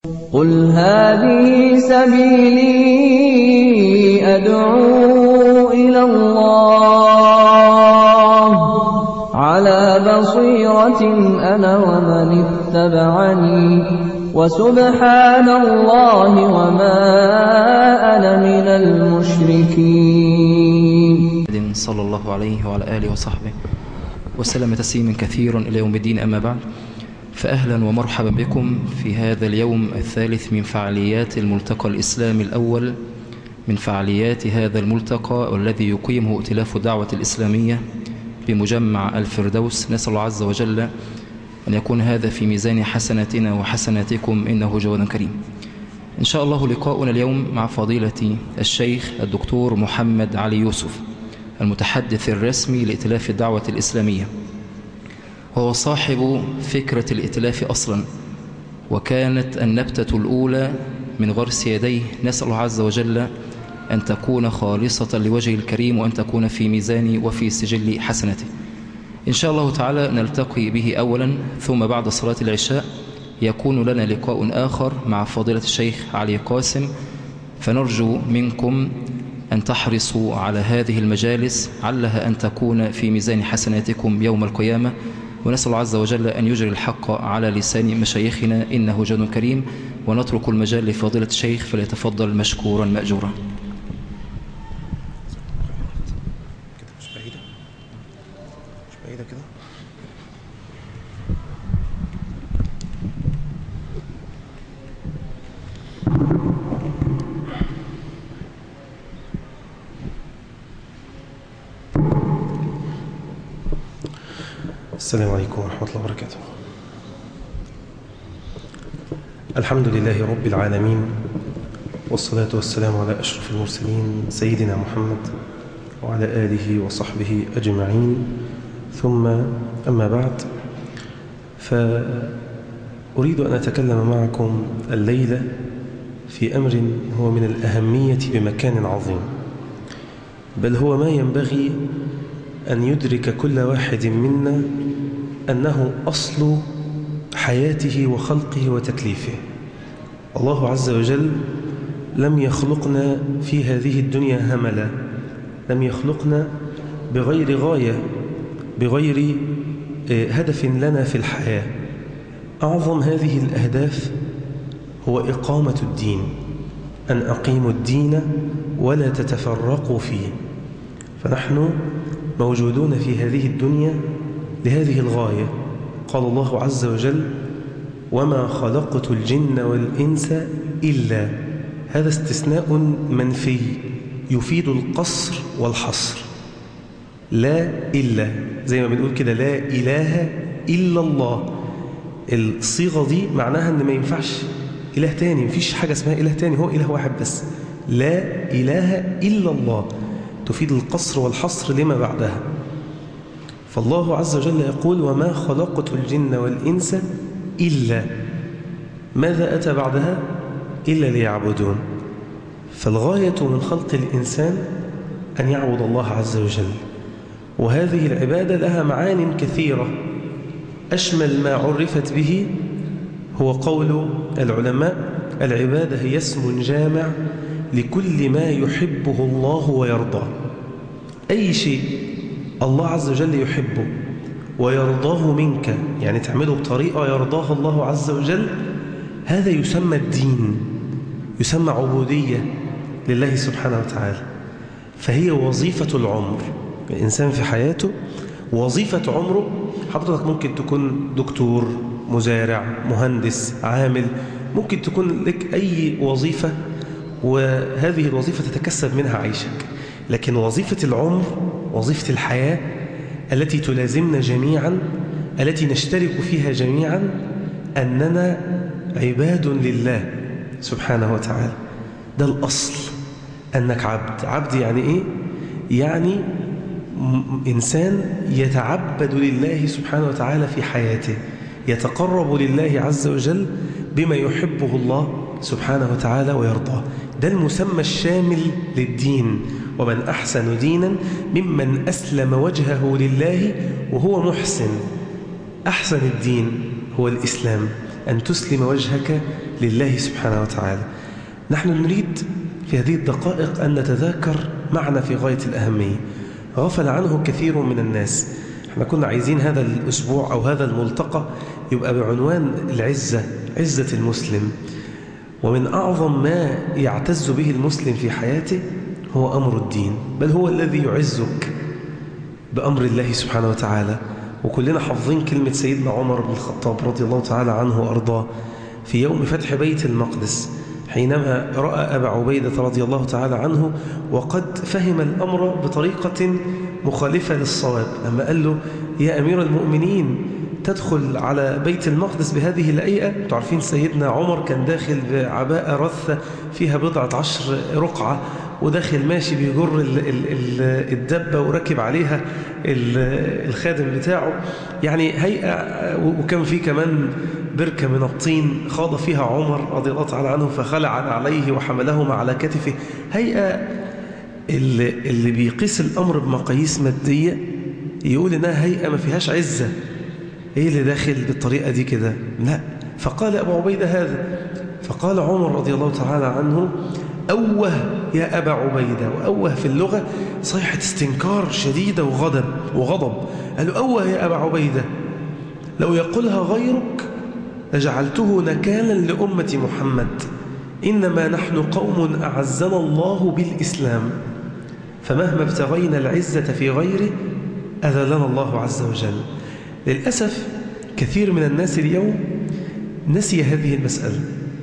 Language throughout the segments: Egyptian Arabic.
قل هذه سبيلي أدعو إلى الله على بصيرة أنا ومن اتبعني وسبحان الله وما أنا من المشركين صلى الله عليه وعلى آله وصحبه وسلم تسليما كثيرا إلى يوم الدين أما بعد فأهلا ومرحبا بكم في هذا اليوم الثالث من فعاليات الملتقى الإسلامي الأول من فعاليات هذا الملتقى والذي يقيمه ائتلاف الدعوة الإسلامية بمجمع الفردوس نسأل الله عز وجل أن يكون هذا في ميزان حسناتنا وحسناتكم إنه جواد كريم إن شاء الله لقاؤنا اليوم مع فضيلة الشيخ الدكتور محمد علي يوسف المتحدث الرسمي لائتلاف الدعوة الإسلامية وهو صاحب فكرة الائتلاف أصلا وكانت النبتة الأولى من غرس يديه نسأل الله عز وجل أن تكون خالصة لوجه الكريم وأن تكون في ميزان وفي سجل حسنته إن شاء الله تعالى نلتقي به أولا ثم بعد صلاة العشاء يكون لنا لقاء آخر مع فضيلة الشيخ علي قاسم فنرجو منكم أن تحرصوا على هذه المجالس علها أن تكون في ميزان حسناتكم يوم القيامة ونسأل الله عز وجل أن يجري الحق على لسان مشايخنا إنه جد كريم ونترك المجال لفضيلة الشيخ فليتفضل مشكورا مأجورا مش بعيدة مش بعيدة كده السلام عليكم ورحمة الله وبركاته الحمد لله رب العالمين والصلاة والسلام على أشرف المرسلين سيدنا محمد وعلى آله وصحبه أجمعين ثم أما بعد فأريد أن أتكلم معكم الليلة في أمر هو من الأهمية بمكان عظيم بل هو ما ينبغي أن يدرك كل واحد منا أنه أصل حياته وخلقه وتكليفه الله عز وجل لم يخلقنا في هذه الدنيا هملا لم يخلقنا بغير غاية بغير هدف لنا في الحياة أعظم هذه الأهداف هو إقامة الدين أن أقيموا الدين ولا تتفرقوا فيه فنحن موجودون في هذه الدنيا لهذه الغاية قال الله عز وجل وما خلقت الجن والإنس إلا هذا استثناء منفي يفيد القصر والحصر لا إلا زي ما بنقول كده لا إله إلا الله الصيغة دي معناها أن ما ينفعش إله تاني مفيش حاجة اسمها إله تاني هو إله واحد بس لا إله إلا الله تفيد القصر والحصر لما بعدها فالله عز وجل يقول وما خلقت الجن والإنس إلا ماذا أتى بعدها إلا ليعبدون فالغاية من خلق الإنسان أن يعبد الله عز وجل وهذه العبادة لها معان كثيرة أشمل ما عرفت به هو قول العلماء العبادة هي اسم جامع لكل ما يحبه الله ويرضاه أي شيء الله عز وجل يحبه ويرضاه منك يعني تعمله بطريقة يرضاها الله عز وجل هذا يسمى الدين يسمى عبودية لله سبحانه وتعالى فهي وظيفة العمر الإنسان في حياته وظيفة عمره حضرتك ممكن تكون دكتور مزارع مهندس عامل ممكن تكون لك أي وظيفة وهذه الوظيفة تتكسب منها عيشك لكن وظيفة العمر وظيفة الحياة التي تلازمنا جميعا التي نشترك فيها جميعا أننا عباد لله سبحانه وتعالى ده الأصل أنك عبد عبد يعني إيه؟ يعني إنسان يتعبد لله سبحانه وتعالى في حياته يتقرب لله عز وجل بما يحبه الله سبحانه وتعالى ويرضاه ده المسمى الشامل للدين ومن أحسن دينا ممن أسلم وجهه لله وهو محسن أحسن الدين هو الإسلام أن تسلم وجهك لله سبحانه وتعالى نحن نريد في هذه الدقائق أن نتذاكر معنى في غاية الأهمية غفل عنه كثير من الناس احنا كنا عايزين هذا الأسبوع أو هذا الملتقى يبقى بعنوان العزة عزة المسلم ومن أعظم ما يعتز به المسلم في حياته هو أمر الدين بل هو الذي يعزك بأمر الله سبحانه وتعالى وكلنا حافظين كلمة سيدنا عمر بن الخطاب رضي الله تعالى عنه وأرضاه في يوم فتح بيت المقدس حينما رأى أبا عبيدة رضي الله تعالى عنه وقد فهم الأمر بطريقة مخالفة للصواب لما قال له يا أمير المؤمنين تدخل على بيت المقدس بهذه الأيئة تعرفين سيدنا عمر كان داخل بعباءة رثة فيها بضعة عشر رقعة وداخل ماشي بيجر الدبة وركب عليها الخادم بتاعه يعني هيئة وكان في كمان بركة من الطين خاض فيها عمر رضي الله تعالى عنه فخلع عليه وحملهما على كتفه هيئة اللي, اللي بيقيس الأمر بمقاييس مادية يقول إنها هيئة ما فيهاش عزة إيه اللي داخل بالطريقة دي كده لا فقال أبو عبيدة هذا فقال عمر رضي الله تعالى عنه أوه يا أبا عبيدة وأوه في اللغة صيحة استنكار شديدة وغضب وغضب قال له أوه يا أبا عبيدة لو يقولها غيرك لجعلته نكالا لأمة محمد إنما نحن قوم أعزنا الله بالإسلام فمهما ابتغينا العزة في غيره أذلنا الله عز وجل للأسف كثير من الناس اليوم نسي هذه المسألة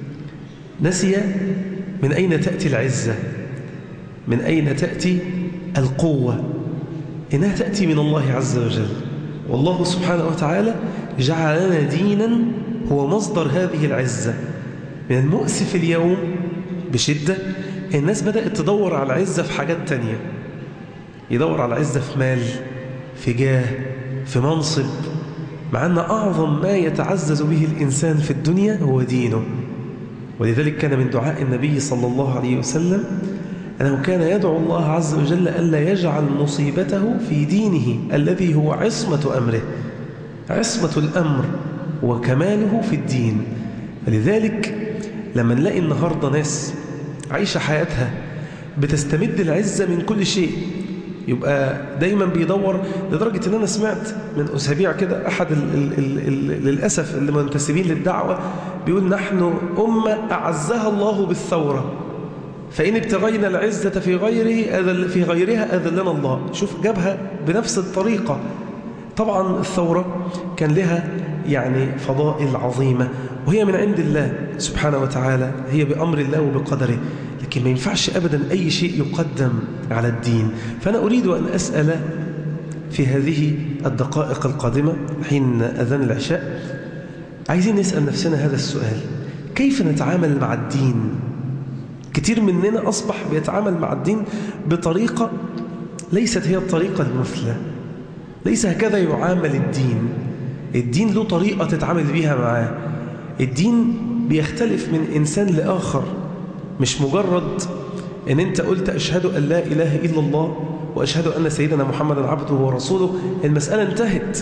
نسي من أين تأتي العزة من أين تأتي القوة إنها تأتي من الله عز وجل والله سبحانه وتعالى جعل لنا دينا هو مصدر هذه العزة من المؤسف اليوم بشدة الناس بدأت تدور على العزة في حاجات تانية يدور على العزة في مال في جاه في منصب مع أن أعظم ما يتعزز به الإنسان في الدنيا هو دينه ولذلك كان من دعاء النبي صلى الله عليه وسلم أنه كان يدعو الله عز وجل ألا يجعل مصيبته في دينه الذي هو عصمة أمره عصمة الأمر وكماله في الدين فلذلك لما نلاقي النهاردة ناس عايشة حياتها بتستمد العزة من كل شيء يبقى دايما بيدور لدرجة ان انا سمعت من اسابيع كده احد ال ال ال ال للأسف اللي منتسبين للدعوة بيقول نحن أمة أعزها الله بالثورة فإن ابتغينا العزة في غيره أذل في غيرها أذلنا الله شوف جابها بنفس الطريقة طبعا الثورة كان لها يعني فضائل عظيمة وهي من عند الله سبحانه وتعالى هي بأمر الله وبقدره لكن ما ينفعش أبدا أي شيء يقدم على الدين فأنا أريد أن أسأل في هذه الدقائق القادمة حين أذان العشاء عايزين نسأل نفسنا هذا السؤال كيف نتعامل مع الدين كتير مننا أصبح بيتعامل مع الدين بطريقة ليست هي الطريقة المثلى ليس هكذا يعامل الدين الدين له طريقة تتعامل بيها معاه الدين بيختلف من إنسان لآخر مش مجرد ان انت قلت اشهد ان لا اله الا الله واشهد ان سيدنا محمدا عبده ورسوله المساله انتهت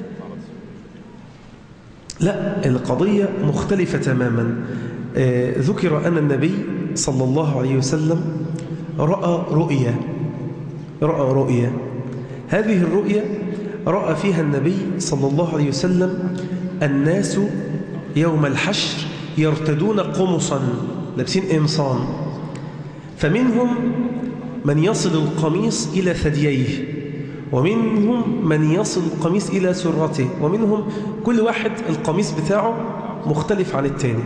لا القضيه مختلفه تماما آه ذكر ان النبي صلى الله عليه وسلم راى رؤيا راى رؤيا هذه الرؤيا راى فيها النبي صلى الله عليه وسلم الناس يوم الحشر يرتدون قمصا لابسين قمصان فمنهم من يصل القميص إلى ثدييه ومنهم من يصل القميص إلى سرته ومنهم كل واحد القميص بتاعه مختلف عن التاني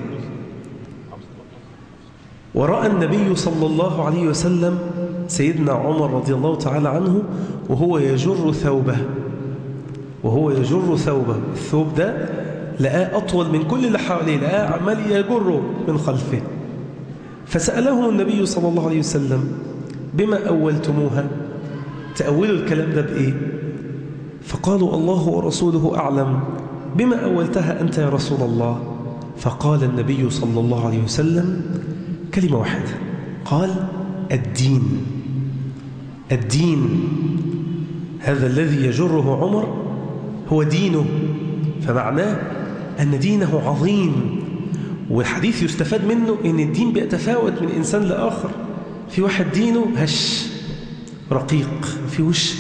ورأى النبي صلى الله عليه وسلم سيدنا عمر رضي الله تعالى عنه وهو يجر ثوبه وهو يجر ثوبه الثوب ده لقاه أطول من كل اللي حواليه لقاه عمال يجره من خلفه فسألهم النبي صلى الله عليه وسلم بما أولتموها تأولوا الكلام ده بإيه فقالوا الله ورسوله أعلم بما أولتها أنت يا رسول الله فقال النبي صلى الله عليه وسلم كلمة واحدة قال الدين الدين هذا الذي يجره عمر هو دينه فمعناه أن دينه عظيم والحديث يستفاد منه أن الدين بيتفاوت من إنسان لآخر في واحد دينه هش رقيق في وش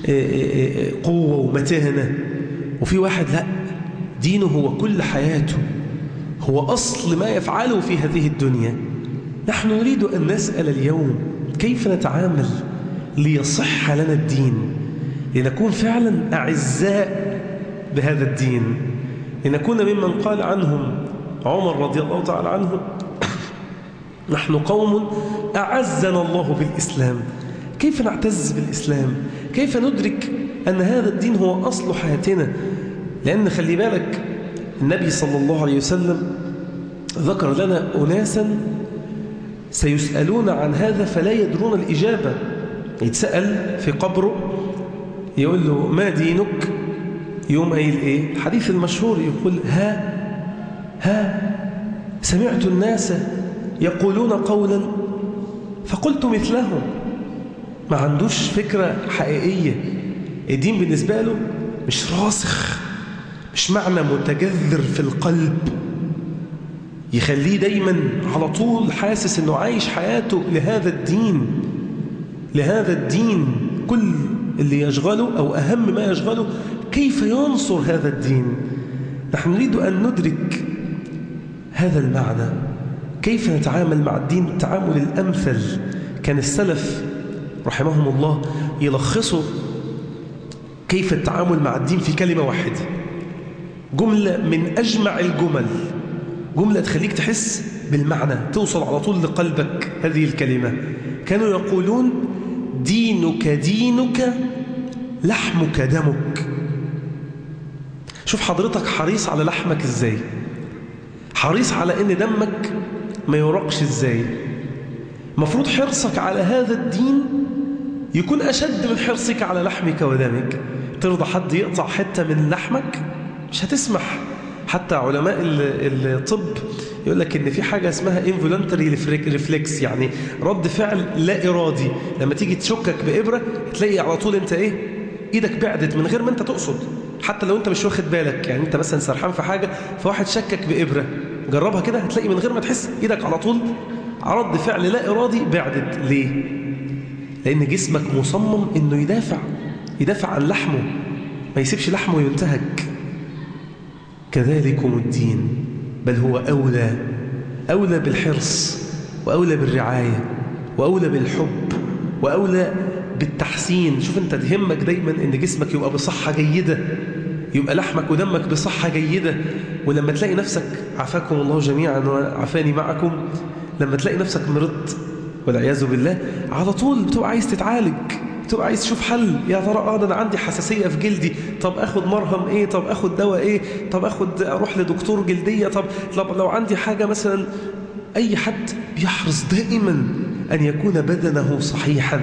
قوة ومتانة وفي واحد لا دينه هو كل حياته هو أصل ما يفعله في هذه الدنيا نحن نريد أن نسأل اليوم كيف نتعامل ليصح لنا الدين لنكون فعلا أعزاء بهذا الدين لنكون ممن قال عنهم عمر رضي الله تعالى عنه نحن قوم أعزنا الله بالإسلام كيف نعتز بالإسلام كيف ندرك أن هذا الدين هو أصل حياتنا لأن خلي بالك النبي صلى الله عليه وسلم ذكر لنا أناسا سيسألون عن هذا فلا يدرون الإجابة يتسأل في قبره يقول له ما دينك يوم قايل إيه الحديث المشهور يقول ها ها سمعت الناس يقولون قولا فقلت مثلهم ما عندوش فكرة حقيقية الدين بالنسبة له مش راسخ مش معنى متجذر في القلب يخليه دايما على طول حاسس انه عايش حياته لهذا الدين لهذا الدين كل اللي يشغله او اهم ما يشغله كيف ينصر هذا الدين نحن نريد ان ندرك هذا المعنى كيف نتعامل مع الدين التعامل الامثل كان السلف رحمهم الله يلخصوا كيف التعامل مع الدين في كلمة واحدة جملة من أجمع الجمل جملة تخليك تحس بالمعنى توصل على طول لقلبك هذه الكلمة كانوا يقولون دينك دينك لحمك دمك شوف حضرتك حريص على لحمك ازاي حريص على ان دمك ما يرقش ازاي مفروض حرصك على هذا الدين يكون أشد من حرصك على لحمك ودمك ترضى حد يقطع حتة من لحمك مش هتسمح حتى علماء الطب يقول لك ان في حاجة اسمها involuntary reflex يعني رد فعل لا إرادي لما تيجي تشكك بإبرة تلاقي على طول انت ايه ايدك بعدت من غير ما انت تقصد حتى لو انت مش واخد بالك يعني انت مثلا سرحان في حاجة فواحد شكك بإبرة جربها كده هتلاقي من غير ما تحس ايدك على طول رد فعل لا إرادي بعدت ليه لأن جسمك مصمم أنه يدافع يدافع عن لحمه ما يسيبش لحمه ينتهك كذلكم الدين بل هو أولى أولى بالحرص وأولى بالرعاية وأولى بالحب وأولى بالتحسين شوف أنت تهمك دايما أن جسمك يبقى بصحة جيدة يبقى لحمك ودمك بصحة جيدة ولما تلاقي نفسك عافاكم الله جميعا وعافاني معكم لما تلاقي نفسك مرضت والعياذ بالله على طول بتبقى عايز تتعالج بتبقى عايز تشوف حل يا ترى اه انا عندي حساسيه في جلدي طب اخد مرهم ايه طب اخد دواء ايه طب اخد اروح لدكتور جلديه طب لو عندي حاجه مثلا اي حد بيحرص دائما ان يكون بدنه صحيحا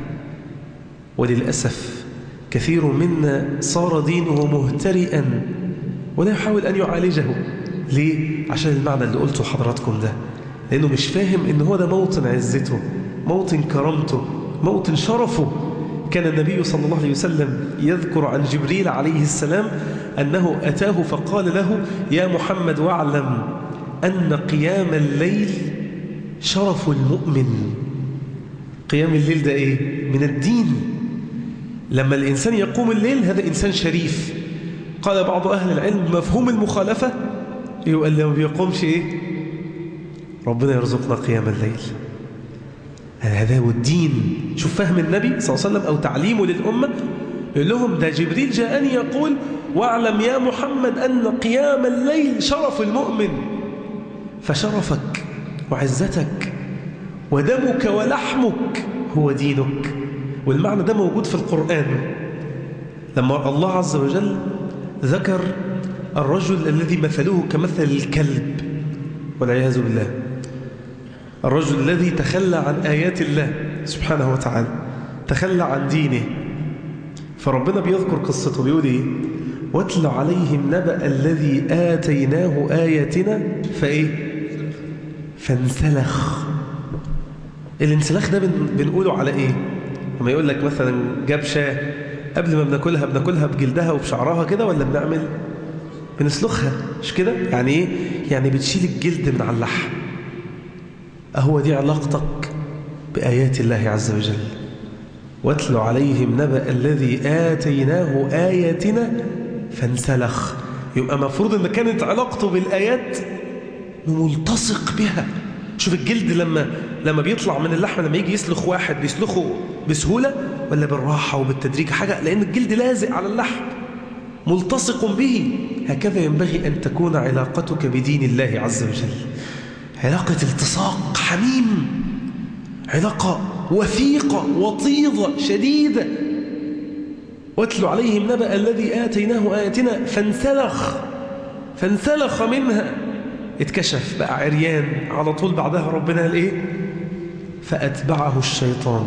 وللاسف كثير منا صار دينه مهترئا ولا يحاول ان يعالجه ليه عشان المعنى اللي قلته حضراتكم ده لأنه مش فاهم إن هو ده موطن عزته موطن كرامته موطن شرفه كان النبي صلى الله عليه وسلم يذكر عن جبريل عليه السلام أنه أتاه فقال له يا محمد واعلم أن قيام الليل شرف المؤمن قيام الليل ده إيه؟ من الدين لما الإنسان يقوم الليل هذا إنسان شريف قال بعض أهل العلم مفهوم المخالفة يقول لما بيقومش إيه ربنا يرزقنا قيام الليل هذا هو الدين شوف فهم النبي صلى الله عليه وسلم أو تعليمه للأمة يقول لهم ده جبريل جاءني يقول واعلم يا محمد أن قيام الليل شرف المؤمن فشرفك وعزتك ودمك ولحمك هو دينك والمعنى ده موجود في القرآن لما الله عز وجل ذكر الرجل الذي مثله كمثل الكلب والعياذ بالله الرجل الذي تخلى عن آيات الله سبحانه وتعالى تخلى عن دينه فربنا بيذكر قصته بيقول ايه واتل عليهم نبأ الذي آتيناه آياتنا فإيه فانسلخ الانسلاخ ده بن بنقوله على ايه لما يقول لك مثلا جاب شاه قبل ما بناكلها بناكلها بجلدها وبشعرها كده ولا بنعمل بنسلخها مش كده يعني ايه يعني بتشيل الجلد من على اللحم أهو دي علاقتك بآيات الله عز وجل واتل عليهم نبأ الذي آتيناه آياتنا فانسلخ يبقى مفروض ان كانت علاقته بالآيات ملتصق بها شوف الجلد لما لما بيطلع من اللحم لما يجي يسلخ واحد بيسلخه بسهولة ولا بالراحة وبالتدريج حاجة لأن الجلد لازق على اللحم ملتصق به هكذا ينبغي أن تكون علاقتك بدين الله عز وجل علاقة التصاق حميم علاقة وثيقة وطيضة شديدة واتل عليهم نبأ الذي آتيناه آياتنا فانسلخ فانسلخ منها اتكشف بقى عريان على طول بعدها ربنا قال ايه فأتبعه الشيطان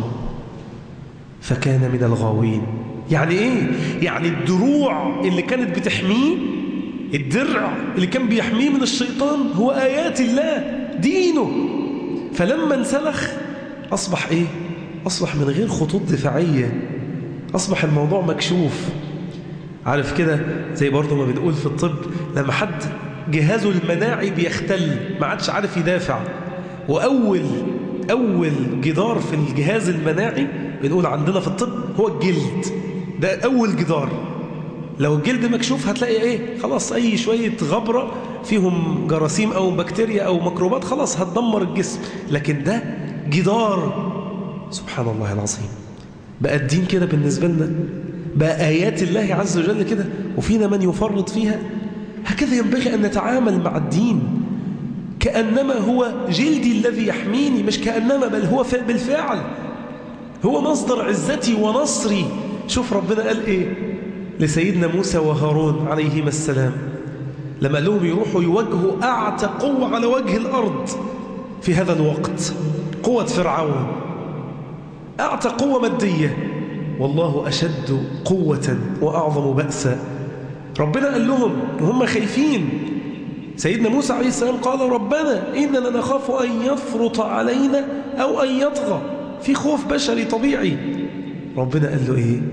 فكان من الغاوين يعني ايه يعني الدروع اللي كانت بتحميه الدرع اللي كان بيحميه من الشيطان هو آيات الله دينه فلما انسلخ أصبح إيه؟ أصبح من غير خطوط دفاعية أصبح الموضوع مكشوف عارف كده زي برضه ما بنقول في الطب لما حد جهازه المناعي بيختل ما عادش عارف يدافع وأول أول جدار في الجهاز المناعي بنقول عندنا في الطب هو الجلد ده أول جدار لو الجلد مكشوف هتلاقي ايه خلاص اي شوية غبرة فيهم جراثيم او بكتيريا او ميكروبات خلاص هتدمر الجسم لكن ده جدار سبحان الله العظيم بقى الدين كده بالنسبة لنا بقى آيات الله عز وجل كده وفينا من يفرط فيها هكذا ينبغي أن نتعامل مع الدين كأنما هو جلدي الذي يحميني مش كأنما بل هو بالفعل هو مصدر عزتي ونصري شوف ربنا قال ايه لسيدنا موسى وهارون عليهما السلام لما قال لهم يروحوا يواجهوا أعتى قوة على وجه الأرض في هذا الوقت قوة فرعون أعتى قوة مادية والله أشد قوة وأعظم بأسا ربنا قال لهم وهم خايفين سيدنا موسى عليه السلام قال ربنا إننا نخاف أن يفرط علينا أو أن يطغى في خوف بشري طبيعي ربنا قال له إيه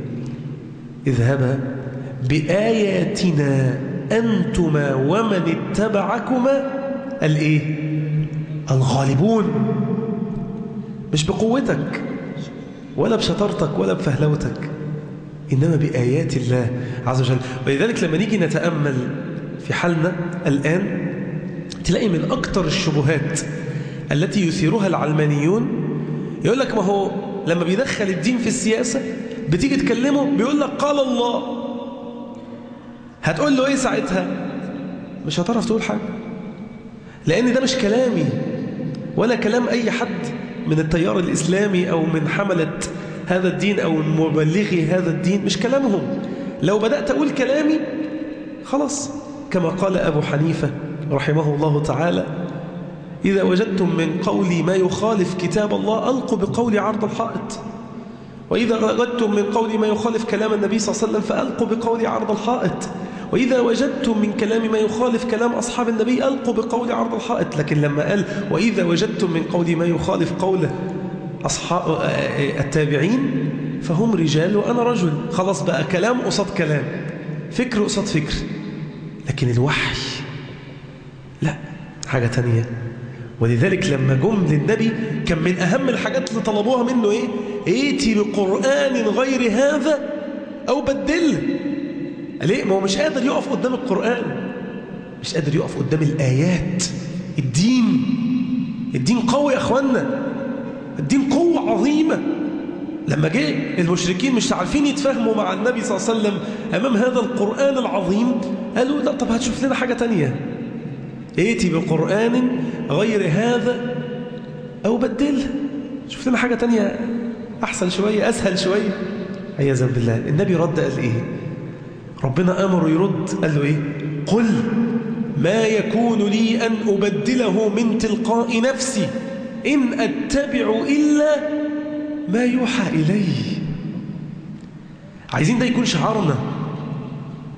اذهبا بآياتنا أنتما ومن اتبعكما الإيه الغالبون مش بقوتك ولا بشطارتك ولا بفهلوتك إنما بآيات الله عز وجل ولذلك لما نيجي نتأمل في حالنا الآن تلاقي من أكتر الشبهات التي يثيرها العلمانيون يقول لك ما هو لما بيدخل الدين في السياسة بتيجي تكلمه بيقول لك قال الله هتقول له ايه ساعتها مش هتعرف تقول حاجة لأن ده مش كلامي ولا كلام أي حد من التيار الإسلامي أو من حملة هذا الدين أو من مبلغي هذا الدين مش كلامهم لو بدأت أقول كلامي خلاص كما قال أبو حنيفة رحمه الله تعالى إذا وجدتم من قولي ما يخالف كتاب الله ألقوا بقولي عرض الحائط وإذا وجدتم من قولي ما يخالف كلام النبي صلى الله عليه وسلم فألقوا بقولي عرض الحائط وإذا وجدتم من كلام ما يخالف كلام أصحاب النبي ألقوا بقول عرض الحائط لكن لما قال وإذا وجدتم من قولي ما يخالف قول أصحاب التابعين فهم رجال وأنا رجل خلاص بقى كلام قصاد كلام فكر قصاد فكر لكن الوحي لا حاجة تانية ولذلك لما جم للنبي كان من أهم الحاجات اللي طلبوها منه إيه ائتي بقرآن غير هذا أو بدله ليه ما هو مش قادر يقف قدام القرآن مش قادر يقف قدام الآيات الدين الدين قوي يا أخوانا الدين قوة عظيمة لما جه المشركين مش عارفين يتفاهموا مع النبي صلى الله عليه وسلم أمام هذا القرآن العظيم قالوا لا طب هتشوف لنا حاجة تانية ائتي بقرآن غير هذا أو بدله شوف لنا حاجة تانية أحسن شوية أسهل شوية عياذا بالله النبي رد قال إيه ربنا أمر يرد قال له إيه قل ما يكون لي أن أبدله من تلقاء نفسي إن أتبع إلا ما يوحى إلي عايزين ده يكون شعارنا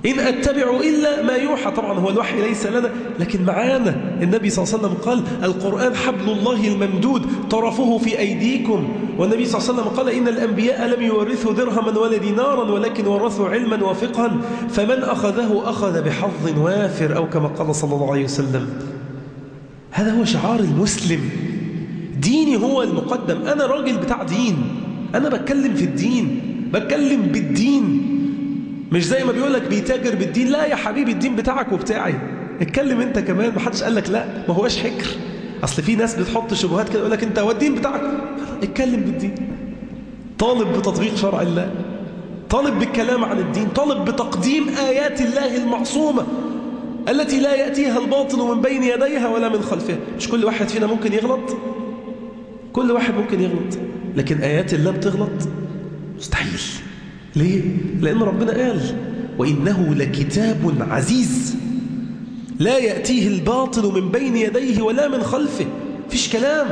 إن أتبع إلا ما يوحى طبعا هو الوحي ليس لنا لكن معانا النبي صلى الله عليه وسلم قال القرآن حبل الله الممدود طرفه في أيديكم والنبي صلى الله عليه وسلم قال إن الأنبياء لم يورثوا درهما ولا دينارا ولكن ورثوا علما وفقها فمن أخذه أخذ بحظ وافر أو كما قال صلى الله عليه وسلم هذا هو شعار المسلم ديني هو المقدم أنا راجل بتاع دين أنا بتكلم في الدين بتكلم بالدين مش زي ما بيقول لك بيتاجر بالدين لا يا حبيبي الدين بتاعك وبتاعي اتكلم انت كمان ما حدش قال لك لا ما هوش حكر اصل في ناس بتحط شبهات كده يقول لك انت هو الدين بتاعك اتكلم بالدين طالب بتطبيق شرع الله طالب بالكلام عن الدين طالب بتقديم آيات الله المعصومة التي لا يأتيها الباطل من بين يديها ولا من خلفها مش كل واحد فينا ممكن يغلط كل واحد ممكن يغلط لكن آيات الله بتغلط مستحيل ليه؟ لأن ربنا قال وإنه لكتاب عزيز لا يأتيه الباطل من بين يديه ولا من خلفه فيش كلام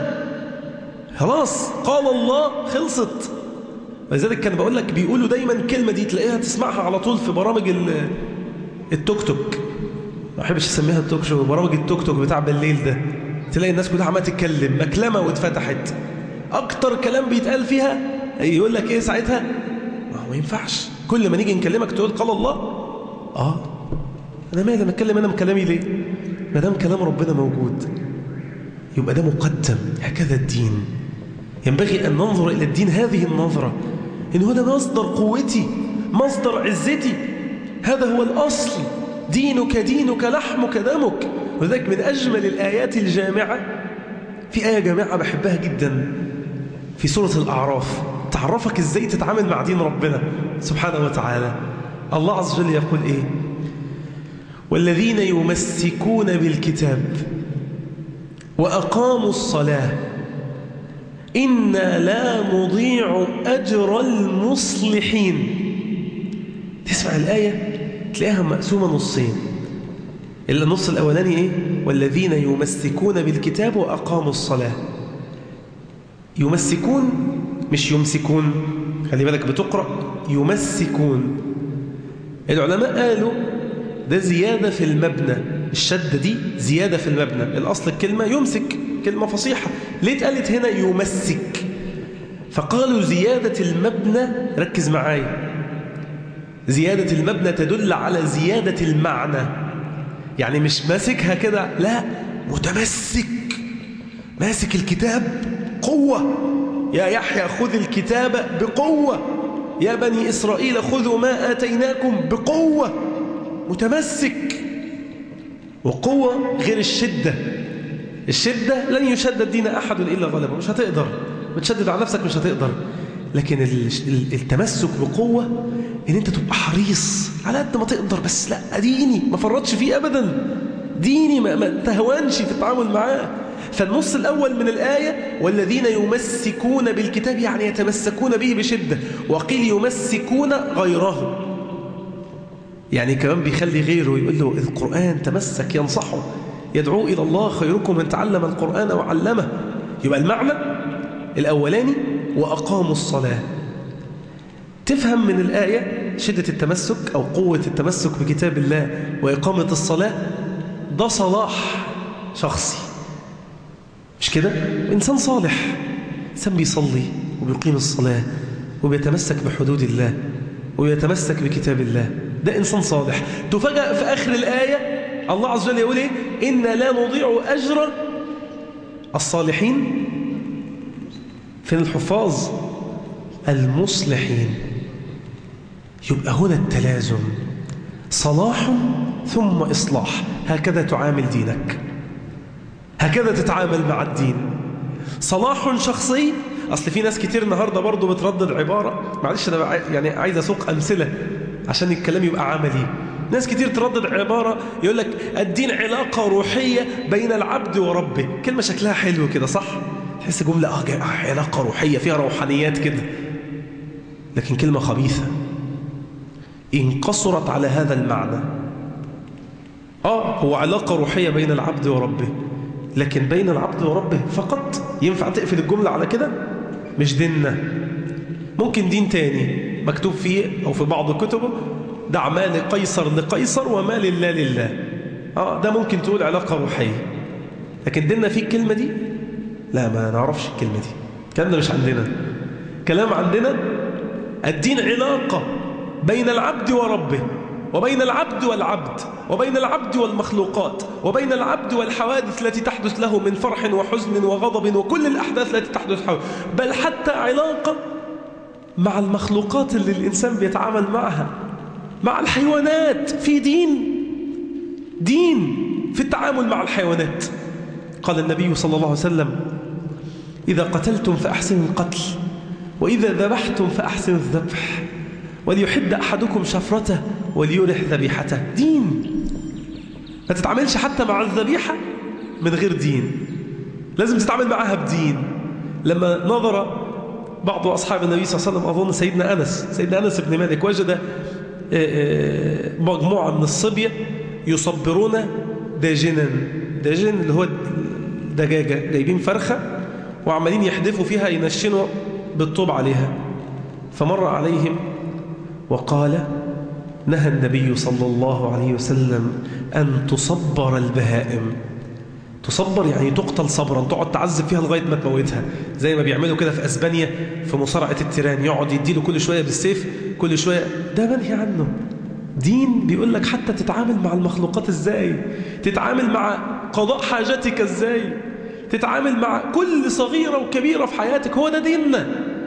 خلاص قال الله خلصت ولذلك كان بقول لك بيقولوا دايما الكلمة دي تلاقيها تسمعها على طول في برامج التوك توك ما احبش اسميها التوك شو برامج التوك توك بتاع بالليل ده تلاقي الناس كلها عماله تتكلم مكلمه واتفتحت اكتر كلام بيتقال فيها يقول لك ايه ساعتها ما هو ما ينفعش كل ما نيجي نكلمك تقول قال الله اه انا مالي انا اتكلم انا من كلامي ليه ما دام كلام ربنا موجود يبقى ده مقدم هكذا الدين ينبغي ان ننظر الى الدين هذه النظره ان هو ده مصدر قوتي مصدر عزتي هذا هو الاصل دينك دينك لحمك دمك ولذلك من اجمل الايات الجامعه في ايه جامعه بحبها جدا في سوره الاعراف تعرفك ازاي تتعامل مع دين ربنا سبحانه وتعالى الله عز وجل يقول ايه والذين يمسكون بالكتاب وأقاموا الصلاة إنا لا نضيع أجر المصلحين تسمع الآية تلاقيها مقسومة نصين إلا النص الأولاني إيه والذين يمسكون بالكتاب وأقاموا الصلاة يمسكون مش يمسكون خلي بالك بتقرأ يمسكون العلماء قالوا ده زيادة في المبنى الشدة دي زيادة في المبنى الأصل الكلمة يمسك كلمة فصيحة ليه اتقالت هنا يمسك فقالوا زيادة المبنى ركز معايا زيادة المبنى تدل على زيادة المعنى يعني مش ماسكها كده لا متمسك ماسك الكتاب قوة يا يحيى خذ الكتاب بقوة يا بني إسرائيل خذوا ما آتيناكم بقوة متمسك وقوة غير الشدة الشدة لن يشدد دين أحد إلا غلبه مش هتقدر بتشدد على نفسك مش هتقدر لكن التمسك بقوة ان انت تبقى حريص على قد ما تقدر بس لا ديني ما فرطش فيه ابدا ديني ما, ما تهوانش في التعامل معاه فالنص الأول من الآية والذين يمسكون بالكتاب يعني يتمسكون به بشدة وقيل يمسكون غيره يعني كمان بيخلي غيره يقول له القرآن تمسك ينصحه يدعو إلى الله خيركم من تعلم القرآن وعلمه يبقى المعنى الأولاني وأقاموا الصلاة تفهم من الآية شدة التمسك أو قوة التمسك بكتاب الله وإقامة الصلاة ده صلاح شخصي مش كده؟ إنسان صالح إنسان بيصلي وبيقيم الصلاة وبيتمسك بحدود الله ويتمسك بكتاب الله ده إنسان صالح تفاجأ في آخر الآية الله عز وجل يقول إيه إنا لا نضيع أجر الصالحين فين الحفاظ المصلحين يبقى هنا التلازم صلاح ثم إصلاح هكذا تعامل دينك هكذا تتعامل مع الدين صلاح شخصي أصل في ناس كتير النهاردة برضو بتردد عبارة معلش أنا يعني عايز أسوق أمثلة عشان الكلام يبقى عملي ناس كتير تردد عبارة يقول لك الدين علاقة روحية بين العبد وربه كلمة شكلها حلو كده صح؟ تحس جملة آه علاقة روحية فيها روحانيات كده لكن كلمة خبيثة إن قصرت على هذا المعنى آه هو علاقة روحية بين العبد وربه لكن بين العبد وربه فقط ينفع تقفل الجملة على كده مش ديننا ممكن دين تاني مكتوب فيه أو في بعض كتبه دع ما لقيصر لقيصر وما لله لله آه ده ممكن تقول علاقة روحية لكن ديننا فيه الكلمة دي لا ما نعرفش الكلمة دي الكلام ده مش عندنا كلام عندنا الدين علاقة بين العبد وربه وبين العبد والعبد وبين العبد والمخلوقات وبين العبد والحوادث التي تحدث له من فرح وحزن وغضب وكل الأحداث التي تحدث حوله بل حتى علاقة مع المخلوقات اللي الإنسان بيتعامل معها مع الحيوانات في دين دين في التعامل مع الحيوانات قال النبي صلى الله عليه وسلم إذا قتلتم فأحسنوا القتل وإذا ذبحتم فأحسنوا الذبح وليحد أحدكم شفرته وليرح ذبيحته دين ما تتعاملش حتى مع الذبيحة من غير دين لازم تتعامل معها بدين لما نظر بعض أصحاب النبي صلى الله عليه وسلم أظن سيدنا أنس سيدنا أنس بن مالك وجد مجموعة من الصبية يصبرون داجنا داجن اللي هو دجاجة جايبين فرخة وعمالين يحدفوا فيها ينشنوا بالطوب عليها فمر عليهم وقال نهى النبي صلى الله عليه وسلم أن تصبر البهائم تصبر يعني تقتل صبرا تقعد تعذب فيها لغاية ما تموتها زي ما بيعملوا كده في أسبانيا في مصارعة التيران يقعد يديله كل شوية بالسيف كل شوية ده منهي عنه دين بيقول لك حتى تتعامل مع المخلوقات ازاي تتعامل مع قضاء حاجتك ازاي تتعامل مع كل صغيرة وكبيرة في حياتك هو ده ديننا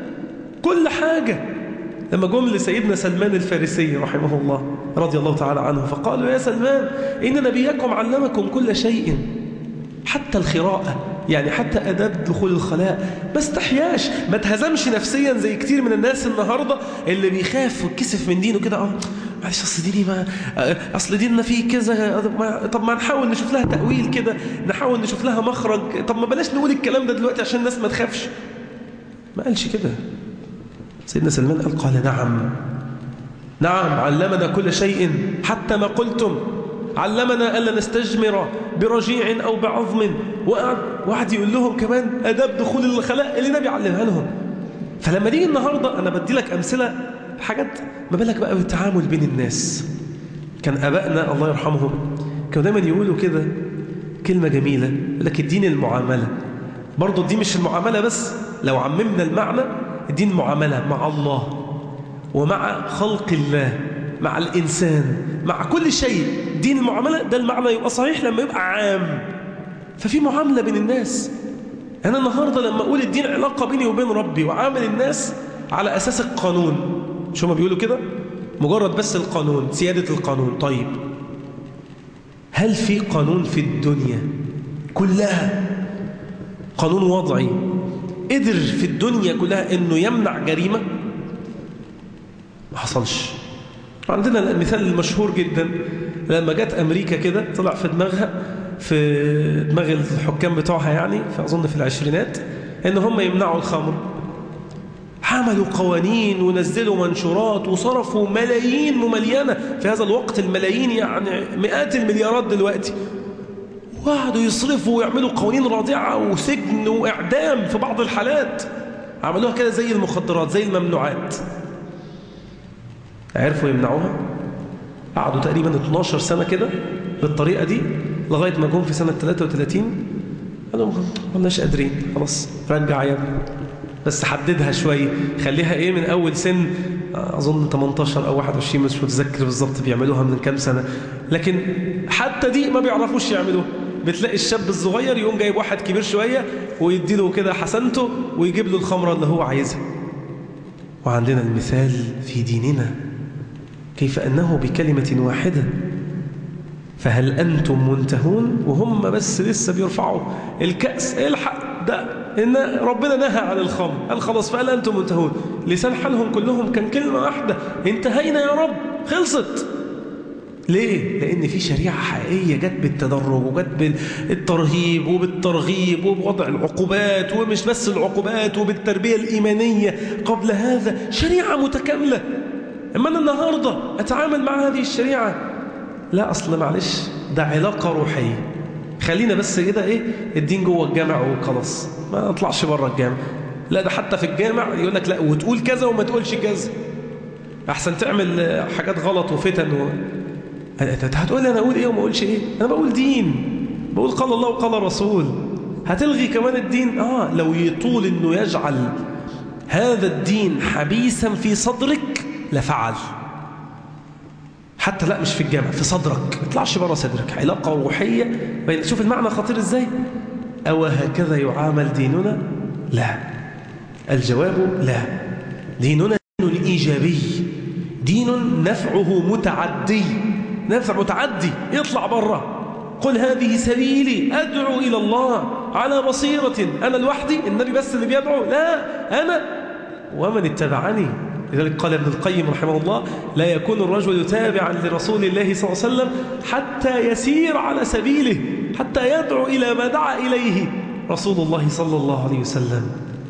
كل حاجة لما جم لسيدنا سلمان الفارسي رحمه الله رضي الله تعالى عنه فقالوا يا سلمان إن نبيكم علمكم كل شيء حتى الخراءة يعني حتى أداب دخول الخلاء ما استحياش ما تهزمش نفسيا زي كتير من الناس النهاردة اللي بيخاف ويتكسف من دينه كده اه معلش اصل ديني ما اصل ديننا فيه كذا طب ما نحاول نشوف لها تأويل كده نحاول نشوف لها مخرج طب ما بلاش نقول الكلام ده دلوقتي عشان الناس ما تخافش ما قالش كده سيدنا سلمان قال قال نعم نعم علمنا كل شيء حتى ما قلتم علمنا ألا نستجمر برجيع أو بعظم وقعد, وقعد يقول لهم كمان أداب دخول الخلاء اللي النبي علمها لهم فلما نيجي النهاردة أنا بدي لك أمثلة حاجات ما بالك بقى بالتعامل بين الناس كان أبائنا الله يرحمهم كانوا دايما يقولوا كده كلمة جميلة لك الدين المعاملة برضو الدين مش المعاملة بس لو عممنا المعنى الدين معاملة مع الله ومع خلق الله مع الإنسان مع كل شيء دين المعاملة ده المعنى يبقى صحيح لما يبقى عام ففي معاملة بين الناس أنا النهاردة لما أقول الدين علاقة بيني وبين ربي وعامل الناس على أساس القانون شو ما بيقولوا كده مجرد بس القانون سيادة القانون طيب هل في قانون في الدنيا كلها قانون وضعي قدر في الدنيا كلها انه يمنع جريمة ما حصلش عندنا المثال المشهور جدا لما جت أمريكا كده طلع في دماغها في دماغ الحكام بتوعها يعني فأظن في العشرينات إن هم يمنعوا الخمر عملوا قوانين ونزلوا منشورات وصرفوا ملايين مملينة في هذا الوقت الملايين يعني مئات المليارات دلوقتي وقعدوا يصرفوا ويعملوا قوانين رادعة وسجن وإعدام في بعض الحالات عملوها كده زي المخدرات زي الممنوعات عرفوا يمنعوها قعدوا تقريبا 12 سنة كده بالطريقة دي لغاية ما جم في سنة 33 قالوا ما كناش قادرين خلاص رجع يا ابني بس حددها شوية خليها ايه من اول سن اظن 18 او 21 مش متذكر بالظبط بيعملوها من كام سنة لكن حتى دي ما بيعرفوش يعملوها بتلاقي الشاب الصغير يقوم جايب واحد كبير شوية ويدي له كده حسنته ويجيب له الخمرة اللي هو عايزها وعندنا المثال في ديننا كيف أنه بكلمة واحدة فهل أنتم منتهون وهم بس لسه بيرفعوا الكأس الحق ده إن ربنا نهى عن الخمر قال خلاص فهل أنتم منتهون لسان حالهم كلهم كان كلمة واحدة انتهينا يا رب خلصت ليه؟ لأن في شريعة حقيقية جت بالتدرج وجت بالترهيب وبالترغيب وبوضع العقوبات ومش بس العقوبات وبالتربية الإيمانية قبل هذا شريعة متكاملة أما أنا النهاردة أتعامل مع هذه الشريعة لا أصلا معلش ده علاقة روحية خلينا بس كده إيه الدين جوه الجامع وخلاص ما نطلعش بره الجامع لا ده حتى في الجامع يقول لك لا وتقول كذا وما تقولش كذا أحسن تعمل حاجات غلط وفتن و... أنت هتقول لي أنا أقول إيه وما أقولش إيه أنا بقول دين بقول قال الله وقال رسول هتلغي كمان الدين آه لو يطول أنه يجعل هذا الدين حبيسا في صدرك لفعل حتى لا مش في الجامع في صدرك ما يطلعش بره صدرك علاقة روحية بين شوف المعنى خطير ازاي أو هكذا يعامل ديننا لا الجواب لا ديننا دين إيجابي دين نفعه متعدي نفع متعدي يطلع بره قل هذه سبيلي أدعو إلى الله على بصيرة أنا لوحدي النبي بس اللي بيدعو لا أنا ومن اتبعني لذلك قال ابن القيم رحمه الله لا يكون الرجل تابعا لرسول الله صلى الله عليه وسلم حتى يسير على سبيله حتى يدعو إلى ما دعا إليه رسول الله صلى الله عليه وسلم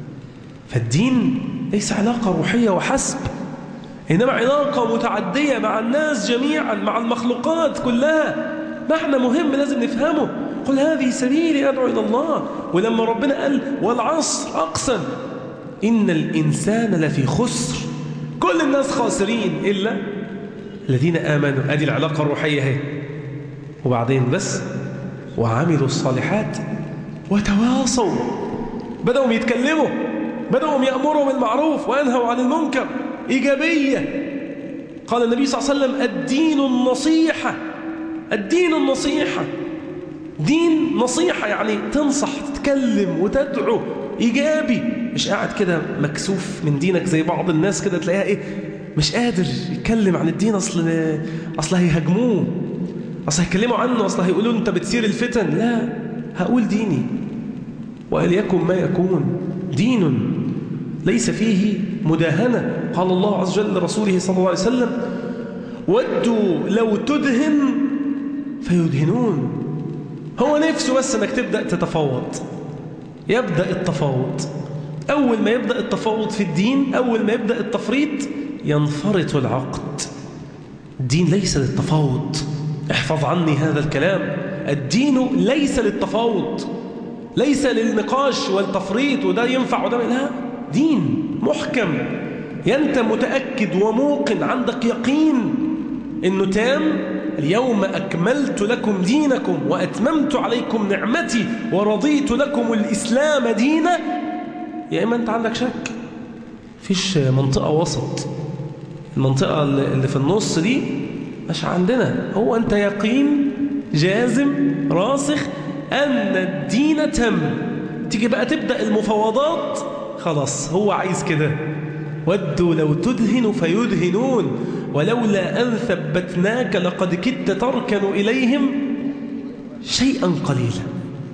فالدين ليس علاقة روحية وحسب إنما علاقة متعدية مع الناس جميعا مع المخلوقات كلها معنى مهم لازم نفهمه قل هذه سبيلي أدعو إلى الله ولما ربنا قال والعصر أقسم إن الإنسان لفي خسر كل الناس خاسرين إلا الذين آمنوا هذه العلاقة الروحية هي وبعدين بس وعملوا الصالحات وتواصوا بدأوا يتكلموا بدأوا يأمروا بالمعروف وينهوا عن المنكر إيجابية قال النبي صلى الله عليه وسلم الدين النصيحة الدين النصيحة دين نصيحة يعني تنصح تتكلم وتدعو إيجابي مش قاعد كده مكسوف من دينك زي بعض الناس كده تلاقيها إيه مش قادر يتكلم عن الدين أصل أصل هيهاجموه أصل هيكلموا عنه أصل هيقولوا أنت بتثير الفتن لا هقول ديني وليكن ما يكون دين ليس فيه مداهنة قال الله عز وجل لرسوله صلى الله عليه وسلم ودوا لو تدهن فيدهنون هو نفسه بس انك تبدأ تتفاوض يبدأ التفاوض أول ما يبدأ التفاوض في الدين أول ما يبدأ التفريط ينفرط العقد الدين ليس للتفاوض احفظ عني هذا الكلام الدين ليس للتفاوض ليس للنقاش والتفريط وده ينفع وده لا دين محكم أنت متأكد وموقن عندك يقين إنه تام اليوم أكملت لكم دينكم وأتممت عليكم نعمتي ورضيت لكم الإسلام دينا يا إما أنت عندك شك فيش منطقة وسط المنطقة اللي في النص دي مش عندنا هو أنت يقين جازم راسخ أن الدين تم تيجي بقى تبدأ المفاوضات خلاص هو عايز كده ودوا لو تدهن فيدهنون ولولا أن ثبتناك لقد كدت تركن إليهم شيئا قليلا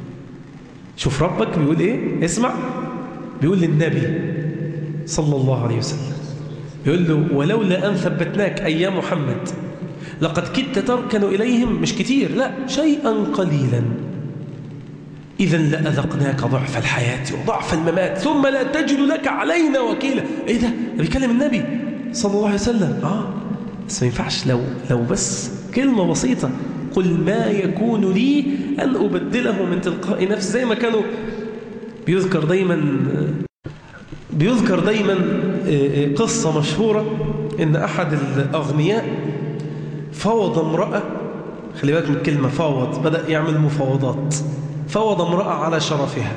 شوف ربك بيقول إيه اسمع بيقول للنبي صلى الله عليه وسلم بيقول له ولولا أن ثبتناك أي يا محمد لقد كدت تركن إليهم مش كتير لا شيئا قليلا إذا لأذقناك ضعف الحياة وضعف الممات ثم لا تجد لك علينا وكيلا إيه ده؟ بيكلم النبي صلى الله عليه وسلم آه بس ما ينفعش لو, لو بس كلمة بسيطة قل ما يكون لي أن أبدله من تلقاء نفس زي ما كانوا بيذكر دايما بيذكر دايما قصة مشهورة إن أحد الأغنياء فوض امرأة خلي بالك من الكلمة فوض بدأ يعمل مفاوضات فوض امرأة على شرفها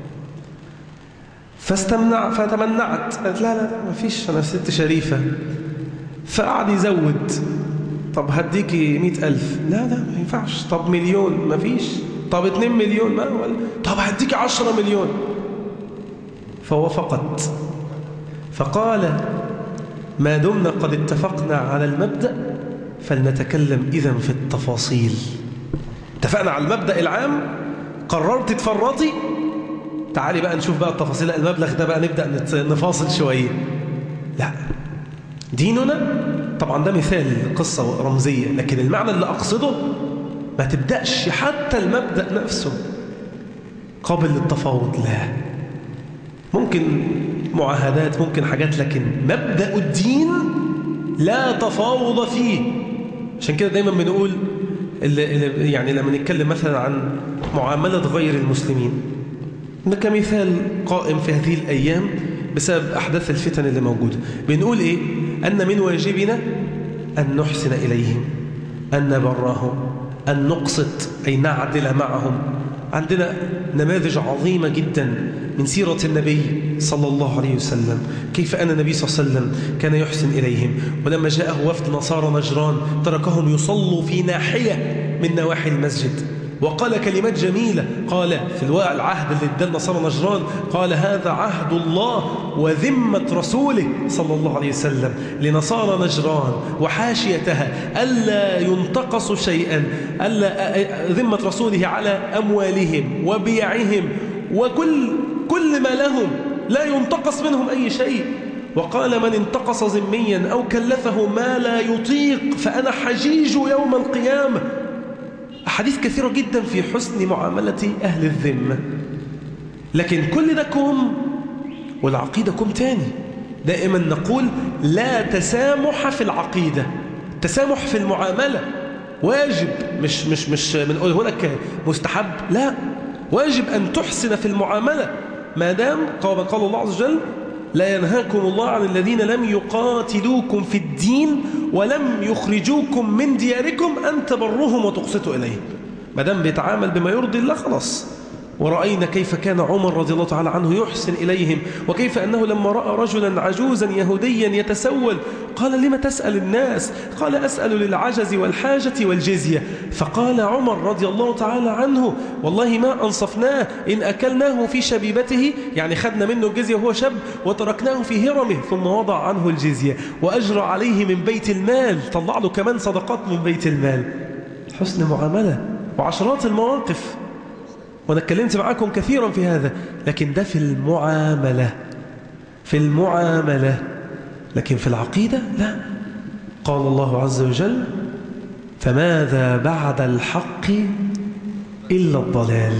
فاستمنع فتمنعت قالت لا لا لا ما فيش أنا ست شريفة فقعد يزود طب هديكي مئة ألف لا لا ما ينفعش طب مليون ما فيش طب اتنين مليون ما ولا طب هديكي عشرة مليون فوافقت فقال ما دمنا قد اتفقنا على المبدأ فلنتكلم إذا في التفاصيل اتفقنا على المبدأ العام قررت تفرطي تعالي بقى نشوف بقى التفاصيل المبلغ ده بقى نبدأ نفاصل شوية لا ديننا طبعا ده مثال قصة رمزية لكن المعنى اللي أقصده ما تبدأش حتى المبدأ نفسه قابل للتفاوض لا ممكن معاهدات ممكن حاجات لكن مبدأ الدين لا تفاوض فيه عشان كده دايما بنقول اللي اللي يعني لما نتكلم مثلا عن معاملة غير المسلمين ده كمثال قائم في هذه الأيام بسبب أحداث الفتن اللي موجودة بنقول إيه أن من واجبنا أن نحسن إليهم أن نبرهم أن نقسط أي نعدل معهم عندنا نماذج عظيمة جدا من سيرة النبي صلى الله عليه وسلم كيف أن النبي صلى الله عليه وسلم كان يحسن إليهم ولما جاءه وفد نصارى نجران تركهم يصلوا في ناحية من نواحي المسجد وقال كلمات جميلة قال في الواقع العهد اللي ادى نصارى نجران قال هذا عهد الله وذمة رسوله صلى الله عليه وسلم لنصارى نجران وحاشيتها ألا ينتقص شيئا ألا ذمة رسوله على أموالهم وبيعهم وكل كل ما لهم لا ينتقص منهم أي شيء وقال من انتقص ذميا أو كلفه ما لا يطيق فأنا حجيج يوم القيامة أحاديث كثيرة جدا في حسن معاملة أهل الذمة لكن كل ده كوم والعقيدة كوم تاني دائما نقول لا تسامح في العقيدة تسامح في المعاملة واجب مش مش مش بنقول هناك مستحب لا واجب أن تحسن في المعاملة ما دام قال قال الله عز وجل لا ينهاكم الله عن الذين لم يقاتلوكم في الدين ولم يخرجوكم من دياركم أن تبروهم وتقسطوا إليهم ما دام بيتعامل بما يرضي الله خلاص ورأينا كيف كان عمر رضي الله تعالى عنه يحسن إليهم وكيف أنه لما رأى رجلا عجوزا يهوديا يتسول قال لما تسأل الناس قال أسأل للعجز والحاجة والجزية فقال عمر رضي الله تعالى عنه والله ما أنصفناه إن أكلناه في شبيبته يعني خدنا منه الجزية وهو شاب وتركناه في هرمه ثم وضع عنه الجزية وأجرى عليه من بيت المال طلع له كمان صدقات من بيت المال حسن معاملة وعشرات المواقف وأنا اتكلمت معاكم كثيرا في هذا لكن ده في المعاملة في المعاملة لكن في العقيدة لا قال الله عز وجل فماذا بعد الحق إلا الضلال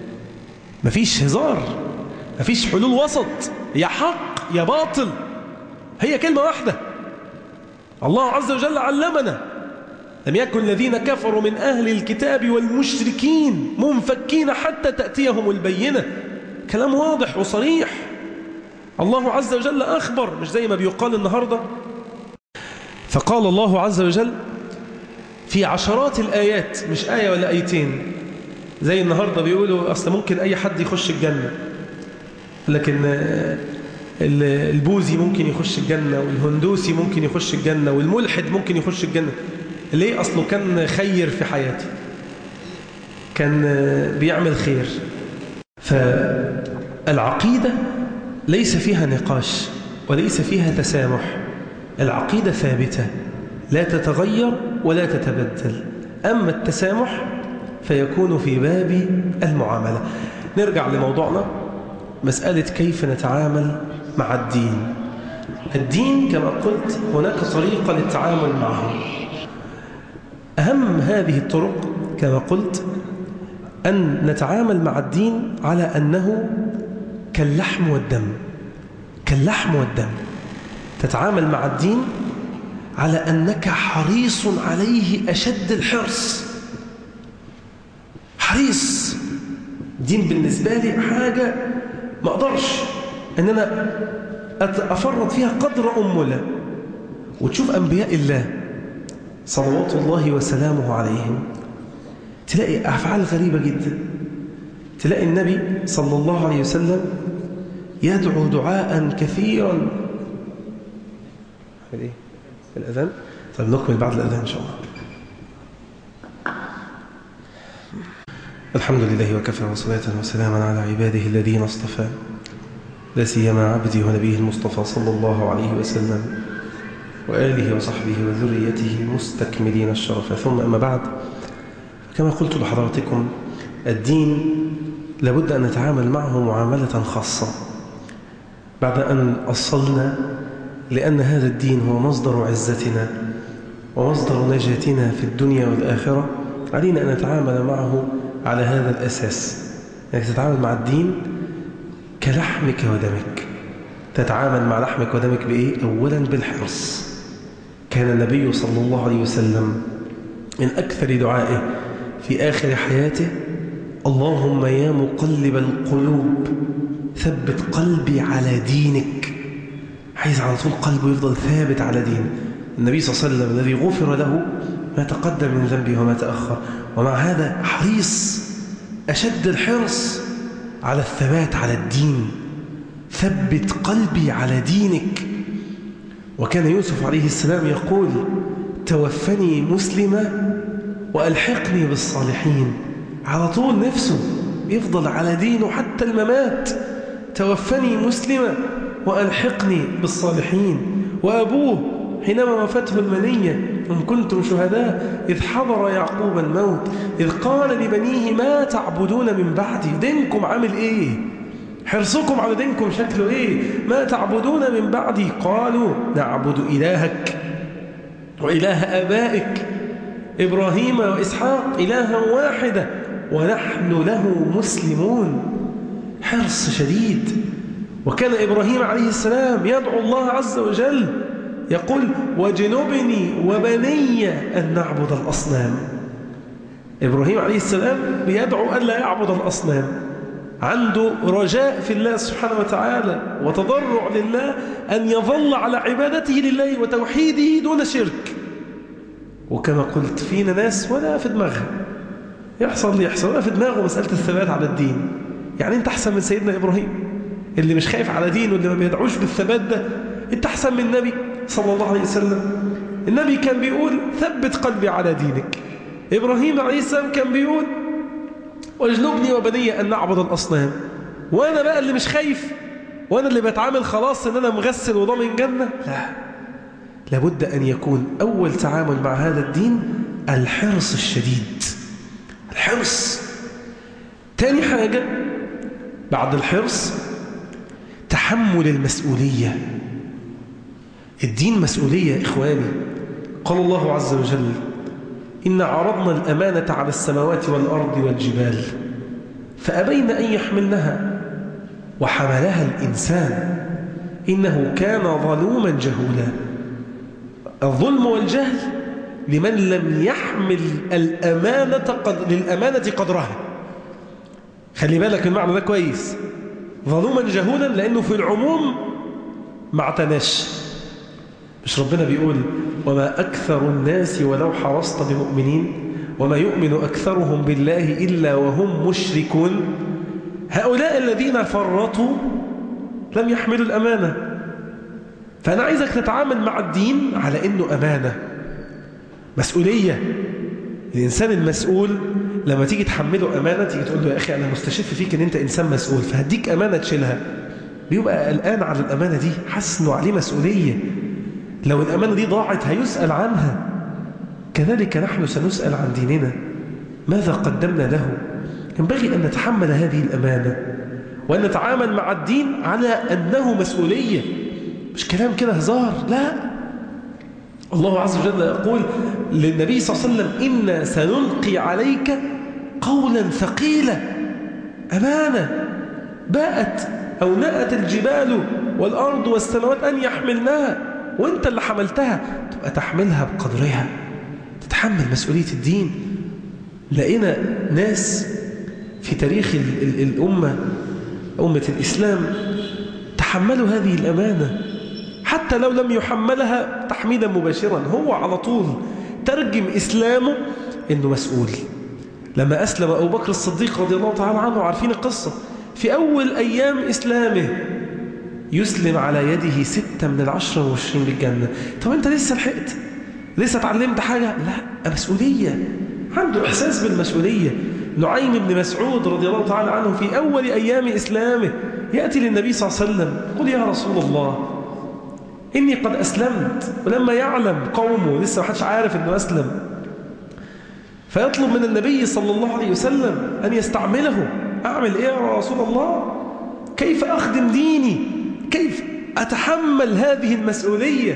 مفيش هزار مفيش حلول وسط يا حق يا باطل هي كلمة واحدة الله عز وجل علمنا لم يكن الذين كفروا من أهل الكتاب والمشركين منفكين حتى تأتيهم البينة كلام واضح وصريح الله عز وجل أخبر مش زي ما بيقال النهاردة فقال الله عز وجل في عشرات الآيات مش آية ولا آيتين زي النهاردة بيقولوا أصلا ممكن أي حد يخش الجنة لكن البوذي ممكن يخش الجنة والهندوسي ممكن يخش الجنة والملحد ممكن يخش الجنة ليه أصله كان خير في حياته كان بيعمل خير فالعقيدة ليس فيها نقاش وليس فيها تسامح العقيدة ثابتة لا تتغير ولا تتبدل أما التسامح فيكون في باب المعاملة نرجع لموضوعنا مسألة كيف نتعامل مع الدين الدين كما قلت هناك طريقة للتعامل معه أهم هذه الطرق كما قلت أن نتعامل مع الدين على أنه كاللحم والدم كاللحم والدم تتعامل مع الدين على أنك حريص عليه أشد الحرص حريص دين بالنسبة لي حاجة ما أقدرش أن أنا أفرط فيها قدر أمولة وتشوف أنبياء الله صلوات الله وسلامه عليهم تلاقي أفعال غريبة جدا تلاقي النبي صلى الله عليه وسلم يدعو دعاء كثيرا ايه الأذان طيب نكمل بعد الأذان إن شاء الله الحمد لله وكفى وصلاة وسلاما على عباده الذين اصطفى لا سيما عبده ونبيه المصطفى صلى الله عليه وسلم وآله وصحبه وذريته مستكملين الشرف ثم أما بعد كما قلت لحضراتكم الدين لابد أن نتعامل معه معاملة خاصة بعد أن أصلنا لأن هذا الدين هو مصدر عزتنا ومصدر نجاتنا في الدنيا والآخرة علينا أن نتعامل معه على هذا الأساس أنك يعني تتعامل مع الدين كلحمك ودمك تتعامل مع لحمك ودمك بإيه؟ أولا بالحرص كان النبي صلى الله عليه وسلم من أكثر دعائه في آخر حياته اللهم يا مقلب القلوب ثبت قلبي على دينك عايز على طول قلبه يفضل ثابت على دين النبي صلى الله عليه وسلم الذي غفر له ما تقدم من ذنبه وما تأخر ومع هذا حريص أشد الحرص على الثبات على الدين ثبت قلبي على دينك وكان يوسف عليه السلام يقول توفني مسلما وألحقني بالصالحين على طول نفسه يفضل على دينه حتى الممات توفني مسلما وألحقني بالصالحين وأبوه حينما وفته المنية إن كنتم شهداء إذ حضر يعقوب الموت إذ قال لبنيه ما تعبدون من بعدي دينكم عامل إيه حرصكم على دينكم شكله إيه ما تعبدون من بعدي قالوا نعبد إلهك وإله آبائك إبراهيم وإسحاق إلها واحدة ونحن له مسلمون حرص شديد وكان إبراهيم عليه السلام يدعو الله عز وجل يقول وجنبني وبني أن نعبد الأصنام إبراهيم عليه السلام بيدعو أن لا يعبد الأصنام عنده رجاء في الله سبحانه وتعالى وتضرع لله أن يظل على عبادته لله وتوحيده دون شرك وكما قلت فينا ناس ولا في دماغها يحصل لي يحصل ولا في دماغه مسألة الثبات على الدين يعني انت أحسن من سيدنا إبراهيم اللي مش خايف على دينه اللي ما بيدعوش بالثبات ده انت أحسن من النبي صلى الله عليه وسلم النبي كان بيقول ثبت قلبي على دينك إبراهيم عليه السلام كان بيقول واجنبني وبني أن نعبد الأصنام وأنا بقى اللي مش خايف وأنا اللي بتعامل خلاص أن أنا مغسل وضامن جنة لا لابد أن يكون أول تعامل مع هذا الدين الحرص الشديد الحرص تاني حاجة بعد الحرص تحمل المسؤولية الدين مسؤولية إخواني قال الله عز وجل إن عرضنا الأمانة على السماوات والأرض والجبال فأبين أن يحملنها وحملها الإنسان إنه كان ظلوما جهولا الظلم والجهل لمن لم يحمل الأمانة قد... للأمانة قدرها خلي بالك المعنى ده كويس ظلوما جهولا لأنه في العموم ما اعتناش مش ربنا بيقول وما أكثر الناس ولو حرصت بمؤمنين وما يؤمن أكثرهم بالله إلا وهم مشركون هؤلاء الذين فرطوا لم يحملوا الأمانة فأنا عايزك تتعامل مع الدين على أنه أمانة مسؤولية الإنسان المسؤول لما تيجي تحمله أمانة تيجي تقول له يا أخي أنا مستشف فيك أن أنت إنسان مسؤول فهديك أمانة تشيلها بيبقى قلقان على الأمانة دي حاسس أنه عليه مسؤولية لو الأمانة دي ضاعت هيسأل عنها كذلك نحن سنسأل عن ديننا ماذا قدمنا له ينبغي أن نتحمل هذه الأمانة وأن نتعامل مع الدين على أنه مسؤولية مش كلام كده هزار لا الله عز وجل يقول للنبي صلى الله عليه وسلم إنا سنلقي عليك قولا ثقيلا أمانة باءت أو نأت الجبال والأرض والسماوات أن يحملناها وانت اللي حملتها تبقى تحملها بقدرها تتحمل مسؤولية الدين لقينا ناس في تاريخ ال ال الأمة أمة الإسلام تحملوا هذه الأمانة حتى لو لم يحملها تحميلا مباشرا هو على طول ترجم إسلامه إنه مسؤول لما أسلم أبو بكر الصديق رضي الله تعالى عنه عارفين القصة في أول أيام إسلامه يسلم على يده ستة من العشرة وعشرين بالجنة طب أنت لسه لحقت لسه اتعلمت حاجة لا مسؤولية عنده إحساس بالمسؤولية نعيم بن مسعود رضي الله تعالى عنه في أول أيام إسلامه يأتي للنبي صلى الله عليه وسلم يقول يا رسول الله إني قد أسلمت ولما يعلم قومه لسه ما حدش عارف أنه أسلم فيطلب من النبي صلى الله عليه وسلم أن يستعمله أعمل إيه يا رسول الله كيف أخدم ديني كيف أتحمل هذه المسؤولية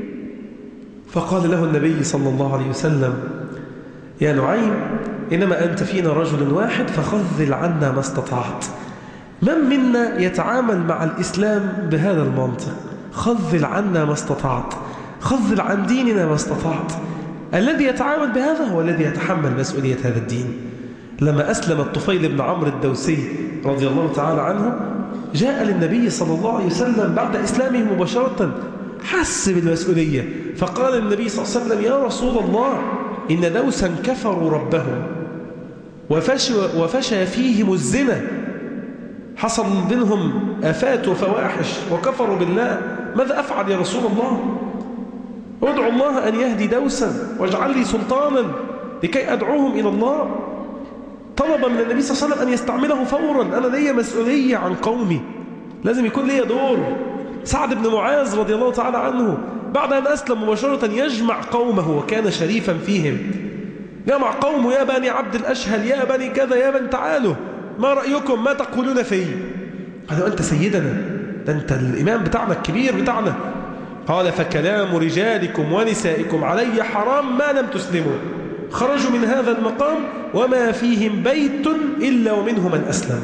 فقال له النبي صلى الله عليه وسلم يا نعيم إنما أنت فينا رجل واحد فخذل عنا ما استطعت من منا يتعامل مع الإسلام بهذا المنطق خذل عنا ما استطعت خذل عن ديننا ما استطعت الذي يتعامل بهذا هو الذي يتحمل مسؤولية هذا الدين لما أسلم الطفيل بن عمرو الدوسي رضي الله تعالى عنه جاء للنبي صلى الله عليه وسلم بعد إسلامه مباشرة حس بالمسؤولية فقال النبي صلى الله عليه وسلم يا رسول الله إن دوسا كفروا ربهم وفشى, وفشى فيهم الزنا حصل منهم آفات وفواحش وكفروا بالله ماذا أفعل يا رسول الله ادعو الله أن يهدي دوسا واجعل لي سلطانا لكي أدعوهم إلى الله طلب من النبي صلى الله عليه وسلم أن يستعمله فورا أنا لي مسؤولية عن قومي لازم يكون لي دور سعد بن معاذ رضي الله تعالى عنه بعد أن أسلم مباشرة يجمع قومه وكان شريفا فيهم جمع قومه يا بني عبد الأشهل يا بني كذا يا بني تعالوا ما رأيكم ما تقولون في قالوا أنت سيدنا ده أنت الإمام بتاعنا الكبير بتاعنا قال فكلام رجالكم ونسائكم علي حرام ما لم تسلموا خرجوا من هذا المقام وما فيهم بيت إلا ومنه من أسلم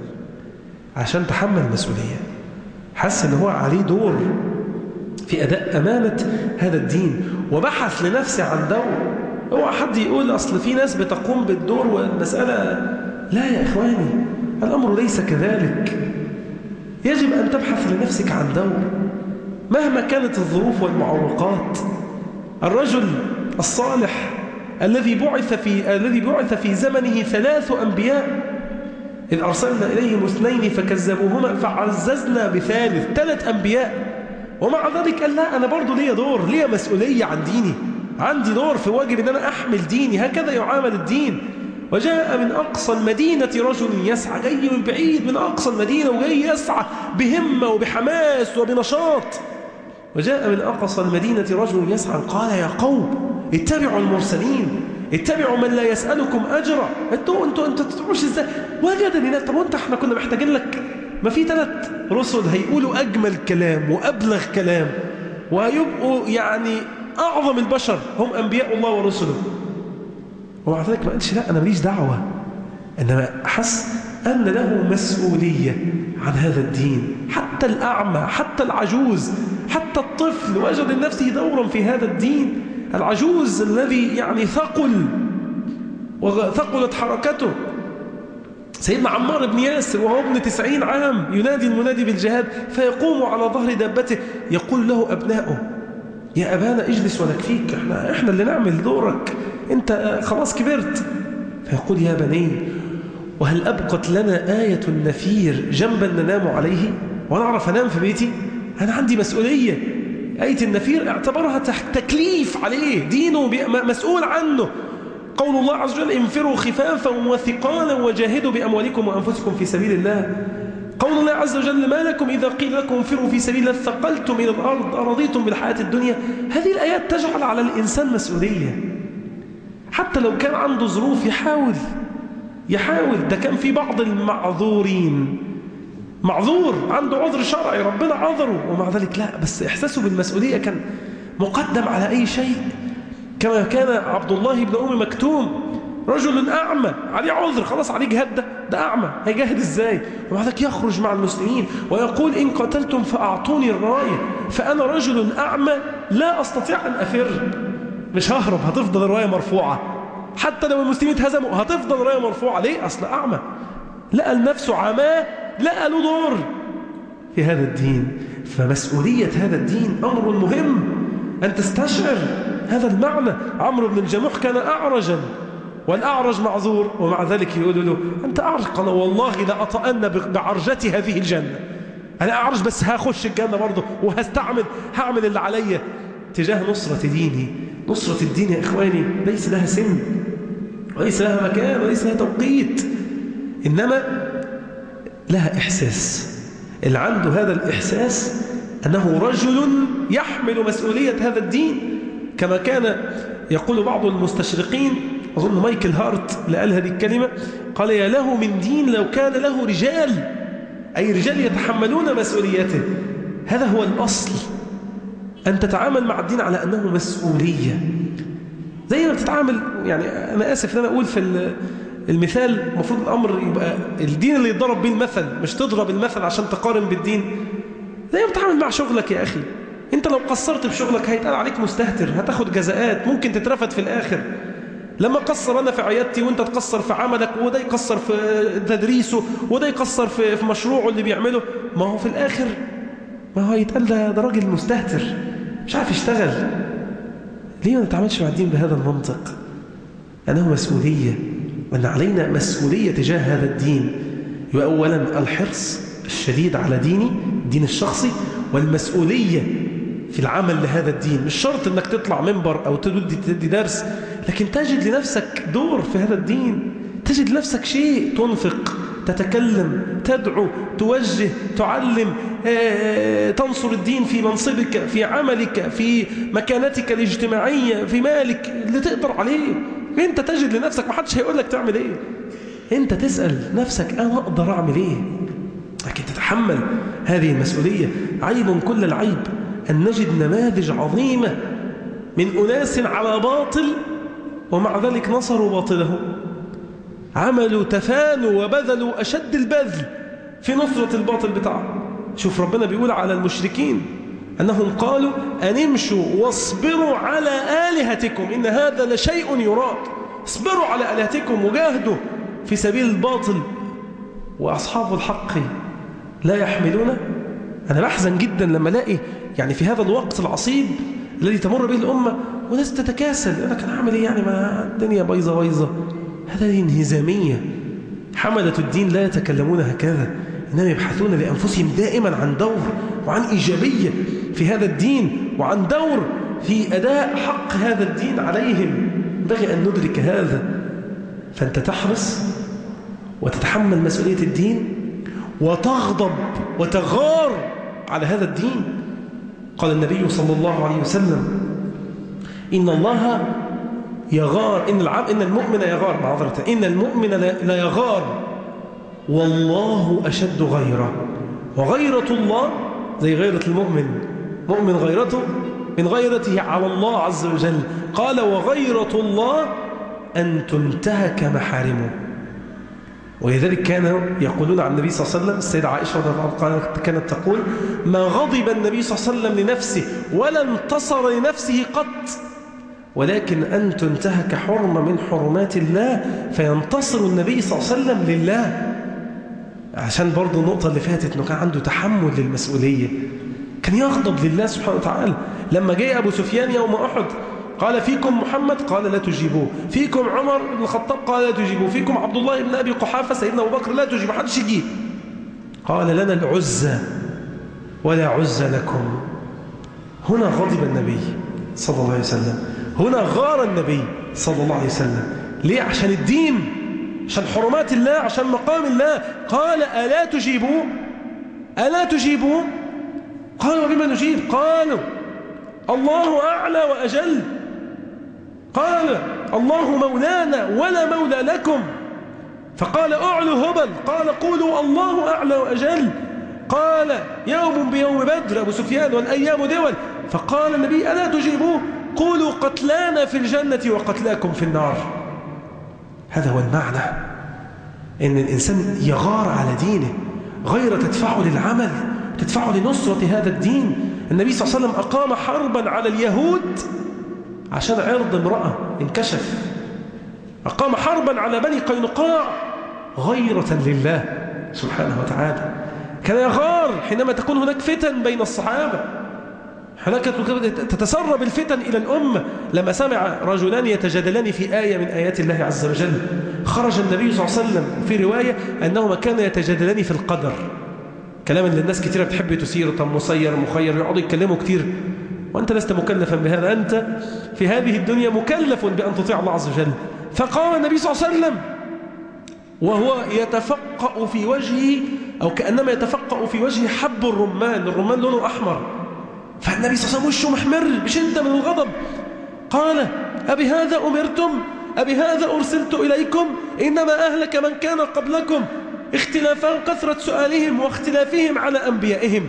عشان تحمل المسؤولية حس ان هو عليه دور في أداء أمانة هذا الدين وبحث لنفسه عن دور هو حد يقول أصل في ناس بتقوم بالدور والمسألة لا يا إخواني الأمر ليس كذلك يجب أن تبحث لنفسك عن دور مهما كانت الظروف والمعوقات الرجل الصالح الذي بعث في الذي بعث في زمنه ثلاث أنبياء إذ أرسلنا إليهم اثنين فكذبوهما فعززنا بثالث ثلاث أنبياء ومع ذلك قال لا أنا برضو ليا دور ليا مسؤولية عن ديني عندي دور في واجب أن أنا أحمل ديني هكذا يعامل الدين وجاء من أقصى المدينة رجل يسعى جاي من بعيد من أقصى المدينة وجاي يسعى بهمة وبحماس وبنشاط وجاء من أقصى المدينة رجل يسعى قال يا قوم اتبعوا المرسلين اتبعوا من لا يسألكم أجرا انتوا انتوا انتوا تدعوش ازاي وجد لنا طب وانت احنا كنا محتاجين لك ما في ثلاث رسل هيقولوا أجمل كلام وأبلغ كلام وهيبقوا يعني أعظم البشر هم أنبياء الله ورسله ومع ذلك ما قالش لا أنا ماليش دعوة إنما حس أن له مسؤولية عن هذا الدين حتى الأعمى حتى العجوز حتى الطفل وجد لنفسه دورا في هذا الدين العجوز الذي يعني ثقل وثقلت حركته سيدنا عمار بن ياسر وهو ابن تسعين عام ينادي المنادي بالجهاد فيقوم على ظهر دابته يقول له أبناؤه يا أبانا اجلس ونكفيك احنا, احنا اللي نعمل دورك انت خلاص كبرت فيقول يا بني وهل أبقت لنا آية النفير جنبا ننام عليه ونعرف أنام في بيتي أنا عندي مسؤولية آية النفير اعتبرها تكليف عليه دينه مسؤول عنه قول الله عز وجل انفروا خفافا وثقالا وجاهدوا بأموالكم وأنفسكم في سبيل الله قول الله عز وجل ما لكم إذا قيل لكم انفروا في سبيل الله ثقلتم إلى الأرض أرضيتم بالحياة الدنيا هذه الآيات تجعل على الإنسان مسؤولية حتى لو كان عنده ظروف يحاول يحاول ده كان في بعض المعذورين معذور عنده عذر شرعي ربنا عذره ومع ذلك لا بس إحساسه بالمسؤولية كان مقدم على أي شيء كما كان عبد الله بن أم مكتوم رجل أعمى عليه عذر خلاص عليه جهاد ده ده أعمى هيجاهد إزاي ومع ذلك يخرج مع المسلمين ويقول إن قتلتم فأعطوني الراية فأنا رجل أعمى لا أستطيع أن أفر مش ههرب هتفضل الراية مرفوعة حتى لو المسلمين اتهزموا هتفضل الراية مرفوعة ليه أصل أعمى لقى لنفسه عماه لقى له دور في هذا الدين فمسؤولية هذا الدين أمر مهم أن تستشعر هذا المعنى عمرو بن الجموح كان أعرجا والأعرج معذور ومع ذلك يقول له أنت أعرج قال والله لأطأن بعرجتي هذه الجنة أنا أعرج بس هخش الجنة برضه وهستعمل هعمل اللي عليا تجاه نصرة ديني نصرة الدين يا إخواني ليس لها سن وليس لها مكان وليس لها توقيت إنما لها إحساس اللي عنده هذا الإحساس أنه رجل يحمل مسؤولية هذا الدين كما كان يقول بعض المستشرقين أظن مايكل هارت اللي قال هذه الكلمة قال يا له من دين لو كان له رجال أي رجال يتحملون مسؤوليته هذا هو الأصل أن تتعامل مع الدين على أنه مسؤولية زي ما بتتعامل يعني أنا آسف أن أنا أقول في المثال المفروض الأمر يبقى الدين اللي يضرب به المثل مش تضرب المثل عشان تقارن بالدين زي ما بتتعامل مع شغلك يا أخي أنت لو قصرت في شغلك هيتقال عليك مستهتر هتاخد جزاءات ممكن تترفد في الآخر لما قصر أنا في عيادتي وانت تقصر في عملك وده يقصر في تدريسه وده يقصر في, في مشروعه اللي بيعمله ما هو في الآخر ما هو يتقال ده, ده راجل مستهتر مش عارف يشتغل ليه ما نتعاملش مع الدين بهذا المنطق أنه مسؤولية وأن علينا مسؤولية تجاه هذا الدين يبقى أولا الحرص الشديد على ديني الدين الشخصي والمسؤولية في العمل لهذا الدين مش شرط أنك تطلع منبر أو تدي, تدي درس لكن تجد لنفسك دور في هذا الدين تجد لنفسك شيء تنفق تتكلم تدعو توجه تعلم تنصر الدين في منصبك في عملك في مكانتك الاجتماعية في مالك اللي تقدر عليه انت تجد لنفسك ما حدش هيقول لك تعمل ايه انت تسأل نفسك انا اقدر اعمل ايه لكن تتحمل هذه المسؤولية عيب كل العيب أن نجد نماذج عظيمة من أناس على باطل ومع ذلك نصروا باطله عملوا تفانوا وبذلوا أشد البذل في نصرة الباطل بتاعه شوف ربنا بيقول على المشركين أنهم قالوا أن امشوا واصبروا على آلهتكم إن هذا لشيء يراد اصبروا على آلهتكم وجاهدوا في سبيل الباطل وأصحاب الحق لا يحملون أنا بحزن جدا لما الاقي يعني في هذا الوقت العصيب الذي تمر به الأمة وناس تتكاسل أنا كان أعمل إيه يعني ما الدنيا بايظة بايظة هذا انهزامية حملة الدين لا يتكلمون هكذا إنما يبحثون لأنفسهم دائما عن دور وعن إيجابية في هذا الدين وعن دور في أداء حق هذا الدين عليهم ينبغي أن ندرك هذا فأنت تحرص وتتحمل مسؤولية الدين وتغضب وتغار على هذا الدين قال النبي صلى الله عليه وسلم إن الله يغار إن, العب إن المؤمن يغار معذرة إن المؤمن لا يغار والله أشد غيرة وغيرة الله زي غيرة المؤمن مؤمن غيرته من غيرته على الله عز وجل قال وغيرة الله أن تنتهك محارمه ولذلك كانوا يقولون عن النبي صلى الله عليه وسلم السيدة عائشة رضي الله عنها كانت تقول ما غضب النبي صلى الله عليه وسلم لنفسه ولا انتصر لنفسه قط ولكن أن تنتهك حرمة من حرمات الله فينتصر النبي صلى الله عليه وسلم لله عشان برضو النقطة اللي فاتت أنه كان عنده تحمل للمسؤولية كان يغضب لله سبحانه وتعالى لما جاء أبو سفيان يوم أحد قال فيكم محمد قال لا تجيبوه فيكم عمر بن الخطاب قال لا تجيبوه فيكم عبد الله بن أبي قحافة سيدنا أبو بكر لا تجيبوا حدش يجيب قال لنا العزة ولا عزة لكم هنا غضب النبي صلى الله عليه وسلم هنا غار النبي صلى الله عليه وسلم ليه عشان الدين عشان حرمات الله عشان مقام الله قال ألا تجيبوا ألا تجيبوا قالوا بما نجيب قالوا الله أعلى وأجل قال الله مولانا ولا مولى لكم فقال أعلوا هبل قال قولوا الله أعلى وأجل قال يوم بيوم بدر أبو سفيان والأيام دول فقال النبي ألا تجيبوه قولوا قتلانا في الجنة وقتلاكم في النار هذا هو المعنى إن الإنسان يغار على دينه غير تدفعه للعمل تدفعه لنصرة هذا الدين النبي صلى الله عليه وسلم أقام حربا على اليهود عشان عرض امرأة انكشف أقام حربا على بني قينقاع غيرة لله سبحانه وتعالى كان يغار حينما تكون هناك فتن بين الصحابة هناك تتسرب الفتن إلى الأمة لما سمع رجلان يتجادلان في آية من آيات الله عز وجل خرج النبي صلى الله عليه وسلم في رواية أنهما كانوا يتجادلان في القدر كلام اللي الناس كثيرة بتحب تثير طب مسير مخير يقعدوا يتكلموا كتير وأنت لست مكلفا بهذا أنت في هذه الدنيا مكلف بأن تطيع الله عز وجل فقام النبي صلى الله عليه وسلم وهو يتفقأ في وجهه أو كأنما يتفقأ في وجهه حب الرمان الرمان لونه أحمر فالنبي صلى الله عليه وسلم وشه محمر بشدة من الغضب قال أبي هذا أمرتم أبي هذا أرسلت إليكم إنما أهلك من كان قبلكم اختلافا كثرة سؤالهم واختلافهم على أنبيائهم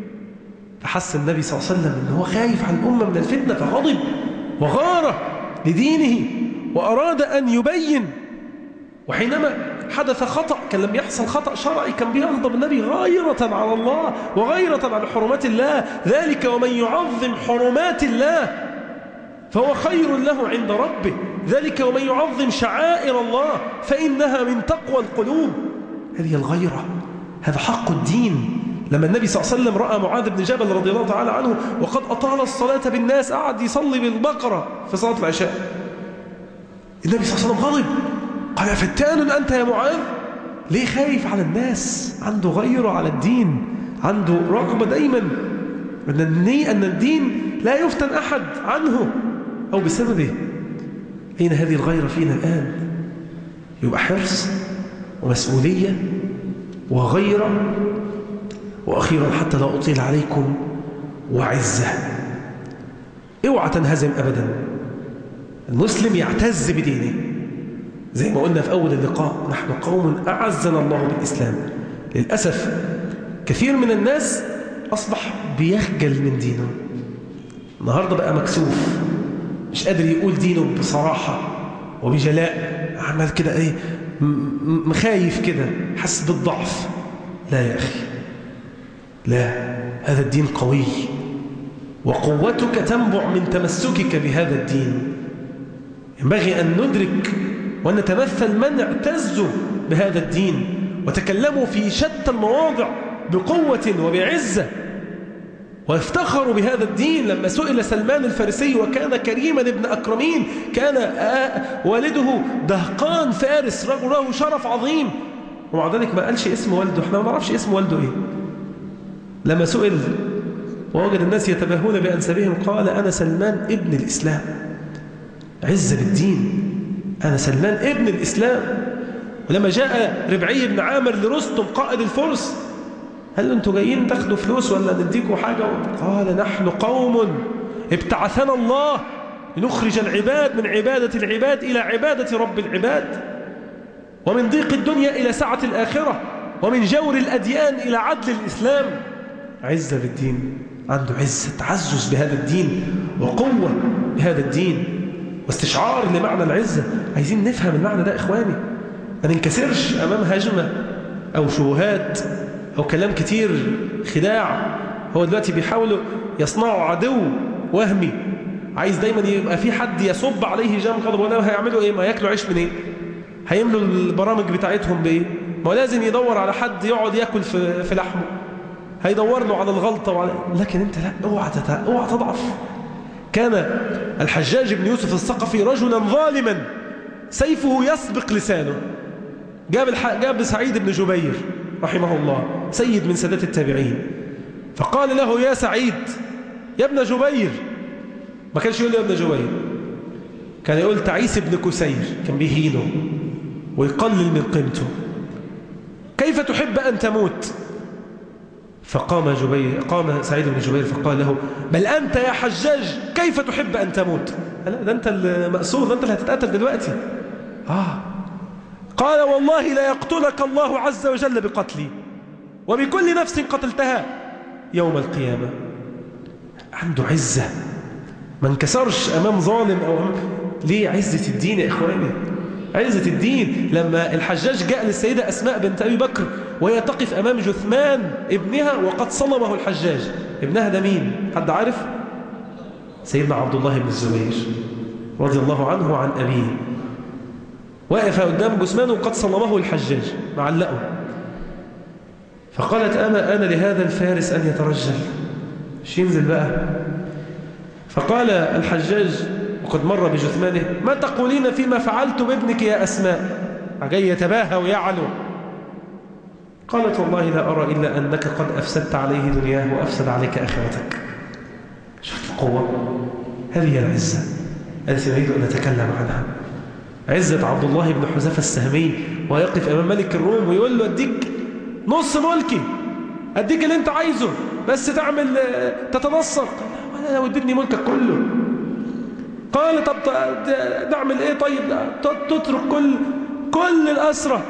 فحس النبي صلى الله عليه وسلم أنه خايف عن الأمة من الفتنة فغضب وغار لدينه وأراد أن يبين وحينما حدث خطأ كان لم يحصل خطأ شرعي كان بيغضب النبي غيرة على الله وغيرة على حرمات الله ذلك ومن يعظم حرمات الله فهو خير له عند ربه ذلك ومن يعظم شعائر الله فإنها من تقوى القلوب هذه الغيرة هذا حق الدين لما النبي صلى الله عليه وسلم رأى معاذ بن جبل رضي الله تعالى عنه وقد أطال الصلاة بالناس قعد يصلي بالبقرة في صلاة العشاء النبي صلى الله عليه وسلم غضب قال فتان أنت يا معاذ ليه خايف على الناس عنده غيرة على الدين عنده رغبة دايما أن الدين لا يفتن أحد عنه أو بسببه أين هذه الغيرة فينا الآن يبقى حرص ومسؤولية وغيرة وأخيرا حتى لا أطيل عليكم وعزة اوعى تنهزم أبدا المسلم يعتز بدينه زي ما قلنا في أول اللقاء نحن قوم أعزنا الله بالإسلام للأسف كثير من الناس أصبح بيخجل من دينه النهاردة بقى مكسوف مش قادر يقول دينه بصراحة وبجلاء عمل كده ايه مخايف كده حس بالضعف لا يا أخي لا هذا الدين قوي وقوتك تنبع من تمسكك بهذا الدين ينبغي أن ندرك وأن نتمثل من اعتزوا بهذا الدين وتكلموا في شتى المواضع بقوة وبعزة وافتخروا بهذا الدين لما سئل سلمان الفارسي وكان كريما ابن أكرمين كان والده دهقان فارس رجل له شرف عظيم ومع ذلك ما قالش اسم والده احنا ما نعرفش اسم والده ايه لما سئل ووجد الناس يتباهون بأنسابهم قال أنا سلمان ابن الإسلام عز بالدين أنا سلمان ابن الإسلام ولما جاء ربعي بن عامر لرستم قائد الفرس هل له انتوا جايين تاخدوا فلوس ولا نديكم حاجة قال نحن قوم ابتعثنا الله لنخرج العباد من عبادة العباد إلى عبادة رب العباد ومن ضيق الدنيا إلى سعة الآخرة ومن جور الأديان إلى عدل الإسلام عزة بالدين عنده عزة تعزز بهذا الدين وقوة بهذا الدين واستشعار لمعنى العزة عايزين نفهم المعنى ده إخواني ما ننكسرش أمام هجمة أو شبهات أو كلام كتير خداع هو دلوقتي بيحاولوا يصنعوا عدو وهمي عايز دايما يبقى في حد يصب عليه جام غضب ولا هيعملوا ايه ما ياكلوا عيش منين إيه؟ هيملوا البرامج بتاعتهم بايه ما هو لازم يدور على حد يقعد ياكل في, في لحمه هيدور له على الغلطه وعلى لكن انت لا اوعى اوعى تضعف كان الحجاج بن يوسف الثقفي رجلا ظالما سيفه يسبق لسانه جاب الح... جاب سعيد بن جبير رحمه الله سيد من سادات التابعين فقال له يا سعيد يا ابن جبير ما كانش يقول له يا ابن جبير كان يقول تعيس بن كسير كان بيهينه ويقلل من قيمته كيف تحب أن تموت فقام جبير قام سعيد بن جبير فقال له بل أنت يا حجاج كيف تحب أن تموت لا ده أنت المأسور ده أنت اللي هتتقتل دلوقتي آه قال والله لا يقتلك الله عز وجل بقتلي وبكل نفس قتلتها يوم القيامة عنده عزة ما انكسرش أمام ظالم أو أمام ليه عزة الدين يا إخواني عزة الدين لما الحجاج جاء للسيدة أسماء بنت أبي بكر وهي تقف أمام جثمان ابنها وقد صلمه الحجاج ابنها ده مين؟ حد عارف؟ سيدنا عبد الله بن الزبير رضي الله عنه وعن أبيه واقف قدام جثمان وقد صلمه الحجاج معلقه فقالت أنا أنا لهذا الفارس أن يترجل مش ينزل بقى فقال الحجاج وقد مر بجثمانه ما تقولين فيما فعلت بابنك يا أسماء جاي يتباهى ويعلو قالت والله لا أرى إلا أنك قد أفسدت عليه دنياه وأفسد عليك آخرتك شفت القوة هذه هي العزة التي نريد أن نتكلم عنها عزة عبد الله بن حذافة السهمي ويقف أمام ملك الروم ويقول له أديك نص ملكي أديك اللي أنت عايزه بس تعمل تتنصر قال لو اديتني ملكك كله قال طب نعمل ايه طيب تترك كل كل الأسرة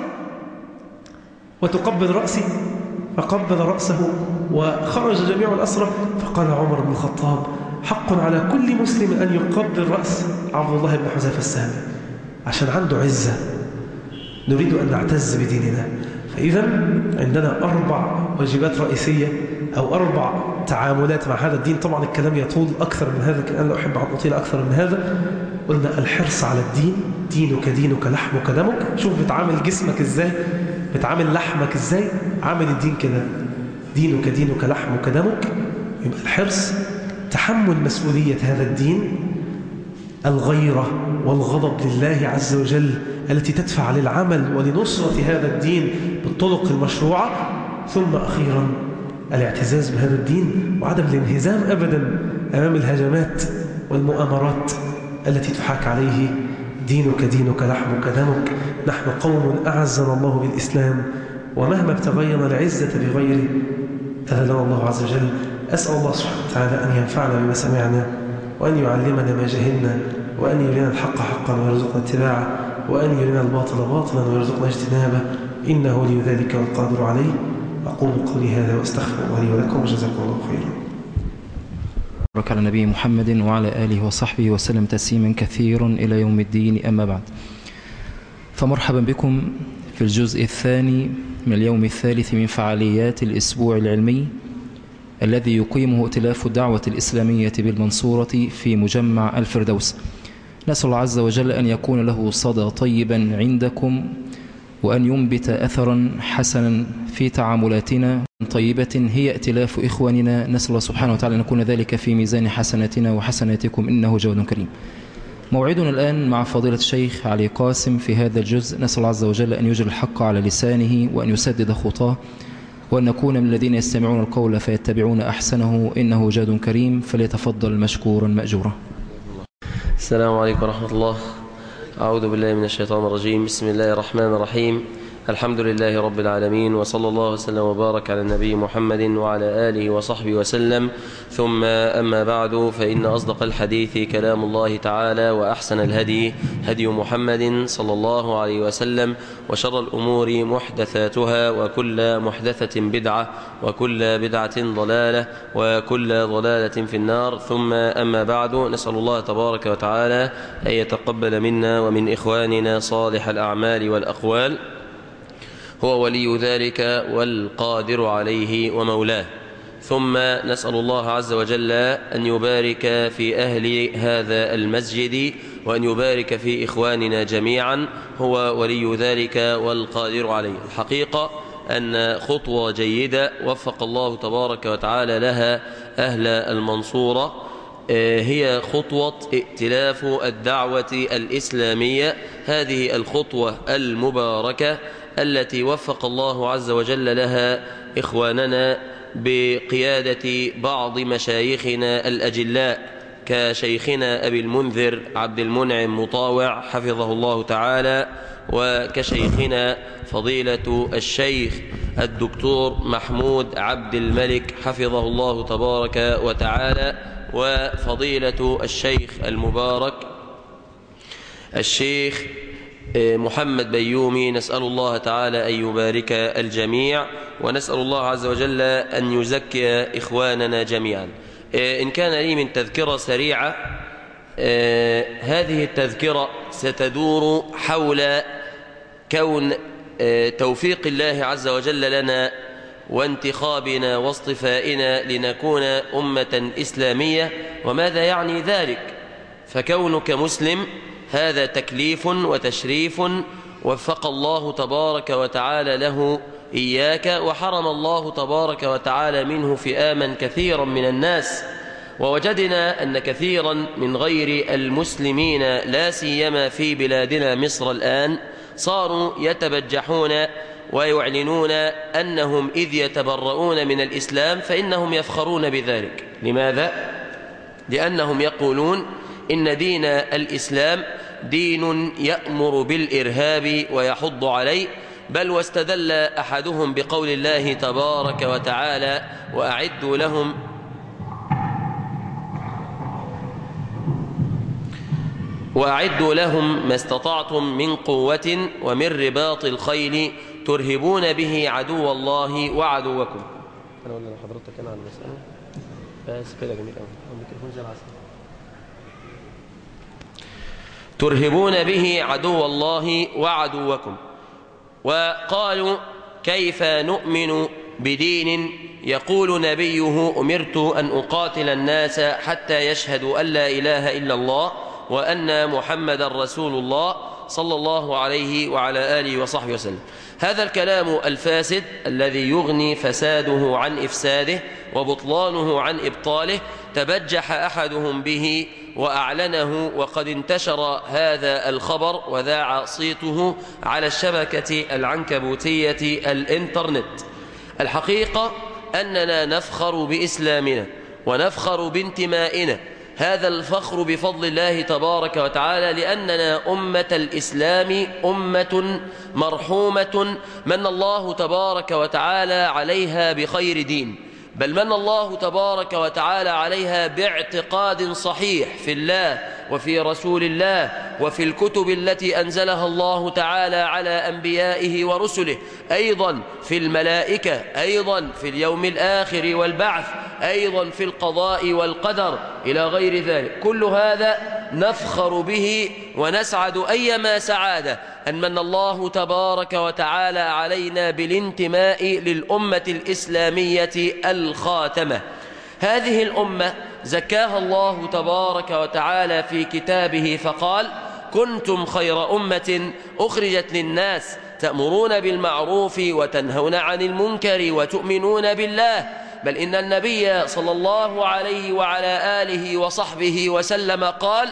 وتقبل رأسي فقبل رأسه وخرج جميع الأسرة فقال عمر بن الخطاب حق على كل مسلم أن يقبل رأس عبد الله بن حذافة السهمي عشان عنده عزة نريد أن نعتز بديننا فإذا عندنا أربع واجبات رئيسية أو أربع تعاملات مع هذا الدين طبعا الكلام يطول أكثر من هذا أنا لا أحب أن أطيل أكثر من هذا قلنا الحرص على الدين دينك دينك لحمك دمك شوف بتعامل جسمك ازاي بتعامل لحمك ازاي عامل الدين كده دينك دينك لحمك دمك يبقى الحرص تحمل مسؤولية هذا الدين الغيرة والغضب لله عز وجل التي تدفع للعمل ولنصرة هذا الدين بالطرق المشروعة ثم أخيرا الاعتزاز بهذا الدين وعدم الانهزام أبدا أمام الهجمات والمؤامرات التي تحاك عليه دينك دينك لحمك دمك نحن قوم أعزنا الله بالإسلام ومهما ابتغينا العزة بغيره أذلنا الله عز وجل أسأل الله سبحانه وتعالى أن ينفعنا بما سمعنا وأن يعلمنا ما جهلنا وأن يرينا الحق حقا ويرزقنا اتباعه وأن يرينا الباطل باطلا ويرزقنا اجتنابه إنه لي ذلك والقادر عليه أقول قولي هذا وأستغفر الله لي ولكم وجزاكم الله خيرا بارك على نبي محمد وعلى آله وصحبه وسلم تسليما كثيرا إلى يوم الدين أما بعد فمرحبا بكم في الجزء الثاني من اليوم الثالث من فعاليات الأسبوع العلمي الذي يقيمه ائتلاف الدعوة الإسلامية بالمنصورة في مجمع الفردوس نسأل الله عز وجل أن يكون له صدى طيبا عندكم وأن ينبت أثرا حسنا في تعاملاتنا طيبة هي ائتلاف إخواننا نسأل الله سبحانه وتعالى أن يكون ذلك في ميزان حسناتنا وحسناتكم إنه جود كريم موعدنا الآن مع فضيلة الشيخ علي قاسم في هذا الجزء نسأل الله عز وجل أن يجري الحق على لسانه وأن يسدد خطاه وأن نكون من الذين يستمعون القول فيتبعون أحسنه إنه جاد كريم فليتفضل مشكورا مأجورا السلام عليكم ورحمة الله أعوذ بالله من الشيطان الرجيم بسم الله الرحمن الرحيم الحمد لله رب العالمين وصلى الله وسلم وبارك على النبي محمد وعلى آله وصحبه وسلم ثم أما بعد فإن أصدق الحديث كلام الله تعالى وأحسن الهدي هدي محمد صلى الله عليه وسلم وشر الأمور محدثاتها وكل محدثة بدعة وكل بدعة ضلالة وكل ضلالة في النار ثم أما بعد نسأل الله تبارك وتعالى أن يتقبل منا ومن إخواننا صالح الأعمال والأقوال هو ولي ذلك والقادر عليه ومولاه ثم نسأل الله عز وجل أن يبارك في أهل هذا المسجد وأن يبارك في إخواننا جميعا هو ولي ذلك والقادر عليه الحقيقة أن خطوة جيدة وفق الله تبارك وتعالى لها أهل المنصورة هي خطوة ائتلاف الدعوة الإسلامية هذه الخطوة المباركة التي وفق الله عز وجل لها إخواننا بقيادة بعض مشايخنا الأجلاء كشيخنا أبي المنذر عبد المنعم مطاوع حفظه الله تعالى وكشيخنا فضيلة الشيخ الدكتور محمود عبد الملك حفظه الله تبارك وتعالى وفضيلة الشيخ المبارك الشيخ محمد بيومي نسأل الله تعالى أن يبارك الجميع ونسأل الله عز وجل أن يزكي إخواننا جميعا إن كان لي من تذكرة سريعة هذه التذكرة ستدور حول كون توفيق الله عز وجل لنا وانتخابنا واصطفائنا لنكون أمة إسلامية وماذا يعني ذلك فكونك مسلم هذا تكليف وتشريف وفق الله تبارك وتعالى له إياك وحرم الله تبارك وتعالى منه فئاما كثيرا من الناس ووجدنا أن كثيرا من غير المسلمين لا سيما في بلادنا مصر الآن صاروا يتبجحون ويعلنون أنهم إذ يتبرؤون من الإسلام فإنهم يفخرون بذلك لماذا؟ لأنهم يقولون إن دين الإسلام دين يأمر بالإرهاب ويحض عليه بل واستدل أحدهم بقول الله تبارك وتعالى وأعدوا لهم وأعدوا لهم ما استطعتم من قوة ومن رباط الخيل ترهبون به عدو الله وعدوكم أنا أقول لحضرتك أنا عن المسألة بس كده جميل أوي الميكروفون زي العسل ترهبون به عدو الله وعدوكم وقالوا كيف نؤمن بدين يقول نبيه أمرت أن أقاتل الناس حتى يشهدوا أن لا إله إلا الله وأن محمد رسول الله صلى الله عليه وعلى آله وصحبه وسلم هذا الكلام الفاسد الذي يغني فساده عن إفساده وبطلانه عن إبطاله تبجح أحدهم به وأعلنه وقد انتشر هذا الخبر وذاع صيته على الشبكة العنكبوتية الإنترنت الحقيقة أننا نفخر بإسلامنا ونفخر بانتمائنا هذا الفخر بفضل الله تبارك وتعالى لأننا أمة الإسلام أمة مرحومة من الله تبارك وتعالى عليها بخير دين بل من الله تبارك وتعالى عليها باعتقاد صحيح في الله وفي رسول الله وفي الكتب التي أنزلها الله تعالى على أنبيائه ورسله أيضا في الملائكة أيضا في اليوم الآخر والبعث أيضا في القضاء والقدر إلى غير ذلك كل هذا نفخر به ونسعد أيما سعادة أن من الله تبارك وتعالى علينا بالانتماء للأمة الإسلامية الخاتمة هذه الأمة زكاها الله تبارك وتعالى في كتابه فقال كنتم خير أمة أخرجت للناس تأمرون بالمعروف وتنهون عن المنكر وتؤمنون بالله بل إن النبي صلى الله عليه وعلى آله وصحبه وسلم قال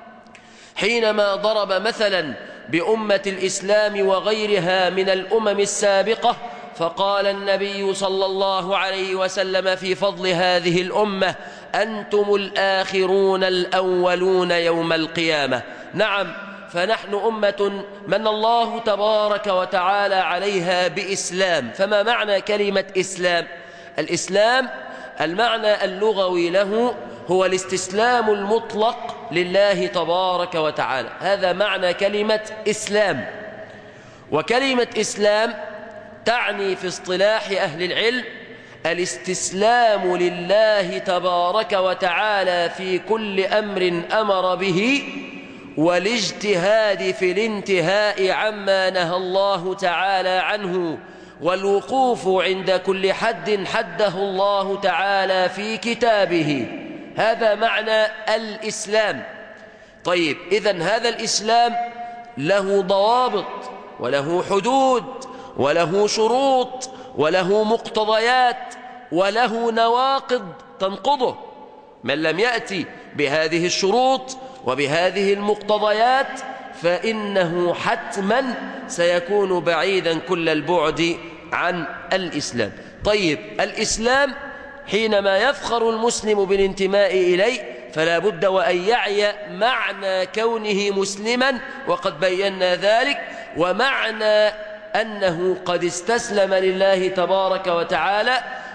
حينما ضرب مثلا بأمة الإسلام وغيرها من الأمم السابقة فقال النبي صلى الله عليه وسلم في فضل هذه الأمة أنتم الآخرون الأولون يوم القيامة نعم فنحن أمة من الله تبارك وتعالى عليها بإسلام فما معنى كلمة إسلام الإسلام المعنى اللغوي له هو الاستسلام المطلق لله تبارك وتعالى هذا معنى كلمة إسلام وكلمة إسلام تعني في اصطلاح أهل العلم الاستسلام لله تبارك وتعالى في كل أمر أمر به والاجتهاد في الانتهاء عما نهى الله تعالى عنه والوقوف عند كل حد حده الله تعالى في كتابه هذا معنى الإسلام طيب إذن هذا الإسلام له ضوابط وله حدود وله شروط وله مقتضيات وله نواقض تنقضه من لم يأتي بهذه الشروط وبهذه المقتضيات فإنه حتما سيكون بعيدا كل البعد عن الإسلام طيب الإسلام حينما يفخر المسلم بالانتماء إليه فلا بد وأن يعي معنى كونه مسلما وقد بينا ذلك ومعنى أنه قد استسلم لله تبارك وتعالى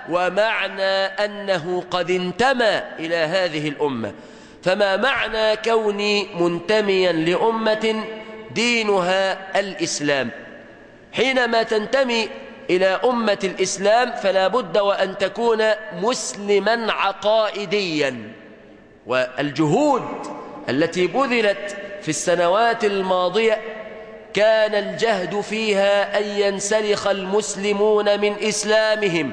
ومعنى أنه قد انتمى إلى هذه الأمة فما معنى كوني منتميا لأمة دينها الإسلام حينما تنتمي إلى أمة الإسلام فلا بد وأن تكون مسلما عقائديا والجهود التي بذلت في السنوات الماضية كان الجهد فيها أن ينسلخ المسلمون من إسلامهم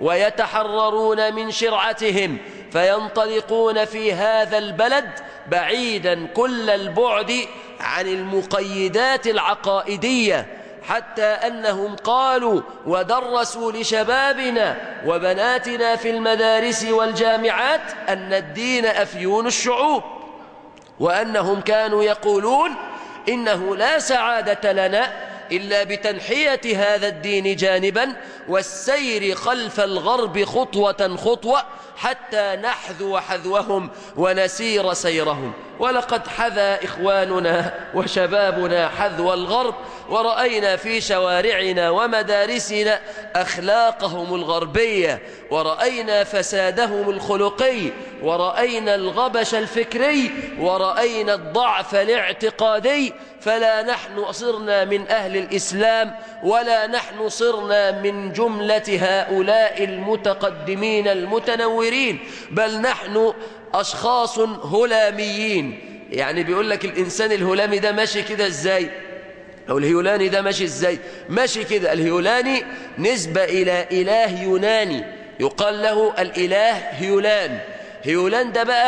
ويتحررون من شرعتهم فينطلقون في هذا البلد بعيدا كل البعد عن المقيدات العقائدية حتى أنهم قالوا ودرسوا لشبابنا وبناتنا في المدارس والجامعات أن الدين أفيون الشعوب وأنهم كانوا يقولون إنه لا سعادة لنا إلا بتنحية هذا الدين جانبا والسير خلف الغرب خطوة خطوة حتى نحذو حذوهم ونسير سيرهم ولقد حذى إخواننا وشبابنا حذو الغرب ورأينا في شوارعنا ومدارسنا أخلاقهم الغربية ورأينا فسادهم الخلقي ورأينا الغبش الفكري ورأينا الضعف الاعتقادي فلا نحن صرنا من أهل الإسلام ولا نحن صرنا من جملة هؤلاء المتقدمين المتنورين بل نحن أشخاص هلاميين يعني بيقول لك الإنسان الهلامي ده ماشي كده إزاي أو الهيولاني ده ماشي إزاي ماشي كده الهيولاني نسبة إلى إله يوناني يقال له الإله هيولان هيولان ده بقى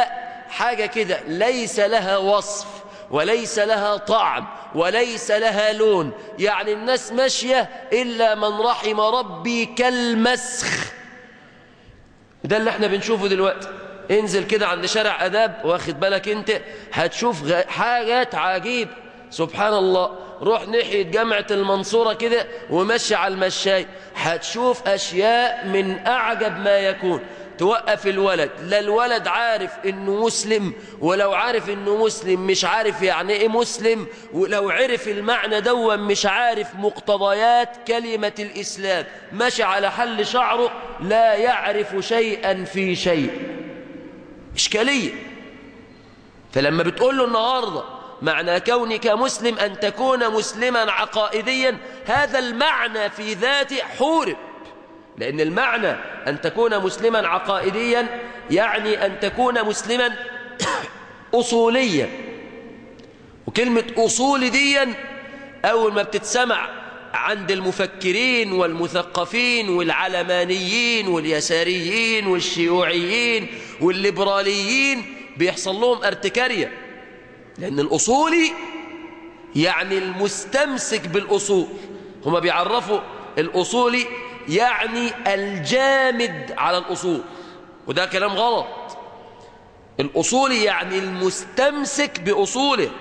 حاجة كده ليس لها وصف وليس لها طعم وليس لها لون يعني الناس ماشية إلا من رحم ربي كالمسخ ده اللي احنا بنشوفه دلوقتي انزل كده عند شارع أداب واخد بالك انت هتشوف غ- حاجات عجيب سبحان الله روح ناحية جامعة المنصورة كده ومشي على المشاي هتشوف أشياء من أعجب ما يكون توقف الولد لا الولد عارف انه مسلم ولو عارف انه مسلم مش عارف يعني ايه مسلم ولو عرف المعنى دوا مش عارف مقتضيات كلمة الإسلام ماشي على حل شعره لا يعرف شيئا في شيء إشكالية فلما بتقول له النهاردة معنى كونك مسلم أن تكون مسلما عقائديا هذا المعنى في ذاته حورب لأن المعنى أن تكون مسلما عقائديا يعني أن تكون مسلما أصوليا وكلمة أصول ديا أول ما بتتسمع عند المفكرين والمثقفين والعلمانيين واليساريين والشيوعيين والليبراليين بيحصل لهم ارتكارية لأن الأصولي يعني المستمسك بالأصول هما بيعرفوا الأصولي يعني الجامد على الأصول وده كلام غلط الأصولي يعني المستمسك بأصوله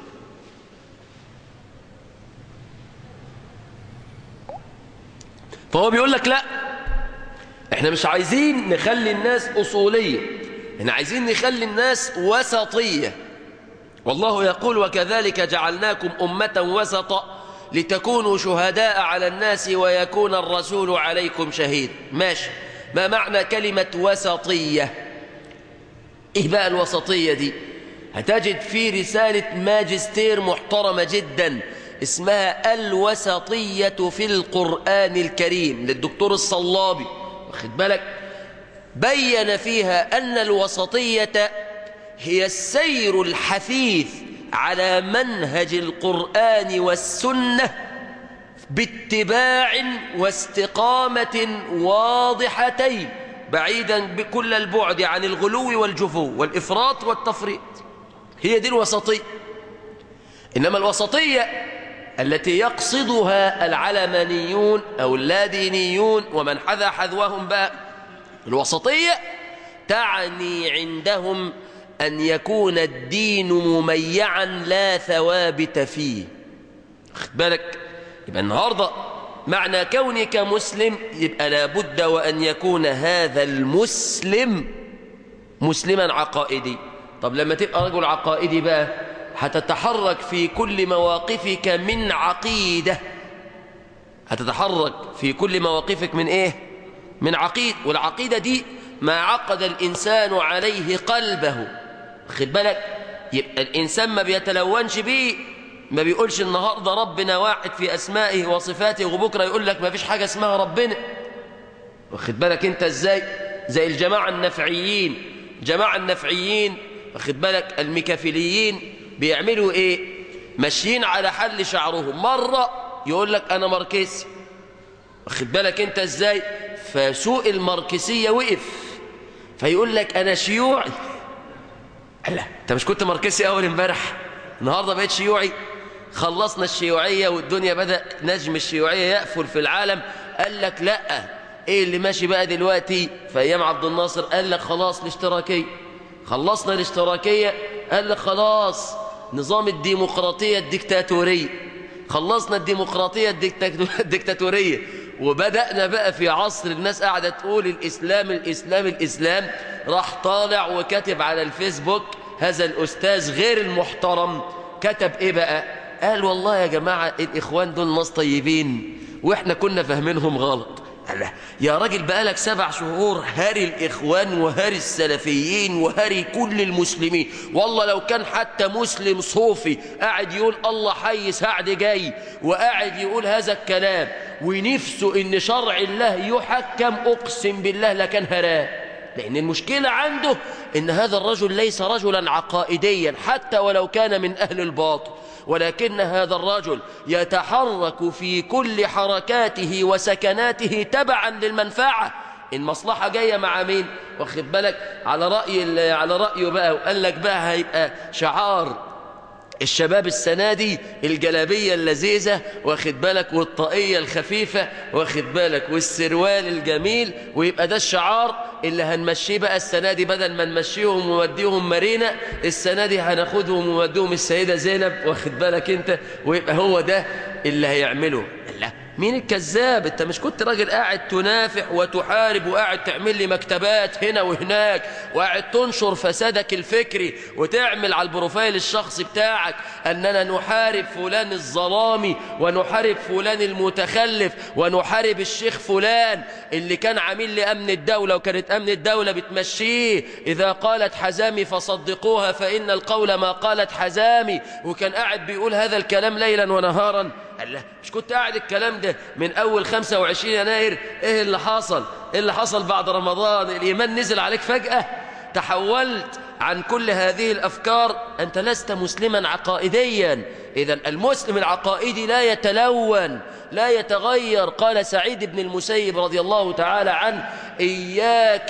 فهو بيقول لك لا احنا مش عايزين نخلي الناس أصولية احنا عايزين نخلي الناس وسطية والله يقول وكذلك جعلناكم أمة وسطا لتكونوا شهداء على الناس ويكون الرسول عليكم شهيد ماشي ما معنى كلمة وسطية ايه بقى الوسطية دي هتجد في رسالة ماجستير محترمة جدا اسمها الوسطية في القرآن الكريم للدكتور الصلابي واخد بالك بين فيها أن الوسطية هي السير الحثيث على منهج القرآن والسنة باتباع واستقامة واضحتين بعيدا بكل البعد عن الغلو والجفو والإفراط والتفريط هي دي الوسطية إنما الوسطية التي يقصدها العلمانيون أو اللادينيون ومن حذا حذوهم بقى الوسطية تعني عندهم أن يكون الدين مميعا لا ثوابت فيه خد بالك يبقى النهاردة معنى كونك مسلم يبقى لابد وأن يكون هذا المسلم مسلما عقائدي طب لما تبقى رجل عقائدي بقى هتتحرك في كل مواقفك من عقيدة هتتحرك في كل مواقفك من ايه من عقيد والعقيدة دي ما عقد الإنسان عليه قلبه خد بالك يبقى الإنسان ما بيتلونش بيه ما بيقولش النهاردة ربنا واحد في أسمائه وصفاته وبكرة يقول لك ما فيش حاجة اسمها ربنا واخد بالك انت ازاي زي الجماعة النفعيين جماعة النفعيين واخد بالك الميكافيليين بيعملوا ايه ماشيين على حل شعرهم مرة يقول لك انا ماركسي واخد بالك انت ازاي فسوق الماركسية وقف فيقول لك انا شيوعي لا انت مش كنت ماركسي اول امبارح النهارده بقيت شيوعي خلصنا الشيوعية والدنيا بدأ نجم الشيوعية يقفل في العالم قال لك لا ايه اللي ماشي بقى دلوقتي في ايام عبد الناصر قال لك خلاص الاشتراكية خلصنا الاشتراكية قال لك خلاص نظام الديمقراطية الديكتاتورية خلصنا الديمقراطية الديكتاتو- الديكتاتورية وبدأنا بقى في عصر الناس قاعدة تقول الإسلام الإسلام الإسلام راح طالع وكاتب على الفيسبوك هذا الأستاذ غير المحترم كتب إيه بقى قال والله يا جماعة الإخوان دول ناس طيبين وإحنا كنا فاهمينهم غلط الله يا راجل بقالك سبع شهور هاري الإخوان وهاري السلفيين وهاري كل المسلمين والله لو كان حتى مسلم صوفي قاعد يقول الله حي سعد جاي وقاعد يقول هذا الكلام ونفسه ان شرع الله يحكم أقسم بالله لكان هراه لأن المشكلة عنده ان هذا الرجل ليس رجلا عقائديا حتى ولو كان من أهل الباطل ولكن هذا الرجل يتحرك في كل حركاته وسكناته تبعا للمنفعة المصلحة جاية مع مين؟ واخد بالك على رأي على رأيه بقى وقال لك بقى هيبقى شعار الشباب السنة دي الجلابية اللذيذة واخد بالك والطاقية الخفيفة واخد بالك والسروال الجميل ويبقى ده الشعار اللي هنمشيه بقى السنة دي بدل ما نمشيهم ووديهم مارينا السنة دي هناخدهم ووديهم السيدة زينب واخد بالك انت ويبقى هو ده اللي هيعمله لا مين الكذاب انت مش كنت راجل قاعد تنافح وتحارب وقاعد تعمل لي مكتبات هنا وهناك وقاعد تنشر فسادك الفكري وتعمل على البروفايل الشخصي بتاعك اننا نحارب فلان الظلامي ونحارب فلان المتخلف ونحارب الشيخ فلان اللي كان عامل لأمن الدولة وكانت أمن الدولة بتمشيه إذا قالت حزامي فصدقوها فإن القول ما قالت حزامي وكان قاعد بيقول هذا الكلام ليلا ونهارا قال له مش كنت قاعد الكلام ده من أول 25 يناير إيه اللي حصل إيه اللي حصل بعد رمضان الإيمان نزل عليك فجأة تحولت عن كل هذه الأفكار أنت لست مسلما عقائديا إذا المسلم العقائدي لا يتلون لا يتغير قال سعيد بن المسيب رضي الله تعالى عنه إياك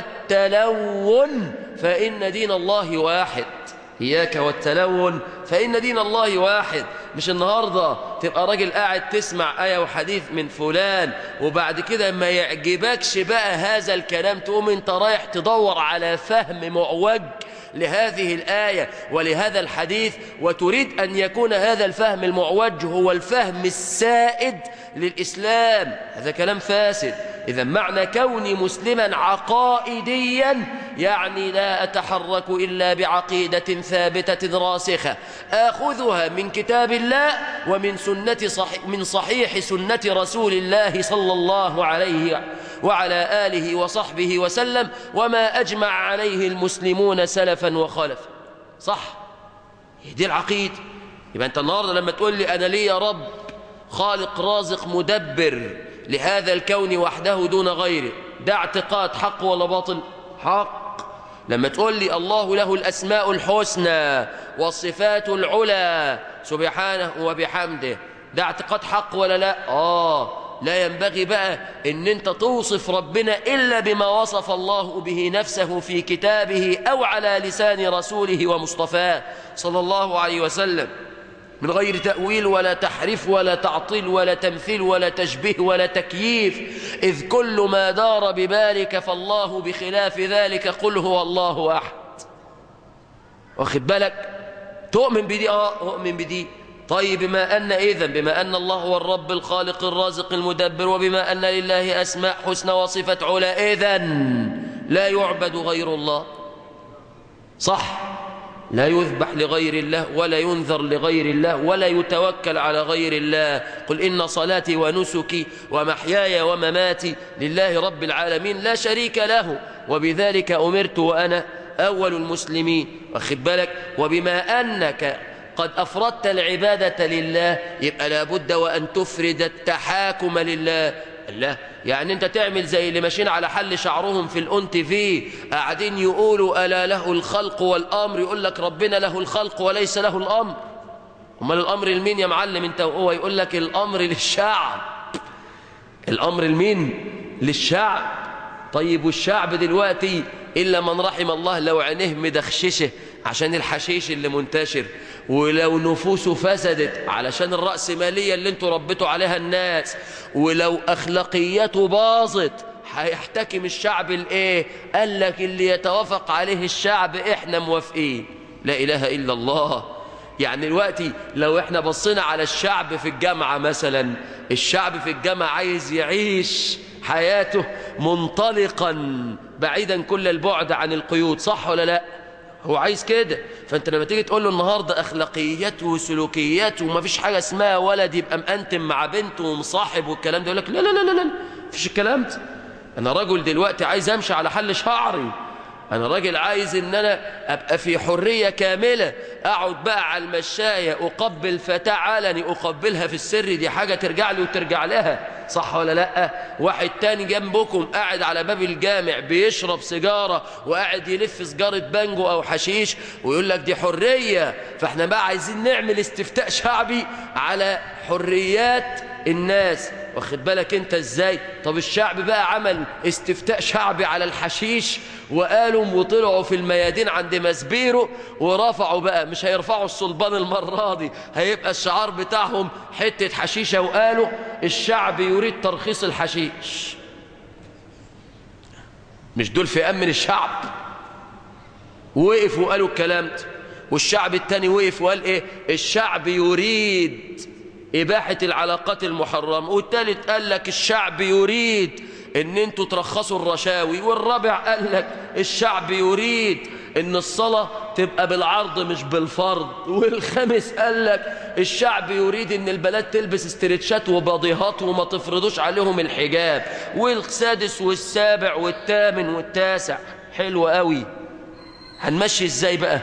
والتلون فإن دين الله واحد إياك والتلون فإن دين الله واحد مش النهاردة تبقى راجل قاعد تسمع آية وحديث من فلان وبعد كده ما يعجبكش بقى هذا الكلام تقوم انت رايح تدور على فهم معوج لهذه الآية ولهذا الحديث وتريد أن يكون هذا الفهم المعوج هو الفهم السائد للإسلام هذا كلام فاسد إذا معنى كوني مسلما عقائديا يعني لا أتحرك إلا بعقيدة ثابتة راسخة آخذها من كتاب الله ومن سنة صحيح من صحيح سنة رسول الله صلى الله عليه وعلى آله وصحبه وسلم وما أجمع عليه المسلمون سلفا وخلفا صح دي العقيدة يبقى أنت النهاردة لما تقول لي أنا لي يا رب خالق رازق مدبر لهذا الكون وحده دون غيره ده اعتقاد حق ولا باطل حق لما تقول لي الله له الأسماء الحسنى والصفات العلى سبحانه وبحمده ده اعتقاد حق ولا لا آه لا ينبغي بقى ان انت توصف ربنا إلا بما وصف الله به نفسه في كتابه أو على لسان رسوله ومصطفاه صلى الله عليه وسلم من غير تأويل ولا تحريف ولا تعطيل ولا تمثيل ولا تشبيه ولا تكييف إذ كل ما دار ببالك فالله بخلاف ذلك قل هو الله أحد واخد بالك تؤمن بدي آه أؤمن بدي طيب بما أن إذن بما أن الله هو الرب الخالق الرازق المدبر وبما أن لله أسماء حسنى وصفة علا إذن لا يعبد غير الله صح لا يذبح لغير الله ولا ينذر لغير الله ولا يتوكل على غير الله قل إن صلاتي ونسكي ومحياي ومماتي لله رب العالمين لا شريك له وبذلك أمرت وأنا أول المسلمين واخد بالك وبما أنك قد أفردت العبادة لله يبقى لابد وأن تفرد التحاكم لله الله يعني انت تعمل زي اللي ماشيين على حل شعرهم في الأون تي في قاعدين يقولوا ألا له الخلق والأمر يقول لك ربنا له الخلق وليس له الأمر امال الأمر لمين يا معلم انت وهو يقول لك الأمر للشعب الأمر لمين للشعب طيب والشعب دلوقتي إلا من رحم الله لو عينيه مدخششه عشان الحشيش اللي منتشر ولو نفوسه فسدت علشان الرأسمالية اللي انتوا ربيتوا عليها الناس ولو أخلاقياته باظت هيحتكم الشعب الايه قال لك اللي يتوافق عليه الشعب احنا موافقين لا إله إلا الله يعني دلوقتي لو احنا بصينا على الشعب في الجامعة مثلا الشعب في الجامعة عايز يعيش حياته منطلقا بعيدا كل البعد عن القيود صح ولا لا هو عايز كده فانت لما تيجي تقول له النهارده اخلاقيات وسلوكيات وما فيش حاجه اسمها ولد يبقى مأنتم مع بنته ومصاحب والكلام ده يقول لك لا لا لا لا لا مفيش الكلام ده انا راجل دلوقتي عايز امشي على حل شعري انا راجل عايز ان انا ابقى في حريه كامله اقعد بقى على المشايه اقبل فتاه علني اقبلها في السر دي حاجه ترجع لي وترجع لها صح ولا لا واحد تاني جنبكم قاعد على باب الجامع بيشرب سيجاره وقاعد يلف سيجاره بانجو او حشيش ويقول لك دي حريه فاحنا بقى عايزين نعمل استفتاء شعبي على حريات الناس واخد بالك انت ازاي طب الشعب بقى عمل استفتاء شعبي على الحشيش وقالوا وطلعوا في الميادين عند مسبيرو ورفعوا بقى مش هيرفعوا الصلبان المرة دي هيبقى الشعار بتاعهم حتة حشيشة وقالوا الشعب يريد ترخيص الحشيش مش دول في أمن الشعب وقفوا وقالوا الكلام ده والشعب التاني وقف وقال ايه الشعب يريد إباحة العلاقات المحرمة والتالت قال لك الشعب يريد ان انتوا ترخصوا الرشاوي والرابع قال لك الشعب يريد ان الصلاة تبقى بالعرض مش بالفرض والخامس قال لك الشعب يريد ان البلد تلبس استرتشات وباضيهات وما تفرضوش عليهم الحجاب والسادس والسابع والثامن والتاسع حلو قوي هنمشي ازاي بقى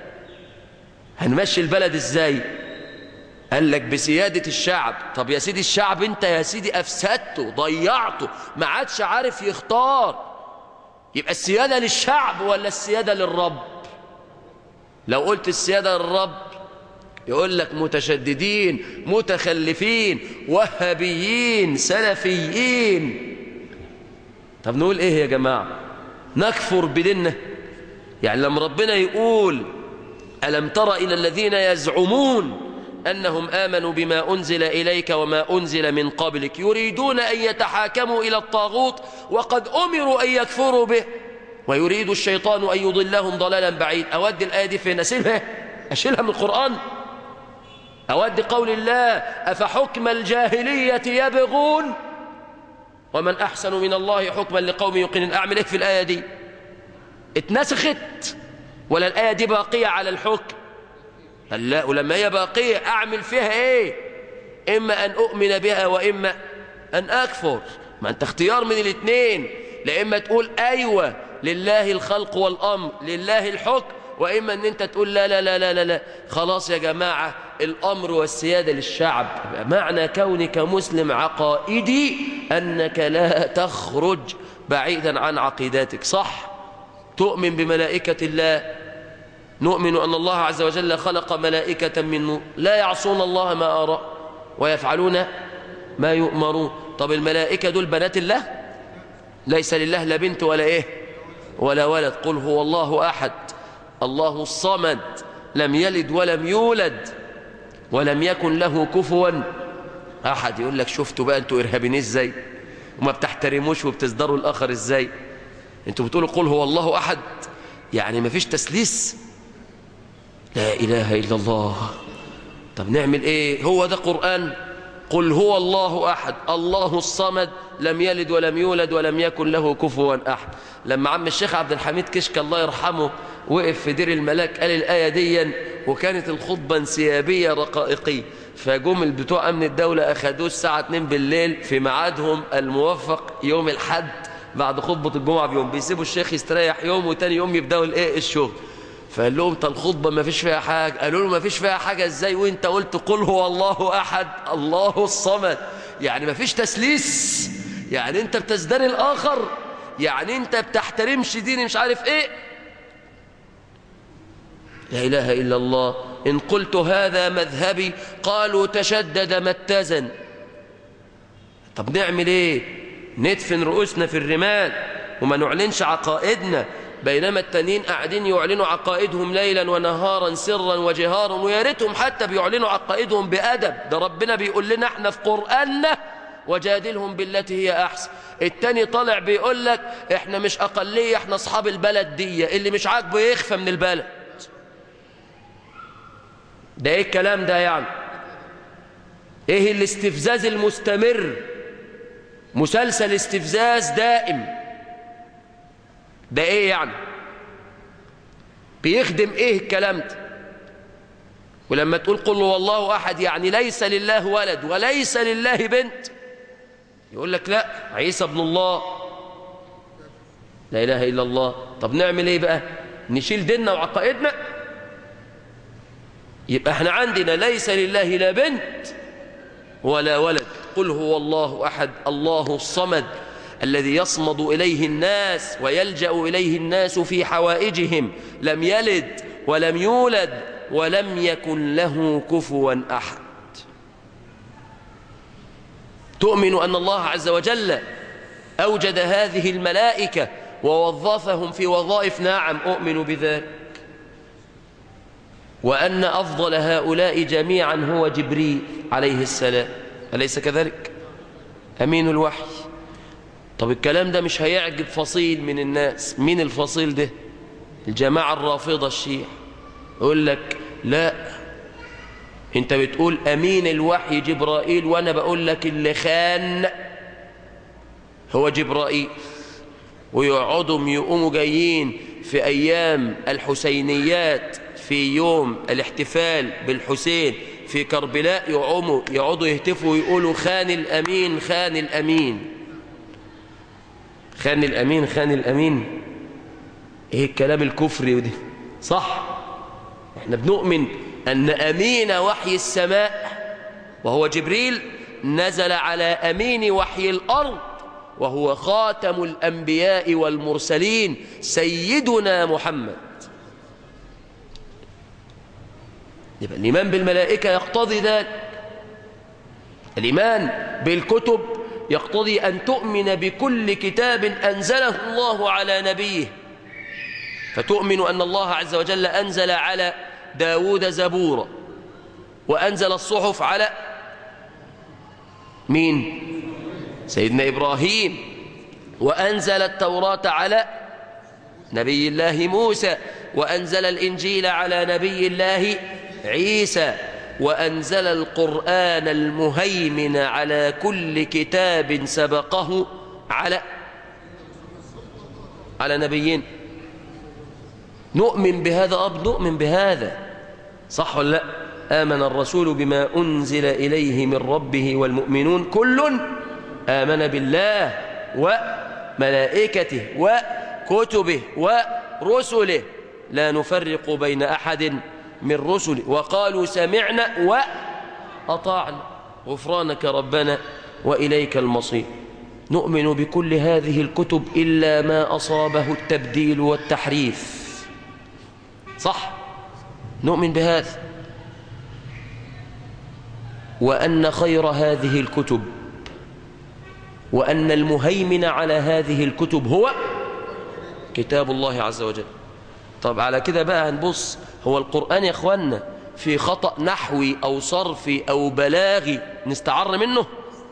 هنمشي البلد ازاي قال لك بسيادة الشعب طب يا سيدي الشعب انت يا سيدي افسدته ضيعته ما عادش عارف يختار يبقى السيادة للشعب ولا السيادة للرب لو قلت السيادة للرب يقول لك متشددين متخلفين وهابيين سلفيين طب نقول ايه يا جماعة نكفر بديننا يعني لما ربنا يقول ألم تر إلى الذين يزعمون أنهم آمنوا بما أنزل إليك وما أنزل من قبلك يريدون أن يتحاكموا إلى الطاغوت وقد أمروا أن يكفروا به ويريد الشيطان أن يضلهم ضلالا بعيد أود الآية دي فين أسيلها أشيلها من القرآن أود قول الله أفحكم الجاهلية يبغون ومن أحسن من الله حكما لقوم يوقنون أعمل إيه في الآية دي اتنسخت ولا الآية دي باقية على الحكم قال لا ولما هي باقية أعمل فيها إيه إما أن أؤمن بها وإما أن أكفر ما أنت اختيار من الاثنين لإما تقول أيوة لله الخلق والأمر لله الحكم وإما أن أنت تقول لا لا لا لا لا, لا. خلاص يا جماعة الأمر والسيادة للشعب معنى كونك مسلم عقائدي أنك لا تخرج بعيدا عن عقيداتك صح تؤمن بملائكة الله نؤمن أن الله عز وجل خلق ملائكة من نور لا يعصون الله ما أرى ويفعلون ما يؤمرون طب الملائكة دول بنات الله ليس لله لا بنت ولا إيه ولا ولد قل هو الله أحد الله الصمد لم يلد ولم يولد ولم يكن له كفوا أحد يقول لك شفتوا بقى أنتوا إرهابين إزاي وما بتحترموش وبتصدروا الآخر إزاي أنتوا بتقولوا قل هو الله أحد يعني ما فيش تسليس لا إله إلا الله طب نعمل إيه هو ده قرآن قل هو الله أحد الله الصمد لم يلد ولم يولد ولم يكن له كفوا أحد لما عم الشيخ عبد الحميد كشك الله يرحمه وقف في دير الملاك قال الآية دي وكانت الخطبة انسيابية رقائقية فجم بتوع أمن الدولة أخدوه الساعة 2 بالليل في ميعادهم الموفق يوم الحد بعد خطبة الجمعة بيوم بيسيبوا الشيخ يستريح يوم وتاني يوم يبدأوا الايه الشغل فقال لهم طب الخطبة ما فيش فيها حاجة قالوا له ما فيش فيها حاجة ازاي وانت قلت قل هو الله أحد الله الصمد يعني ما فيش تسليس يعني انت بتزدري الآخر يعني انت بتحترمش دين مش عارف ايه لا إله إلا الله إن قلت هذا مذهبي قالوا تشدد ما اتزن طب نعمل ايه ندفن رؤوسنا في الرمال وما نعلنش عقائدنا بينما التانيين قاعدين يعلنوا عقائدهم ليلا ونهارا سرا وجهارا ويا ريتهم حتى بيعلنوا عقائدهم بأدب ده ربنا بيقول لنا احنا في قرآننا وجادلهم بالتي هي أحسن التاني طالع بيقول لك احنا مش أقلية احنا أصحاب البلد دي اللي مش عاجبه يخفى من البلد ده ايه الكلام ده يعني ايه الاستفزاز المستمر مسلسل استفزاز دائم ده ايه يعني بيخدم ايه الكلام ده ولما تقول قل هو الله احد يعني ليس لله ولد وليس لله بنت يقول لك لا عيسى ابن الله لا اله الا الله طب نعمل ايه بقى نشيل ديننا وعقائدنا يبقى احنا عندنا ليس لله لا بنت ولا ولد قل هو الله احد الله الصمد الذي يصمد إليه الناس ويلجأ إليه الناس في حوائجهم لم يلد ولم يولد ولم يكن له كفوا أحد تؤمن أن الله عز وجل أوجد هذه الملائكة ووظفهم في وظائف نعم أؤمن بذلك وأن أفضل هؤلاء جميعا هو جبريل عليه السلام أليس كذلك؟ أمين الوحي طب الكلام ده مش هيعجب فصيل من الناس مين الفصيل ده؟ الجماعة الرافضة الشيعة يقول لك لا انت بتقول أمين الوحي جبرائيل وأنا بقول لك اللي خان هو جبرائيل ويقعدوا يقوموا جايين في أيام الحسينيات في يوم الاحتفال بالحسين في كربلاء يقوموا يقعدوا يهتفوا ويقولوا خان الأمين خان الأمين خان الأمين خان الأمين ايه الكلام الكفري ده صح احنا بنؤمن أن أمين وحي السماء وهو جبريل نزل على أمين وحي الأرض وهو خاتم الأنبياء والمرسلين سيدنا محمد يبقى الإيمان بالملائكة يقتضي ذلك الإيمان بالكتب يقتضي أن تؤمن بكل كتاب أنزله الله على نبيه فتؤمن أن الله عز وجل أنزل على داود زبورا وأنزل الصحف على مين سيدنا إبراهيم وأنزل التوراة على نبي الله موسى وأنزل الإنجيل على نبي الله عيسى وأنزل القرآن المهيمن على كل كتاب سبقه على على نبيين نؤمن بهذا أب نؤمن بهذا صح ولا لا آمن الرسول بما أنزل إليه من ربه والمؤمنون كل آمن بالله وملائكته وكتبه ورسله لا نفرق بين أحد من رسله وقالوا سمعنا وأطعنا غفرانك ربنا وإليك المصير نؤمن بكل هذه الكتب إلا ما أصابه التبديل والتحريف صح نؤمن بهذا وأن خير هذه الكتب وأن المهيمن على هذه الكتب هو كتاب الله عز وجل طب على كده بقى هنبص هو القرآن يا اخوانا في خطأ نحوي أو صرفي أو بلاغي نستعر منه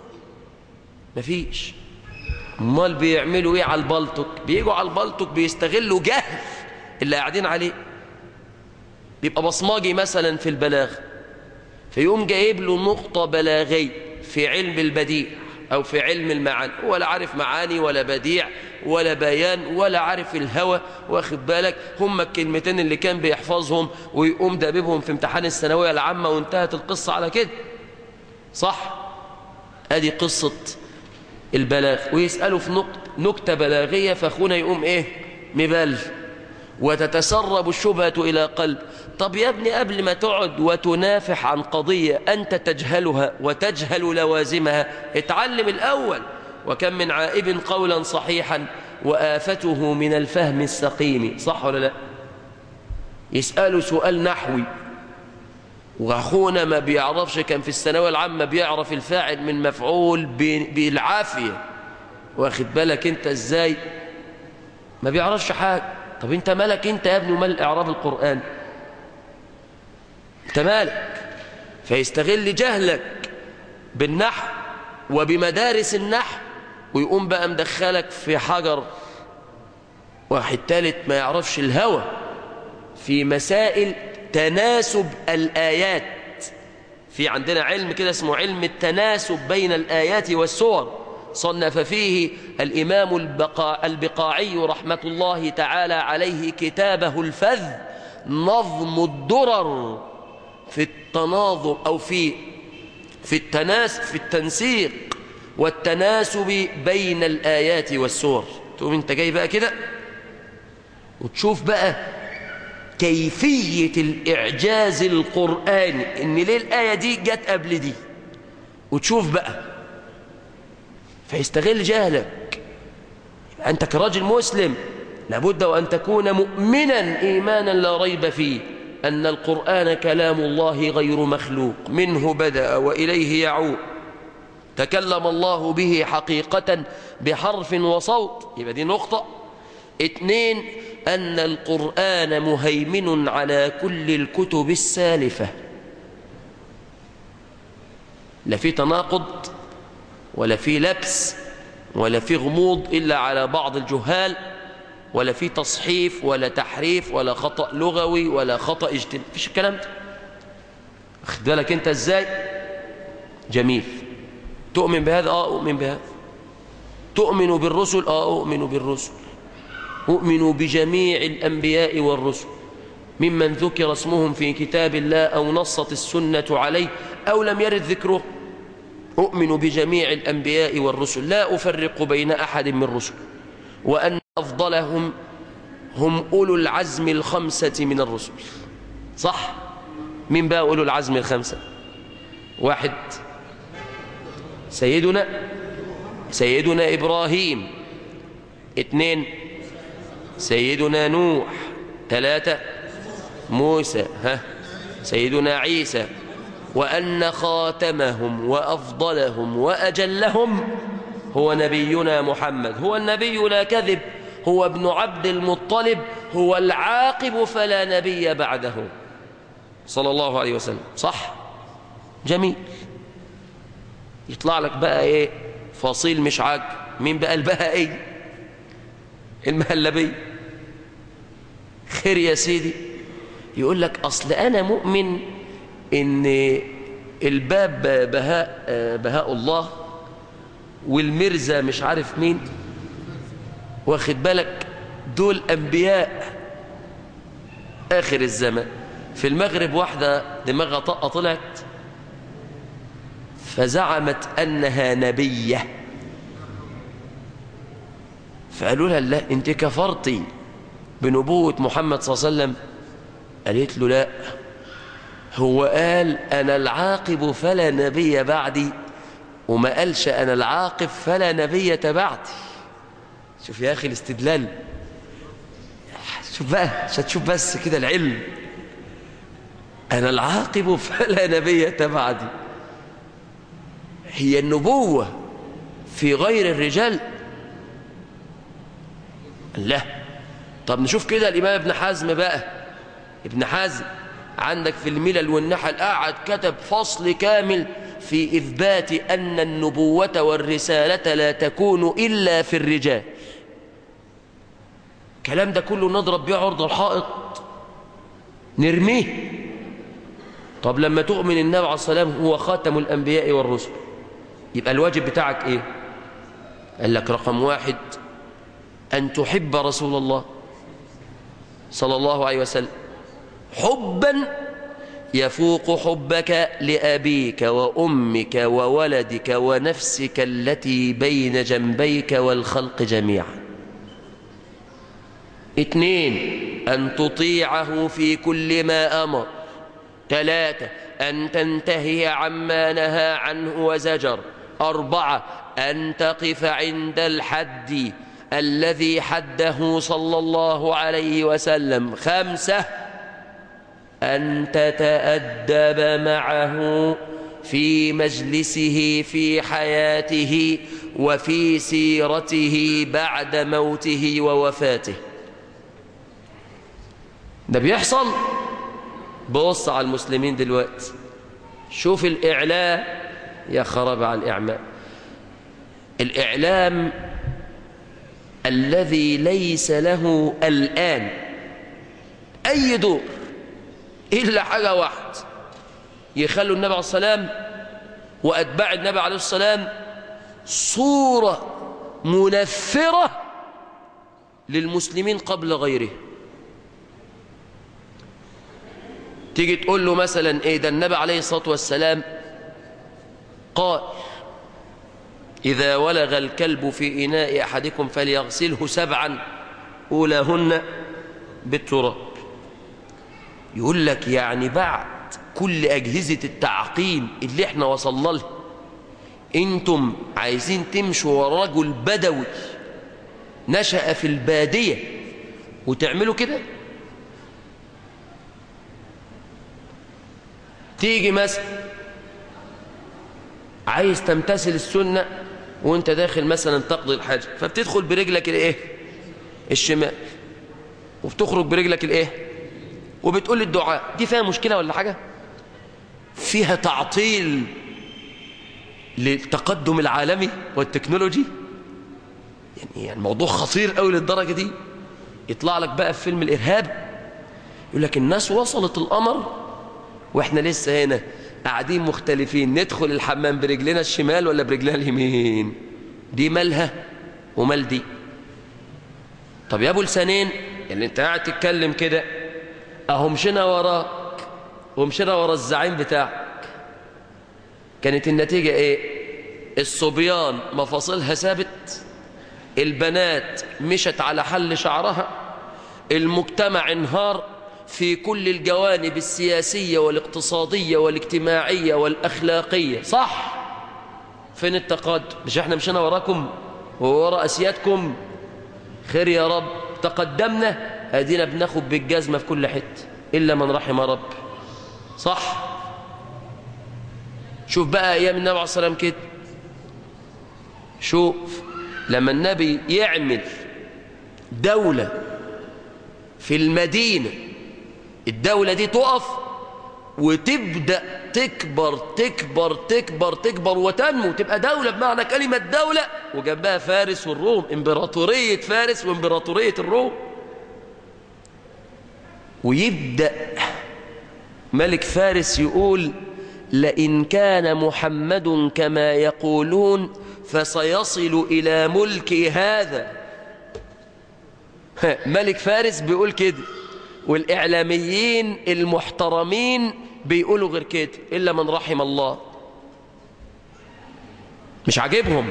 مفيش امال بيعملوا ايه على البلطك بيجوا على البلطك بيستغلوا جهل اللي قاعدين عليه بيبقى بصماجي مثلا في البلاغ فيقوم جايب له نقطة بلاغية في علم البديع أو في علم المعاني ولا عارف معاني ولا بديع ولا بيان ولا عارف الهوى واخد بالك هم الكلمتين اللي كان بيحفظهم ويقوم داببهم في امتحان الثانوية العامة وانتهت القصة على كده صح ادي قصة البلاغ ويسألوا في نقطة نكتة بلاغية فأخونا يقوم ايه مبال وتتسرب الشبهة إلى قلب طب يا ابني قبل ما تقعد وتنافح عن قضية أنت تجهلها وتجهل لوازمها اتعلم الأول وكم من عائب قولا صحيحا وآفته من الفهم السقيم صح ولا لا يسأله سؤال نحوي وأخونا ما بيعرفش كان في الثانوية العامة بيعرف الفاعل من مفعول بالعافية واخد بالك انت ازاي ما بيعرفش حاجة طب انت مالك انت يا ابني ومال اعراب القرآن انت مالك فيستغل جهلك بالنحو وبمدارس النحو ويقوم بقى مدخلك في حجر واحد تالت ما يعرفش الهوى في مسائل تناسب الآيات في عندنا علم كده اسمه علم التناسب بين الآيات والسور صنف فيه الإمام البقاع البقاعي رحمة الله تعالى عليه كتابه الفذ نظم الدرر في التناظم أو في في التناس في التنسيق والتناسب بين الآيات والسور تقوم انت جاي بقى كده وتشوف بقى كيفية الإعجاز القرآني إن ليه الآية دي جت قبل دي وتشوف بقى فيستغل جهلك يبقى أنت كراجل مسلم لابد وأن تكون مؤمنا إيمانا لا ريب فيه أن القرآن كلام الله غير مخلوق منه بدأ وإليه يعود تكلم الله به حقيقة بحرف وصوت يبقى دي نقطة اتنين أن القرآن مهيمن على كل الكتب السالفة لا في تناقض ولا في لبس ولا في غموض إلا على بعض الجهال ولا في تصحيف ولا تحريف ولا خطأ لغوي ولا خطأ اجتماعي فيش الكلام ده اخد بالك انت ازاي جميل تؤمن بهذا اه اؤمن بهذا تؤمن بالرسل اه اؤمن بالرسل أؤمن بجميع الأنبياء والرسل ممن ذكر اسمهم في كتاب الله أو نصت السنة عليه أو لم يرد ذكره أؤمن بجميع الأنبياء والرسل لا أفرق بين أحد من رسل وأن أفضلهم هم أولو العزم الخمسة من الرسل صح؟ من بقى أولو العزم الخمسة واحد سيدنا سيدنا إبراهيم اثنين سيدنا نوح ثلاثة موسى ها سيدنا عيسى وأن خاتمهم وأفضلهم وأجلهم هو نبينا محمد هو النبي لا كذب هو ابن عبد المطلب هو العاقب فلا نبي بعده صلى الله عليه وسلم صح جميل يطلع لك بقى ايه فصيل مش عاج مين بقى البهائي المهلبي خير يا سيدي يقول لك اصل انا مؤمن ان الباب بهاء بهاء الله والمرزا مش عارف مين واخد بالك دول انبياء اخر الزمان في المغرب واحده دماغها طاقه طلعت فزعمت انها نبيه فقالوا لها لا انت كفرتي بنبوه محمد صلى الله عليه وسلم قالت له لا هو قال انا العاقب فلا نبي بعدي وما قالش انا العاقب فلا نبي بعدي شوف يا اخي الاستدلال شوف بقى مش هتشوف بس كده العلم انا العاقب فلا نبي بعدي هي النبوة في غير الرجال لا طب نشوف كده الإمام ابن حزم بقى ابن حزم عندك في الملل والنحل قاعد كتب فصل كامل في إثبات أن النبوة والرسالة لا تكون إلا في الرجال الكلام ده كله نضرب بيه عرض الحائط نرميه طب لما تؤمن النبي عليه الصلاة والسلام هو خاتم الأنبياء والرسل يبقى الواجب بتاعك ايه قال لك رقم واحد أن تحب رسول الله صلى الله عليه وسلم حبا يفوق حبك لأبيك وأمك وولدك ونفسك التي بين جنبيك والخلق جميعا اثنين أن تطيعه في كل ما أمر ثلاثة أن تنتهي عما نهى عنه وزجر أربعة أن تقف عند الحد الذي حده صلى الله عليه وسلم خمسة أن تتأدب معه في مجلسه في حياته وفي سيرته بعد موته ووفاته ده بيحصل بص على المسلمين دلوقتي شوف الإعلام يا خراب على الإعماء الإعلام الذي ليس له الآن أي دور إلا حاجة واحد يخلوا النبي عليه السلام وأتباع النبي عليه السلام صورة منفرة للمسلمين قبل غيره تيجي تقول له مثلا ايه ده النبي عليه الصلاة والسلام قال إذا ولغ الكلب في إناء أحدكم فليغسله سبعا أولاهن بالتراب يقول لك يعني بعد كل أجهزة التعقيم اللي احنا وصلنا لها انتم عايزين تمشوا ورا رجل بدوي نشأ في البادية وتعملوا كده تيجي مثلا عايز تمتثل السنة وانت داخل مثلا تقضي الحاجة فبتدخل برجلك الايه الشمال وبتخرج برجلك الايه وبتقول الدعاء دي فيها مشكلة ولا حاجة فيها تعطيل للتقدم العالمي والتكنولوجي يعني الموضوع خطير قوي للدرجة دي يطلع لك بقى في فيلم الإرهاب يقول لك الناس وصلت القمر واحنا لسه هنا قاعدين مختلفين ندخل الحمام برجلنا الشمال ولا برجلنا اليمين دي مالها ومال دي طب يا ابو لسانين اللي انت قاعد تتكلم كده اهو مشينا وراك ومشينا ورا الزعيم بتاعك كانت النتيجة ايه الصبيان مفاصلها ثابت البنات مشت على حل شعرها المجتمع انهار في كل الجوانب السياسية والاقتصادية والاجتماعية والأخلاقية صح فين التقدم مش احنا مشينا وراكم وورا أسيادكم خير يا رب تقدمنا ادينا بناخد بالجزمة في كل حتة إلا من رحم رب صح شوف بقى أيام النبي عليه الصلاة والسلام كده شوف لما النبي يعمل دولة في المدينة الدولة دي تقف وتبدأ تكبر تكبر تكبر تكبر وتنمو تبقى دولة بمعنى كلمة دولة وجنبها فارس والروم امبراطورية فارس وامبراطورية الروم ويبدأ ملك فارس يقول لئن كان محمد كما يقولون فسيصل إلى ملكي هذا ملك فارس بيقول كده والإعلاميين المحترمين بيقولوا غير كده إلا من رحم الله مش عاجبهم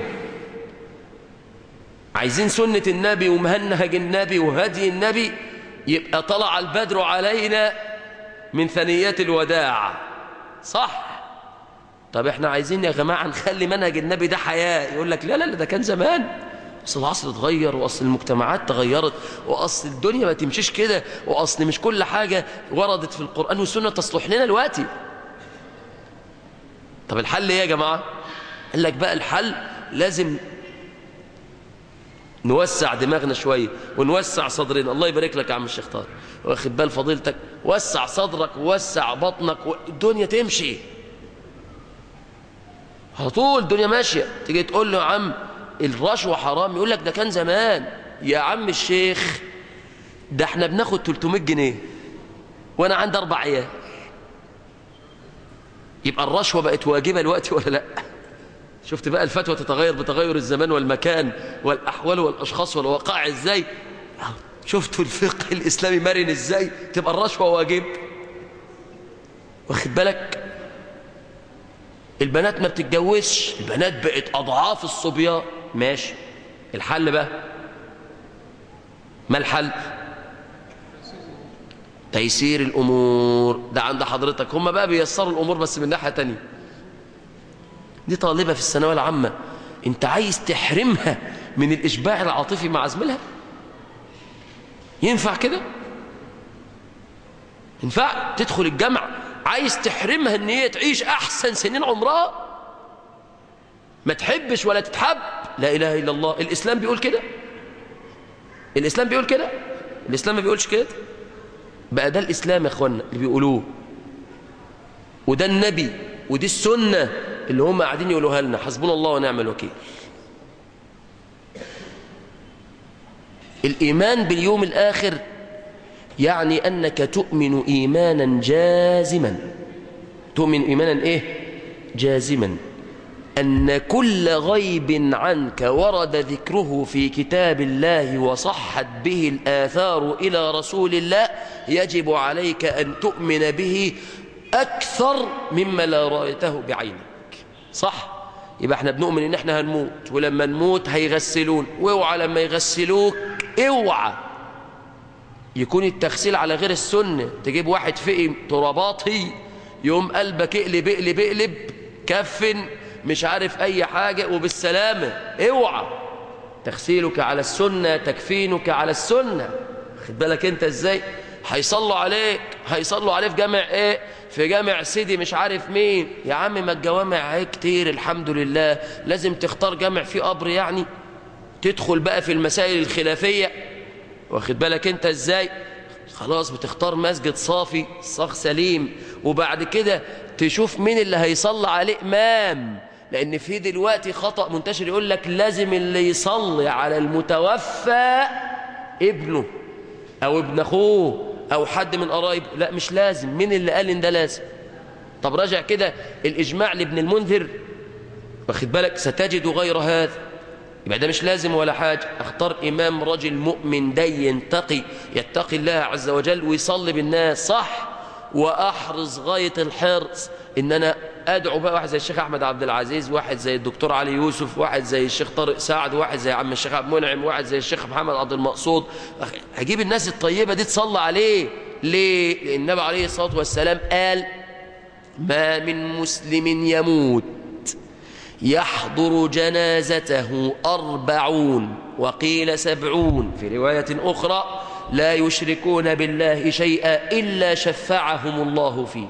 عايزين سنة النبي ومهنهج النبي وهدي النبي يبقى طلع البدر علينا من ثنيات الوداع صح طب احنا عايزين يا جماعة نخلي منهج النبي ده حياة يقول لك لا لا لا ده كان زمان اصل العصر اتغير واصل المجتمعات تغيرت واصل الدنيا ما تمشيش كده واصل مش كل حاجة وردت في القرآن والسنة تصلح لنا دلوقتي طب الحل ايه يا جماعة قال لك بقى الحل لازم نوسع دماغنا شوية ونوسع صدرنا الله يبارك لك يا عم الشيخ طارق واخد بال فضيلتك وسع صدرك ووسع بطنك والدنيا تمشي على طول الدنيا ماشية تيجي تقول له يا عم الرشوة حرام يقول لك ده كان زمان يا عم الشيخ ده احنا بناخد 300 جنيه وانا عندي اربع عيال يبقى الرشوة بقت واجبة الوقت ولا لا شفت بقى الفتوى تتغير بتغير الزمان والمكان والأحوال والأشخاص والوقائع ازاي شفتوا الفقه الإسلامي مرن ازاي تبقى الرشوة واجب واخد بالك البنات ما بتتجوزش البنات بقت أضعاف الصبيان ماشي الحل بقى ما الحل تيسير الأمور ده عند حضرتك هم بقى بيسروا الأمور بس من ناحية تانية دي طالبة في الثانوية العامة انت عايز تحرمها من الإشباع العاطفي مع زميلها ينفع كده ينفع تدخل الجامعة عايز تحرمها ان هي تعيش احسن سنين عمرها ما تحبش ولا تتحب لا اله الا الله الاسلام بيقول كده الاسلام بيقول كده الاسلام ما بيقولش كده بقى ده الاسلام يا اخوانا اللي بيقولوه وده النبي ودي السنه اللي هم قاعدين يقولوها لنا حسبنا الله ونعم الوكيل الايمان باليوم الاخر يعني أنك تؤمن إيمانا جازما تؤمن إيمانا إيه جازما أن كل غيب عنك ورد ذكره في كتاب الله وصحت به الآثار إلى رسول الله يجب عليك أن تؤمن به أكثر مما لا رأيته بعينك صح يبقى احنا بنؤمن ان احنا هنموت ولما نموت هيغسلون واوعى لما يغسلوك اوعى يكون التغسيل على غير السنة تجيب واحد فقي تراباطي يوم قلبك اقلب اقلب اقلب كفن مش عارف اي حاجة وبالسلامة اوعى تغسيلك على السنة تكفينك على السنة خد بالك انت ازاي هيصلوا عليك هيصلوا عليه في جامع ايه في جامع سيدي مش عارف مين يا عم ما الجوامع اهي كتير الحمد لله لازم تختار جامع فيه قبر يعني تدخل بقى في المسائل الخلافية واخد بالك انت ازاي خلاص بتختار مسجد صافي صاغ سليم وبعد كده تشوف مين اللي هيصلي عليه امام لان في دلوقتي خطأ منتشر يقول لك لازم اللي يصلي على المتوفى ابنه او ابن اخوه او حد من قرايبه لا مش لازم مين اللي قال ان ده لازم طب راجع كده الاجماع لابن المنذر واخد بالك ستجد غير هذا يبقى ده مش لازم ولا حاجة اختار إمام رجل مؤمن دين تقي يتقي الله عز وجل ويصلي بالناس صح وأحرص غاية الحرص إن أنا أدعو بقى واحد زي الشيخ أحمد عبد العزيز واحد زي الدكتور علي يوسف واحد زي الشيخ طارق سعد واحد زي عم الشيخ عبد المنعم واحد زي الشيخ محمد عبد المقصود هجيب الناس الطيبة دي تصلي عليه ليه؟ لأن النبي عليه الصلاة والسلام قال ما من مسلم يموت يحضر جنازته أربعون وقيل سبعون في رواية أخرى لا يشركون بالله شيئا إلا شفعهم الله فيه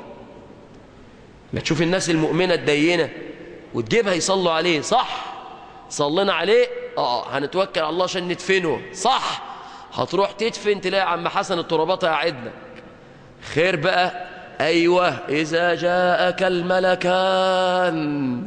ما تشوف الناس المؤمنة الدينة وتجيبها يصلوا عليه صح صلينا عليه اه هنتوكل على الله عشان ندفنه صح هتروح تدفن تلاقي عم حسن الترابات قاعد لك خير بقى ايوه اذا جاءك الملكان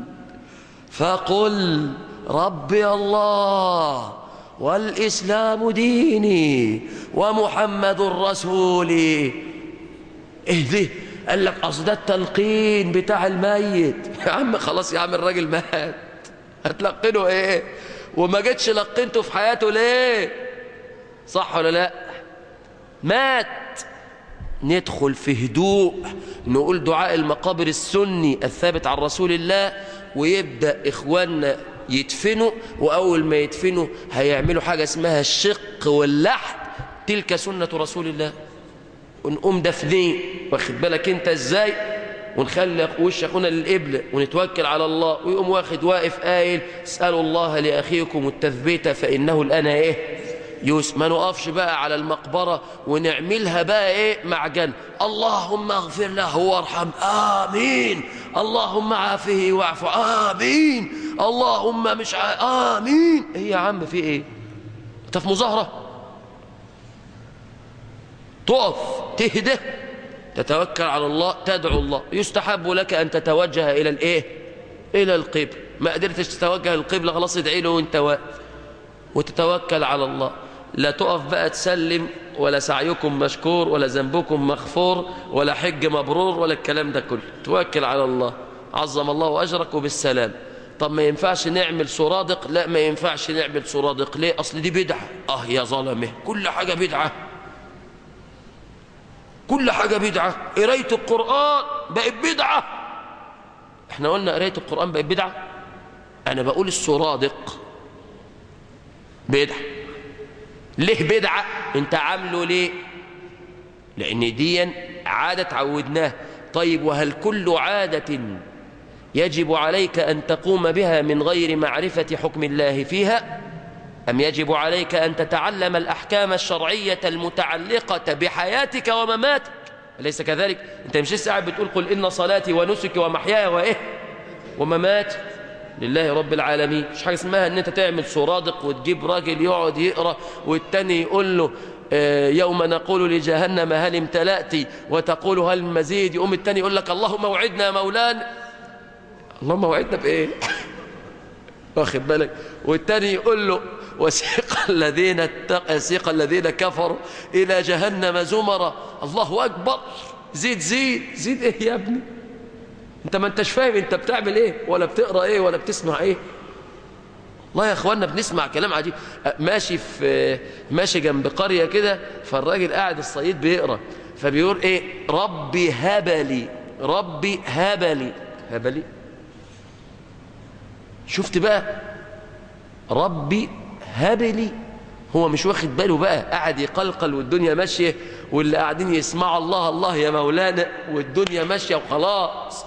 فقل ربي الله والإسلام ديني ومحمد رسولي ايه ده قال لك اصل ده التلقين بتاع الميت يا عم خلاص يا عم الراجل مات هتلقنه ايه وما جيتش لقنته في حياته ليه صح ولا لا مات ندخل في هدوء نقول دعاء المقابر السني الثابت عن رسول الله ويبدأ إخواننا يدفنوا وأول ما يدفنوا هيعملوا حاجة اسمها الشق واللحد تلك سنة رسول الله ونقوم دفنين واخد بالك انت ازاي ونخلي وش اخونا للقبلة ونتوكل على الله ويقوم واخد واقف قايل اسألوا الله لأخيكم التثبيت فإنه الآن ايه يوسف ما نقفش بقى على المقبرة ونعملها بقى ايه معجن اللهم اغفر له وارحم آمين اللهم عافه واعف آمين اللهم مش ع... آمين ايه يا عم في ايه انت في مظاهرة تقف تهدى تتوكل على الله تدعو الله يستحب لك أن تتوجه إلى الإيه إلى القبل ما قدرتش تتوجه للقبلة خلاص ادعي له وانت واقف وتتوكل على الله لا تقف بقى تسلم ولا سعيكم مشكور ولا ذنبكم مغفور ولا حج مبرور ولا الكلام ده كله توكل على الله عظم الله أجرك وبالسلام طب ما ينفعش نعمل سرادق لا ما ينفعش نعمل سرادق ليه أصل دي بدعة آه يا ظلمه كل حاجة بدعة كل حاجة بدعة قراية القرآن بقت بدعة احنا قلنا قراية القرآن بقت بدعة أنا بقول السرادق بدعة ليه بدعة انت عامله ليه لأن دي عادة تعودناها طيب وهل كل عادة يجب عليك أن تقوم بها من غير معرفة حكم الله فيها أم يجب عليك أن تتعلم الأحكام الشرعية المتعلقة بحياتك ومماتك أليس كذلك أنت مش لسه قاعد بتقول قل إن صلاتي ونسكي ومحياي وإيه ومماتي لله رب العالمين مش حاجة اسمها أن أنت تعمل سرادق وتجيب راجل يقعد يقرأ والتاني يقول له يوم نقول لجهنم هل امتلأت وتقول هل مزيد يقوم التاني يقول لك اللهم وعدنا مولانا اللهم وعدنا بإيه واخد بالك والتاني يقول له وسيق الذين اتق... سيق الذين كفروا إلى جهنم زمرا الله أكبر زيد زيد زيد إيه يا ابني أنت ما أنتش فاهم أنت بتعمل إيه ولا بتقرأ إيه ولا بتسمع إيه والله يا اخوانا بنسمع كلام عجيب ماشي في ماشي جنب قرية كده فالراجل قاعد الصعيد بيقرأ فبيقول ايه ربي هبلي ربي هبلي هبلي شفت بقى ربي هبلي هو مش واخد باله بقى قاعد يقلقل والدنيا ماشية واللي قاعدين يسمعوا الله الله يا مولانا والدنيا ماشية وخلاص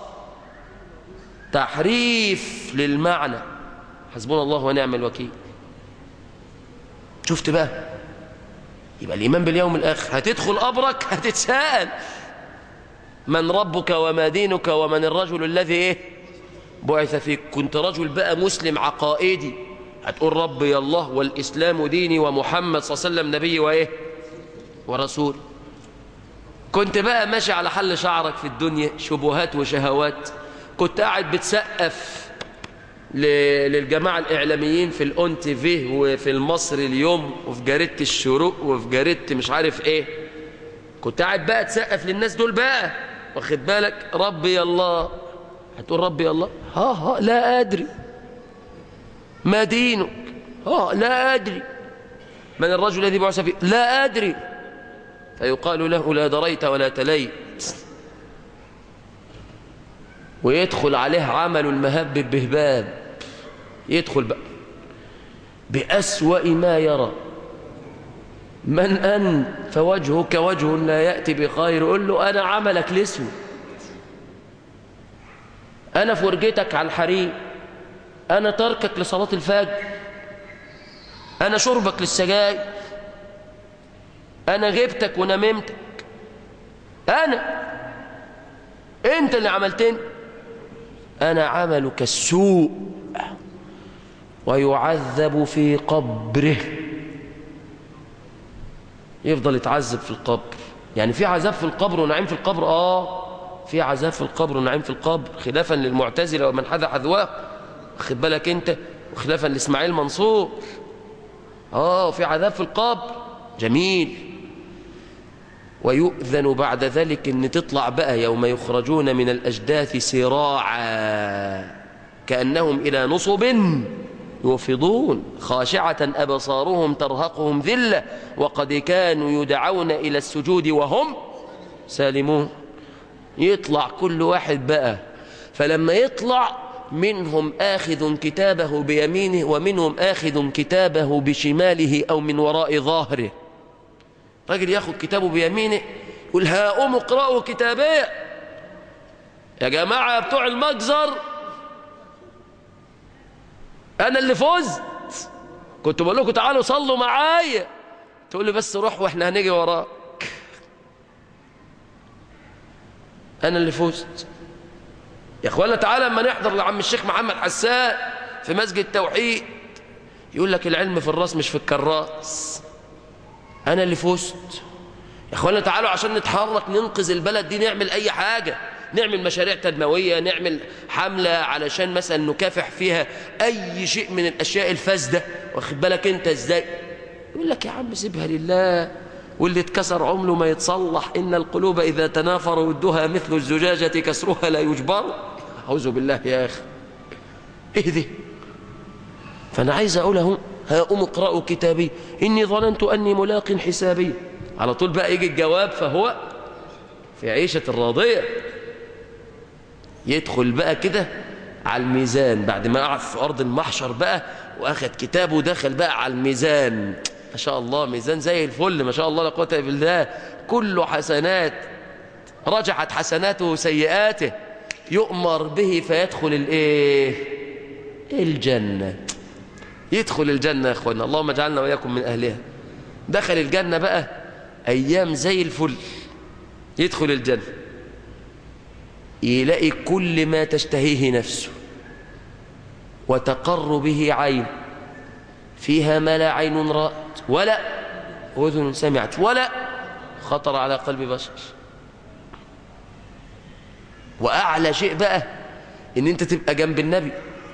تحريف للمعنى حسبنا الله ونعم الوكيل شفت بقى يبقى الإيمان باليوم الآخر هتدخل قبرك هتتساءل من ربك وما دينك ومن الرجل الذي إيه بعث فيك كنت رجل بقى مسلم عقائدي هتقول ربي الله والإسلام ديني ومحمد صلى الله عليه وسلم نبي وإيه ورسول كنت بقى ماشي على حل شعرك في الدنيا شبهات وشهوات كنت قاعد بتسقف ل- للجماعة الإعلاميين في الأون تي في وفي المصري اليوم وفي جريدة الشروق وفي جريدة مش عارف إيه كنت قاعد بقى تسقف للناس دول بقى واخد بالك ربي الله هتقول ربي الله ها ها لا أدري ما دينك ها لا أدري من الرجل الذي بعث فيه لا أدري فيقال له لا دريت ولا تليت ويدخل عليه عمل المهبب بهباب يدخل بقى بأسوأ ما يرى من أنت فوجهك وجه لا يأتي بخير قل له أنا عملك الاسود أنا فرجتك على الحريم أنا تركك لصلاة الفجر أنا شربك للسجاير أنا غبتك ونممتك أنا أنت اللي عملتني أنا عملك السوء ويعذب في قبره يفضل يتعذب في القبر يعني في عذاب في القبر ونعيم في القبر آه في عذاب في القبر ونعيم في القبر خلافا للمعتزلة ومن حذا حذواه خد بالك انت وخلافا لإسماعيل منصور آه في عذاب في القبر جميل ويؤذن بعد ذلك ان تطلع بقى يوم يخرجون من الأجداث سراعا كأنهم إلى نصب يوفضون خاشعة أبصارهم ترهقهم ذلة وقد كانوا يدعون إلى السجود وهم سالمون يطلع كل واحد بقى فلما يطلع منهم آخذ كتابه بيمينه ومنهم آخذ كتابه بشماله أو من وراء ظاهره راجل ياخد كتابه بيمينه يقول هاؤم اقرأوا كتابي يا جماعة بتوع المجزر أنا اللي فزت كنت بقول لكم تعالوا صلوا معايا تقول لي بس روح واحنا هنيجي وراك أنا اللي فزت يا اخوانا تعالى اما نحضر لعم الشيخ محمد حسان في مسجد توحيد يقول لك العلم في الراس مش في الكراس انا اللي فزت يا اخوانا تعالوا عشان نتحرك ننقذ البلد دي نعمل اي حاجة نعمل مشاريع تنموية نعمل حملة علشان مثلا نكافح فيها اي شيء من الاشياء الفاسدة واخد بالك انت ازاي يقول لك يا عم سيبها لله واللي اتكسر عمله ما يتصلح إن القلوب إذا تنافر ودها مثل الزجاجة كسرها لا يجبر أعوذ بالله يا أخي إيه دي فأنا عايز أقول اهو ها أم اقرأوا كتابي إني ظننت أني ملاق حسابي على طول بقى يجي الجواب فهو في عيشة الراضية يدخل بقى كده على الميزان بعد ما قعد في أرض المحشر بقى وأخذ كتابه ودخل بقى على الميزان ما شاء الله ميزان زي الفل ما شاء الله لا قوه الا بالله كله حسنات رجعت حسناته سيئاته يؤمر به فيدخل الايه الجنه يدخل الجنه يا اخوانا اللهم اجعلنا واياكم من اهلها دخل الجنه بقى ايام زي الفل يدخل الجنه يلاقي كل ما تشتهيه نفسه وتقر به عين فيها ما لا عين رأت ولا أذن سمعت ولا خطر على قلب بشر وأعلى شيء بقى إن أنت تبقى جنب النبي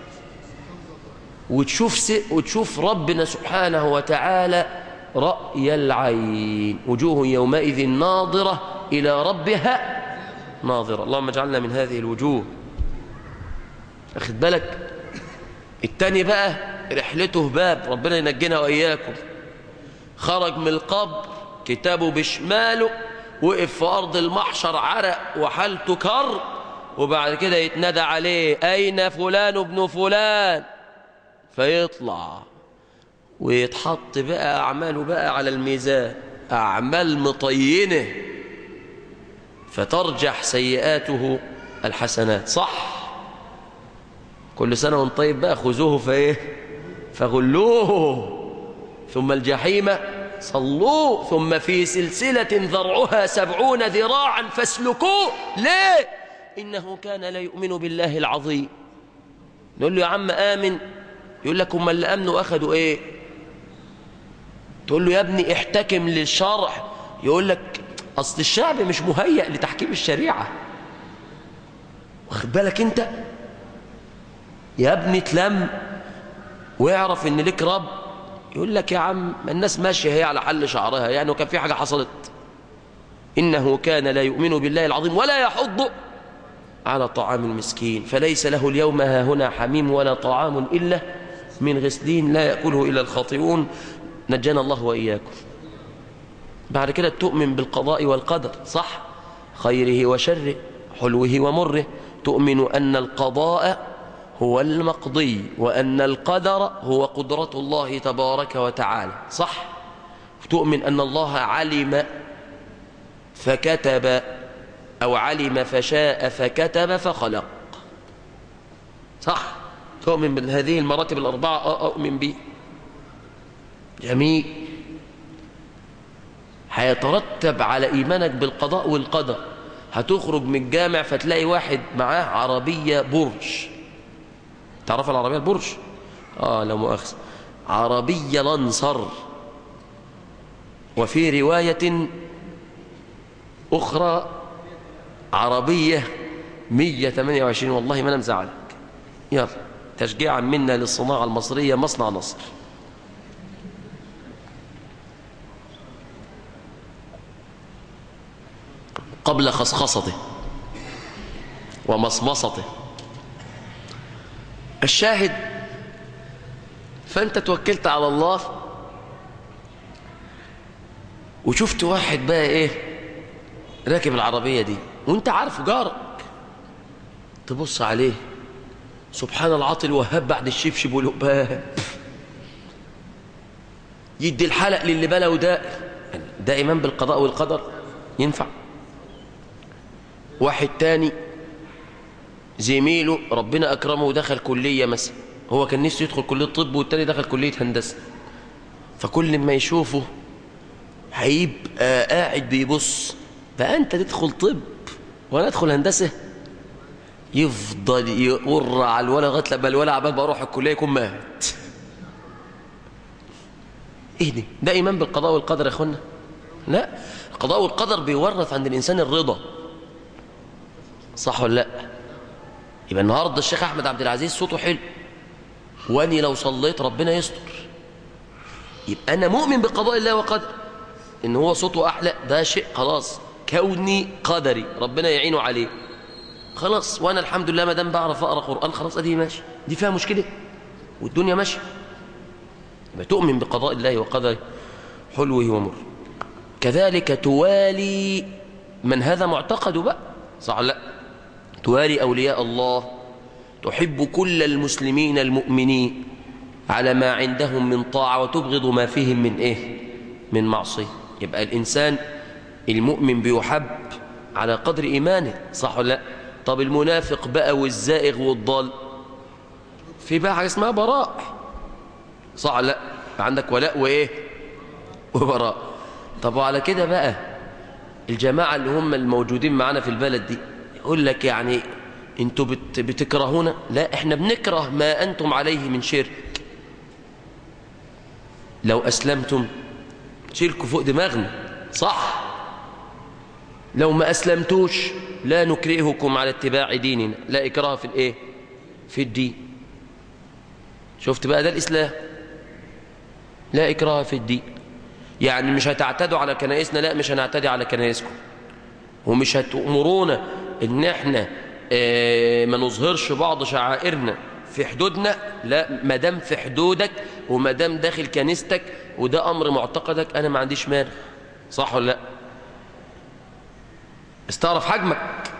وتشوف س... وتشوف ربنا سبحانه وتعالى رأي العين وجوه يومئذ ناظرة إلى ربها ناظرة اللهم اجعلنا من هذه الوجوه أخذ بالك التاني بقى رحلته باب ربنا ينجينا وإياكم خرج من القبر كتابه بشماله وقف في أرض المحشر عرق وحالته كر وبعد كده يتنادى عليه أين فلان ابن فلان فيطلع ويتحط بقى أعماله بقى على الميزان أعمال مطينة فترجح سيئاته الحسنات صح كل سنة وانت طيب بقى خذوه فايه فغلوه ثم الجحيم صلوه ثم في سلسلة ذرعها سبعون ذراعا فاسلكوه ليه إنه كان لا يؤمن بالله العظيم نقول له يا عم آمن يقول لك هم اللي أمنوا أخدوا إيه تقول له يا ابني احتكم للشرع يقول لك أصل الشعب مش مهيأ لتحكيم الشريعة واخد بالك انت يا ابني تلم واعرف ان لك رب يقول لك يا عم ما الناس ماشيه هي على حل شعرها يعني وكان في حاجه حصلت انه كان لا يؤمن بالله العظيم ولا يحض على طعام المسكين فليس له اليوم ها هنا حميم ولا طعام الا من غسلين لا ياكله الا الخاطئون نجانا الله واياكم بعد كده تؤمن بالقضاء والقدر صح خيره وشره حلوه ومره تؤمن أن القضاء هو المقضي وأن القدر هو قدرة الله تبارك وتعالى صح تؤمن أن الله علم فكتب أو علم فشاء فكتب فخلق صح تؤمن بهذه المراتب الأربعة أؤمن به جميل هيترتب على إيمانك بالقضاء والقدر هتخرج من الجامع فتلاقي واحد معاه عربية برج تعرف العربية البرج آه لا مؤاخذة عربية لانصر وفي رواية أخرى عربية 128 والله ما أنا مزعلك يلا تشجيعا منا للصناعة المصرية مصنع نصر قبل خصخصته ومصمصته الشاهد فأنت توكلت على الله وشفت واحد بقى ايه راكب العربية دي وانت عارف جارك تبص عليه سبحان العاطي الوهاب بعد الشبشب والقباب يدي الحلق للي بلا وده ده ايمان بالقضاء والقدر ينفع واحد تاني زميله ربنا أكرمه ودخل كلية مثلا هو كان نفسه يدخل كلية طب والتاني دخل كلية هندسة فكل ما يشوفه هيبقى قاعد بيبص بقى أنت تدخل طب وأنا أدخل هندسة يفضل يقر على الولا لغاية لما الولا عبال ما أروح الكلية يكون مات إيه ده؟ ده إيمان بالقضاء والقدر يا أخوانا لا القضاء والقدر بيورث عند الإنسان الرضا صح ولا لا يبقى النهارده الشيخ احمد عبد العزيز صوته حلو واني لو صليت ربنا يستر يبقى انا مؤمن بقضاء الله وقدر ان هو صوته احلى ده شيء خلاص كوني قدري ربنا يعينه عليه خلاص وانا الحمد لله ما دام بعرف اقرا قران خلاص ادي ماشي دي فيها مشكله والدنيا ماشيه يبقى تؤمن بقضاء الله وقدره حلوه ومر كذلك توالي من هذا معتقد بقى صح لا توالي أولياء الله تحب كل المسلمين المؤمنين على ما عندهم من طاعة وتبغض ما فيهم من إيه من معصية يبقى الإنسان المؤمن بيحب على قدر إيمانه صح ولا لا طب المنافق بقى والزائغ والضال في بقى حاجة اسمها براء صح ولا لا عندك ولاء وإيه وبراء طب وعلى كده بقى الجماعة اللي هم الموجودين معانا في البلد دي يقول لك يعني انتوا بت بتكرهونا لا احنا بنكره ما انتم عليه من شرك لو اسلمتم شركوا فوق دماغنا صح لو ما اسلمتوش لا نكرهكم على اتباع ديننا لا اكراه في الايه في الدين شفت بقى ده الاسلام لا اكراه في الدين يعني مش هتعتدوا على كنائسنا لا مش هنعتدي على كنائسكم ومش هتأمرونا ان احنا اه ما نظهرش بعض شعائرنا في حدودنا لا ما دام في حدودك وما دام داخل كنيستك وده امر معتقدك انا ما عنديش مانع صح ولا لا استعرف حجمك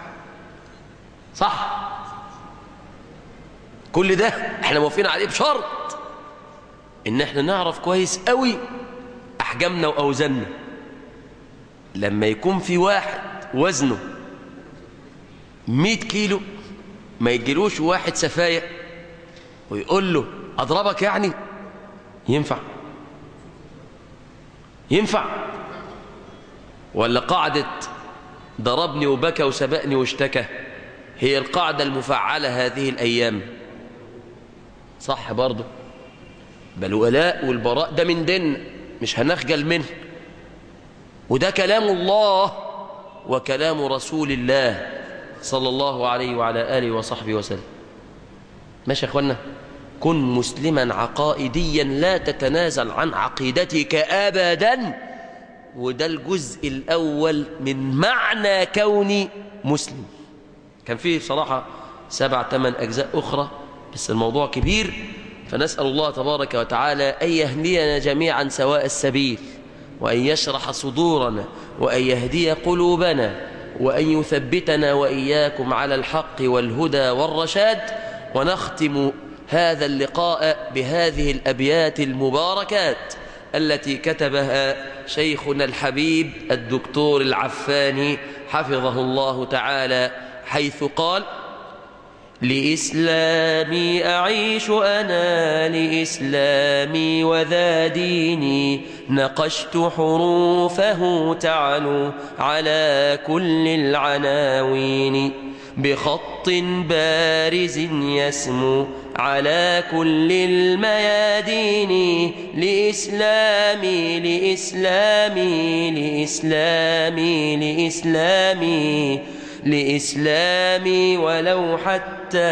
صح كل ده احنا موافقين عليه بشرط ان احنا نعرف كويس قوي احجامنا واوزاننا لما يكون في واحد وزنه 100 كيلو ما يجيلوش واحد سفاية ويقول له أضربك يعني ينفع ينفع ولا قاعدة ضربني وبكى وسبقني واشتكى هي القاعدة المفعلة هذه الأيام صح برضه بل ولاء والبراء ده من دين مش هنخجل منه وده كلام الله وكلام رسول الله صلى الله عليه وعلى آله وصحبه وسلم ماشي يا أخوانا كن مسلما عقائديا لا تتنازل عن عقيدتك أبدا وده الجزء الأول من معنى كوني مسلم كان فيه بصراحة سبع ثمان أجزاء أخرى بس الموضوع كبير فنسأل الله تبارك وتعالى أن يهدينا جميعا سواء السبيل وأن يشرح صدورنا وأن يهدي قلوبنا وأن يثبتنا وإياكم على الحق والهدى والرشاد ونختم هذا اللقاء بهذه الأبيات المباركات التي كتبها شيخنا الحبيب الدكتور العفاني حفظه الله تعالى حيث قال لإسلامي أعيش أنا لإسلامي وذا ديني نقشت حروفه تعلو على كل العناوين بخط بارز يسمو على كل الميادين لإسلامي لإسلامي لإسلامي لإسلامي لإسلامي ولو حتى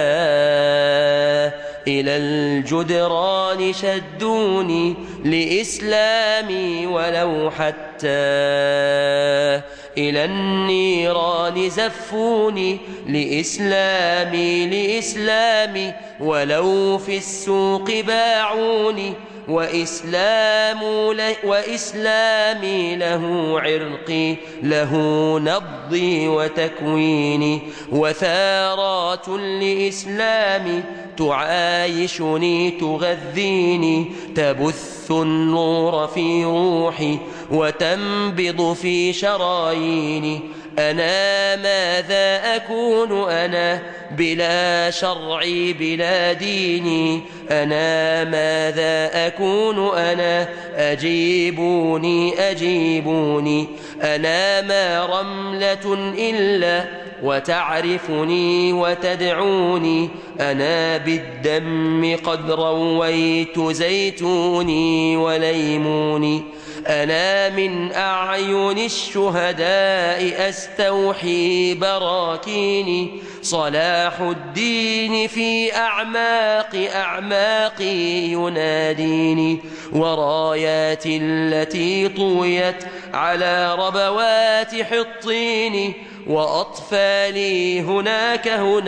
إلى الجدران شدوني لإسلامي ولو حتى إلى النيران زفوني لإسلامي لإسلامي ولو في السوق باعوني وإسلام له وإسلامي له عرقي له نبضي وتكويني وثارات لإسلامي تعايشني تغذيني تبث النور في روحي وتنبض في شراييني أنا ماذا أكون أنا بلا شرعي بلا ديني أنا ماذا أكون أنا أجيبوني أجيبوني أنا ما رملة إلا وتعرفني وتدعوني أنا بالدم قد رويت زيتوني وليموني أنا من أعين الشهداء أستوحي براكيني صلاح الدين في أعماق أعماقي يناديني ورايات التي طويت على ربوات حطيني وأطفالي هناك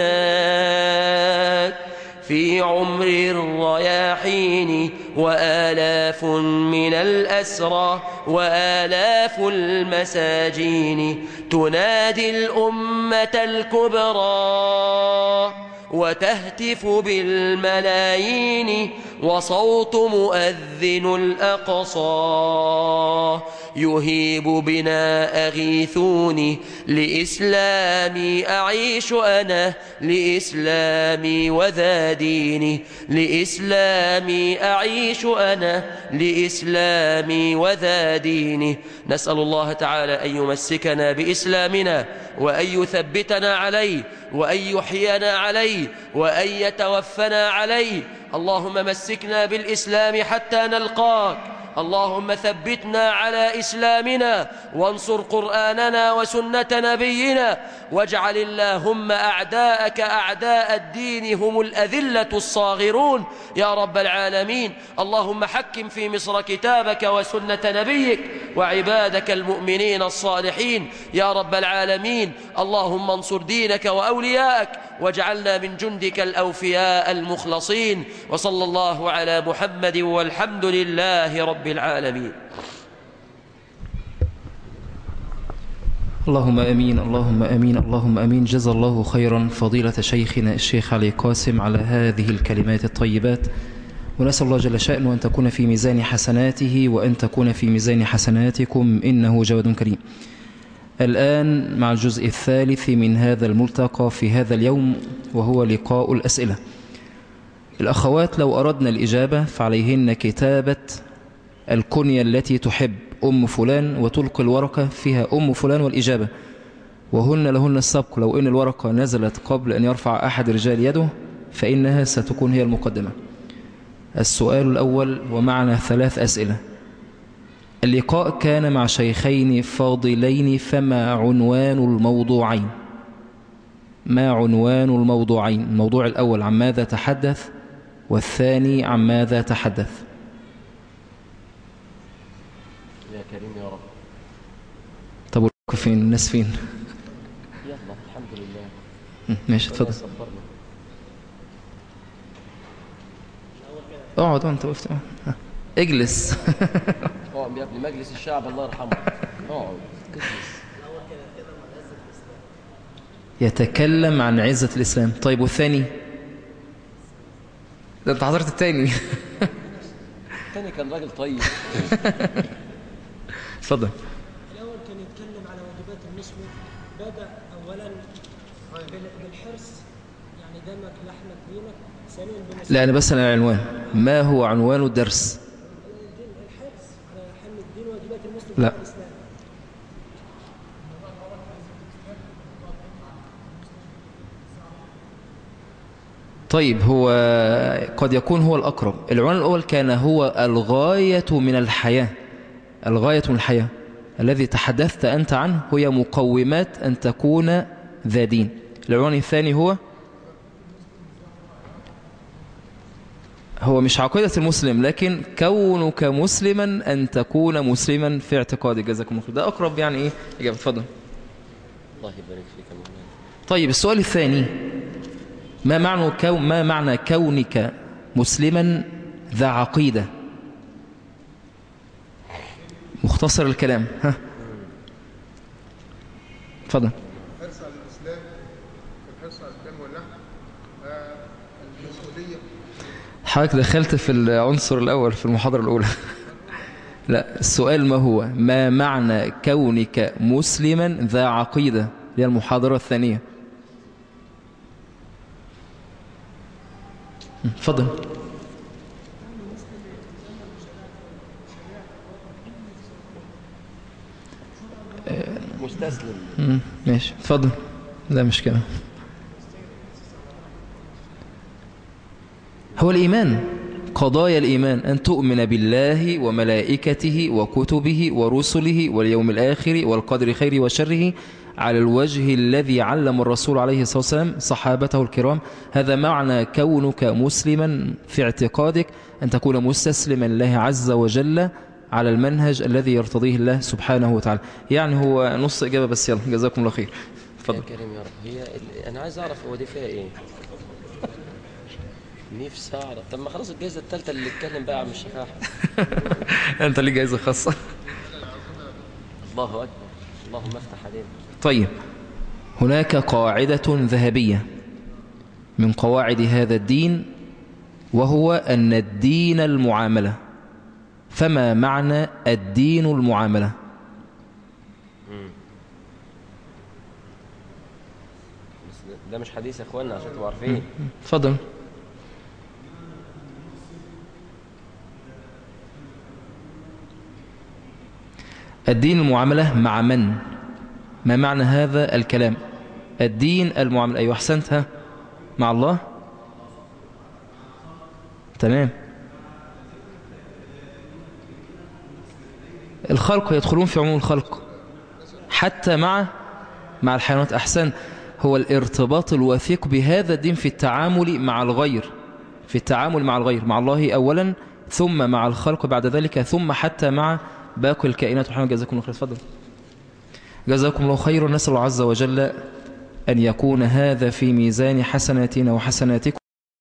هناك في عمر الرياحين وآلاف من الأسرى وآلاف المساجين تنادي الأمة الكبرى وتهتف بالملايين وصوت مؤذن الأقصى يهيب بنا أغيثوني لإسلامي أعيش أنا لإسلامي وذا ديني لإسلامي أعيش أنا لإسلامي وذا ديني نسأل الله تعالى أن يمسكنا بإسلامنا وأن يثبتنا عليه وأن يحيينا عليه وأن يتوفنا عليه اللهم مسكنا بالإسلام حتى نلقاك اللهم ثبتنا على إسلامنا وانصر قرآننا وسنة نبينا واجعل اللهم أعداءك أعداء الدين هم الأذلة الصاغرون يا رب العالمين اللهم حكم في مصر كتابك وسنة نبيك وعبادك المؤمنين الصالحين يا رب العالمين اللهم انصر دينك وأولياءك واجعلنا من جندك الأوفياء المخلصين وصلى الله على محمد والحمد لله رب العالمين اللهم أمين اللهم أمين اللهم أمين جزا الله خيرا فضيلة شيخنا الشيخ علي قاسم على هذه الكلمات الطيبات ونسأل الله جل شأنه أن تكون في ميزان حسناته وأن تكون في ميزان حسناتكم إنه جواد كريم الآن مع الجزء الثالث من هذا الملتقى في هذا اليوم وهو لقاء الأسئلة الأخوات لو أردنا الإجابة فعليهن كتابة الكنية التي تحب أم فلان وتلقي الورقة فيها أم فلان والإجابة وهن لهن السبق لو إن الورقة نزلت قبل أن يرفع أحد رجال يده فإنها ستكون هي المقدمة السؤال الأول ومعنا ثلاث أسئلة اللقاء كان مع شيخين فاضلين فما عنوان الموضوعين ما عنوان الموضوعين الموضوع الأول عن ماذا تحدث والثاني عن ماذا تحدث يا كريم يا رب طب والوقف فين الناس فين يلا الحمد لله م، ماشي اتفضل صبرنا اقعد انت وقفت اه. ها. اجلس اقعد يا ابني مجلس الشعب الله يرحمه اقعد اجلس يتكلم عن عزة الإسلام طيب والثاني ده انت حضرت الثاني الثاني كان راجل طيب اتفضل الأول كان يتكلم على واجبات المسلم بدأ أولا بال- بالحرص يعني دمك لحمك دينك ثانيا بمسألة لا أنا بسأل عن العنوان ما هو عنوان الدرس الدين الحرص على حمل الدين واجبات المسلم لا. في الإسلام طيب هو قد يكون هو الأقرب العنوان الأول كان هو الغاية من الحياة الغاية من الحياة الذي تحدثت أنت عنه هي مقومات أن تكون ذا دين العنوان الثاني هو هو مش عقيدة المسلم لكن كونك مسلما أن تكون مسلما في اعتقادك جزاكم الله خير ده أقرب يعني إيه إجابة اتفضل الله يبارك فيك يا مولانا طيب السؤال الثاني ما معنى كون ما معنى كونك مسلما ذا عقيدة مختصر الكلام ها اتفضل الحرص على الإسلام والحرص على الدم واللحم آه، المسؤولية حضرتك دخلت في العنصر الأول في المحاضرة الأولى لا السؤال ما هو ما معنى كونك مسلما ذا عقيدة اللي هي المحاضرة الثانية اتفضل مستسلم مم، ماشي اتفضل لا مشكلة هو الإيمان قضايا الإيمان أن تؤمن بالله وملائكته وكتبه ورسله واليوم الآخر والقدر خير وشره على الوجه الذي علم الرسول عليه الصلاة والسلام صحابته الكرام هذا معنى كونك مسلما في اعتقادك أن تكون مستسلما لله عز وجل على المنهج الذي يرتضيه الله سبحانه وتعالى يعني هو نص إجابة بس يلا جزاكم الله خير يا اتفضل كريم يا رب هي ال- انا عايز اعرف هو دي فيها ايه نفسي اعرف طب ما خلاص الجائزه الثالثه اللي اتكلم بقى عن الشيخ احمد أنت ليه جايزة خاصة الله اكبر اللهم افتح علينا طيب هناك قاعدة ذهبية من قواعد هذا الدين وهو أن الدين المعاملة فما معنى الدين المعاملة بس ده- ده مش حديث يا اخوانا عشان تبقوا عارفين تفضل الدين المعاملة مع من ما معنى هذا الكلام الدين المعاملة أيوة أحسنت ها مع الله تمام الخلق يدخلون في عموم الخلق حتى مع مع الحيوانات أحسن هو الارتباط الوثيق بهذا الدين في التعامل مع الغير في التعامل مع الغير مع الله أولا ثم مع الخلق بعد ذلك ثم حتى مع باقي الكائنات محمد جزاكم الله خير تفضل جزاكم الله خير نسأل الله عز وجل أن يكون هذا في ميزان حسناتنا وحسناتكم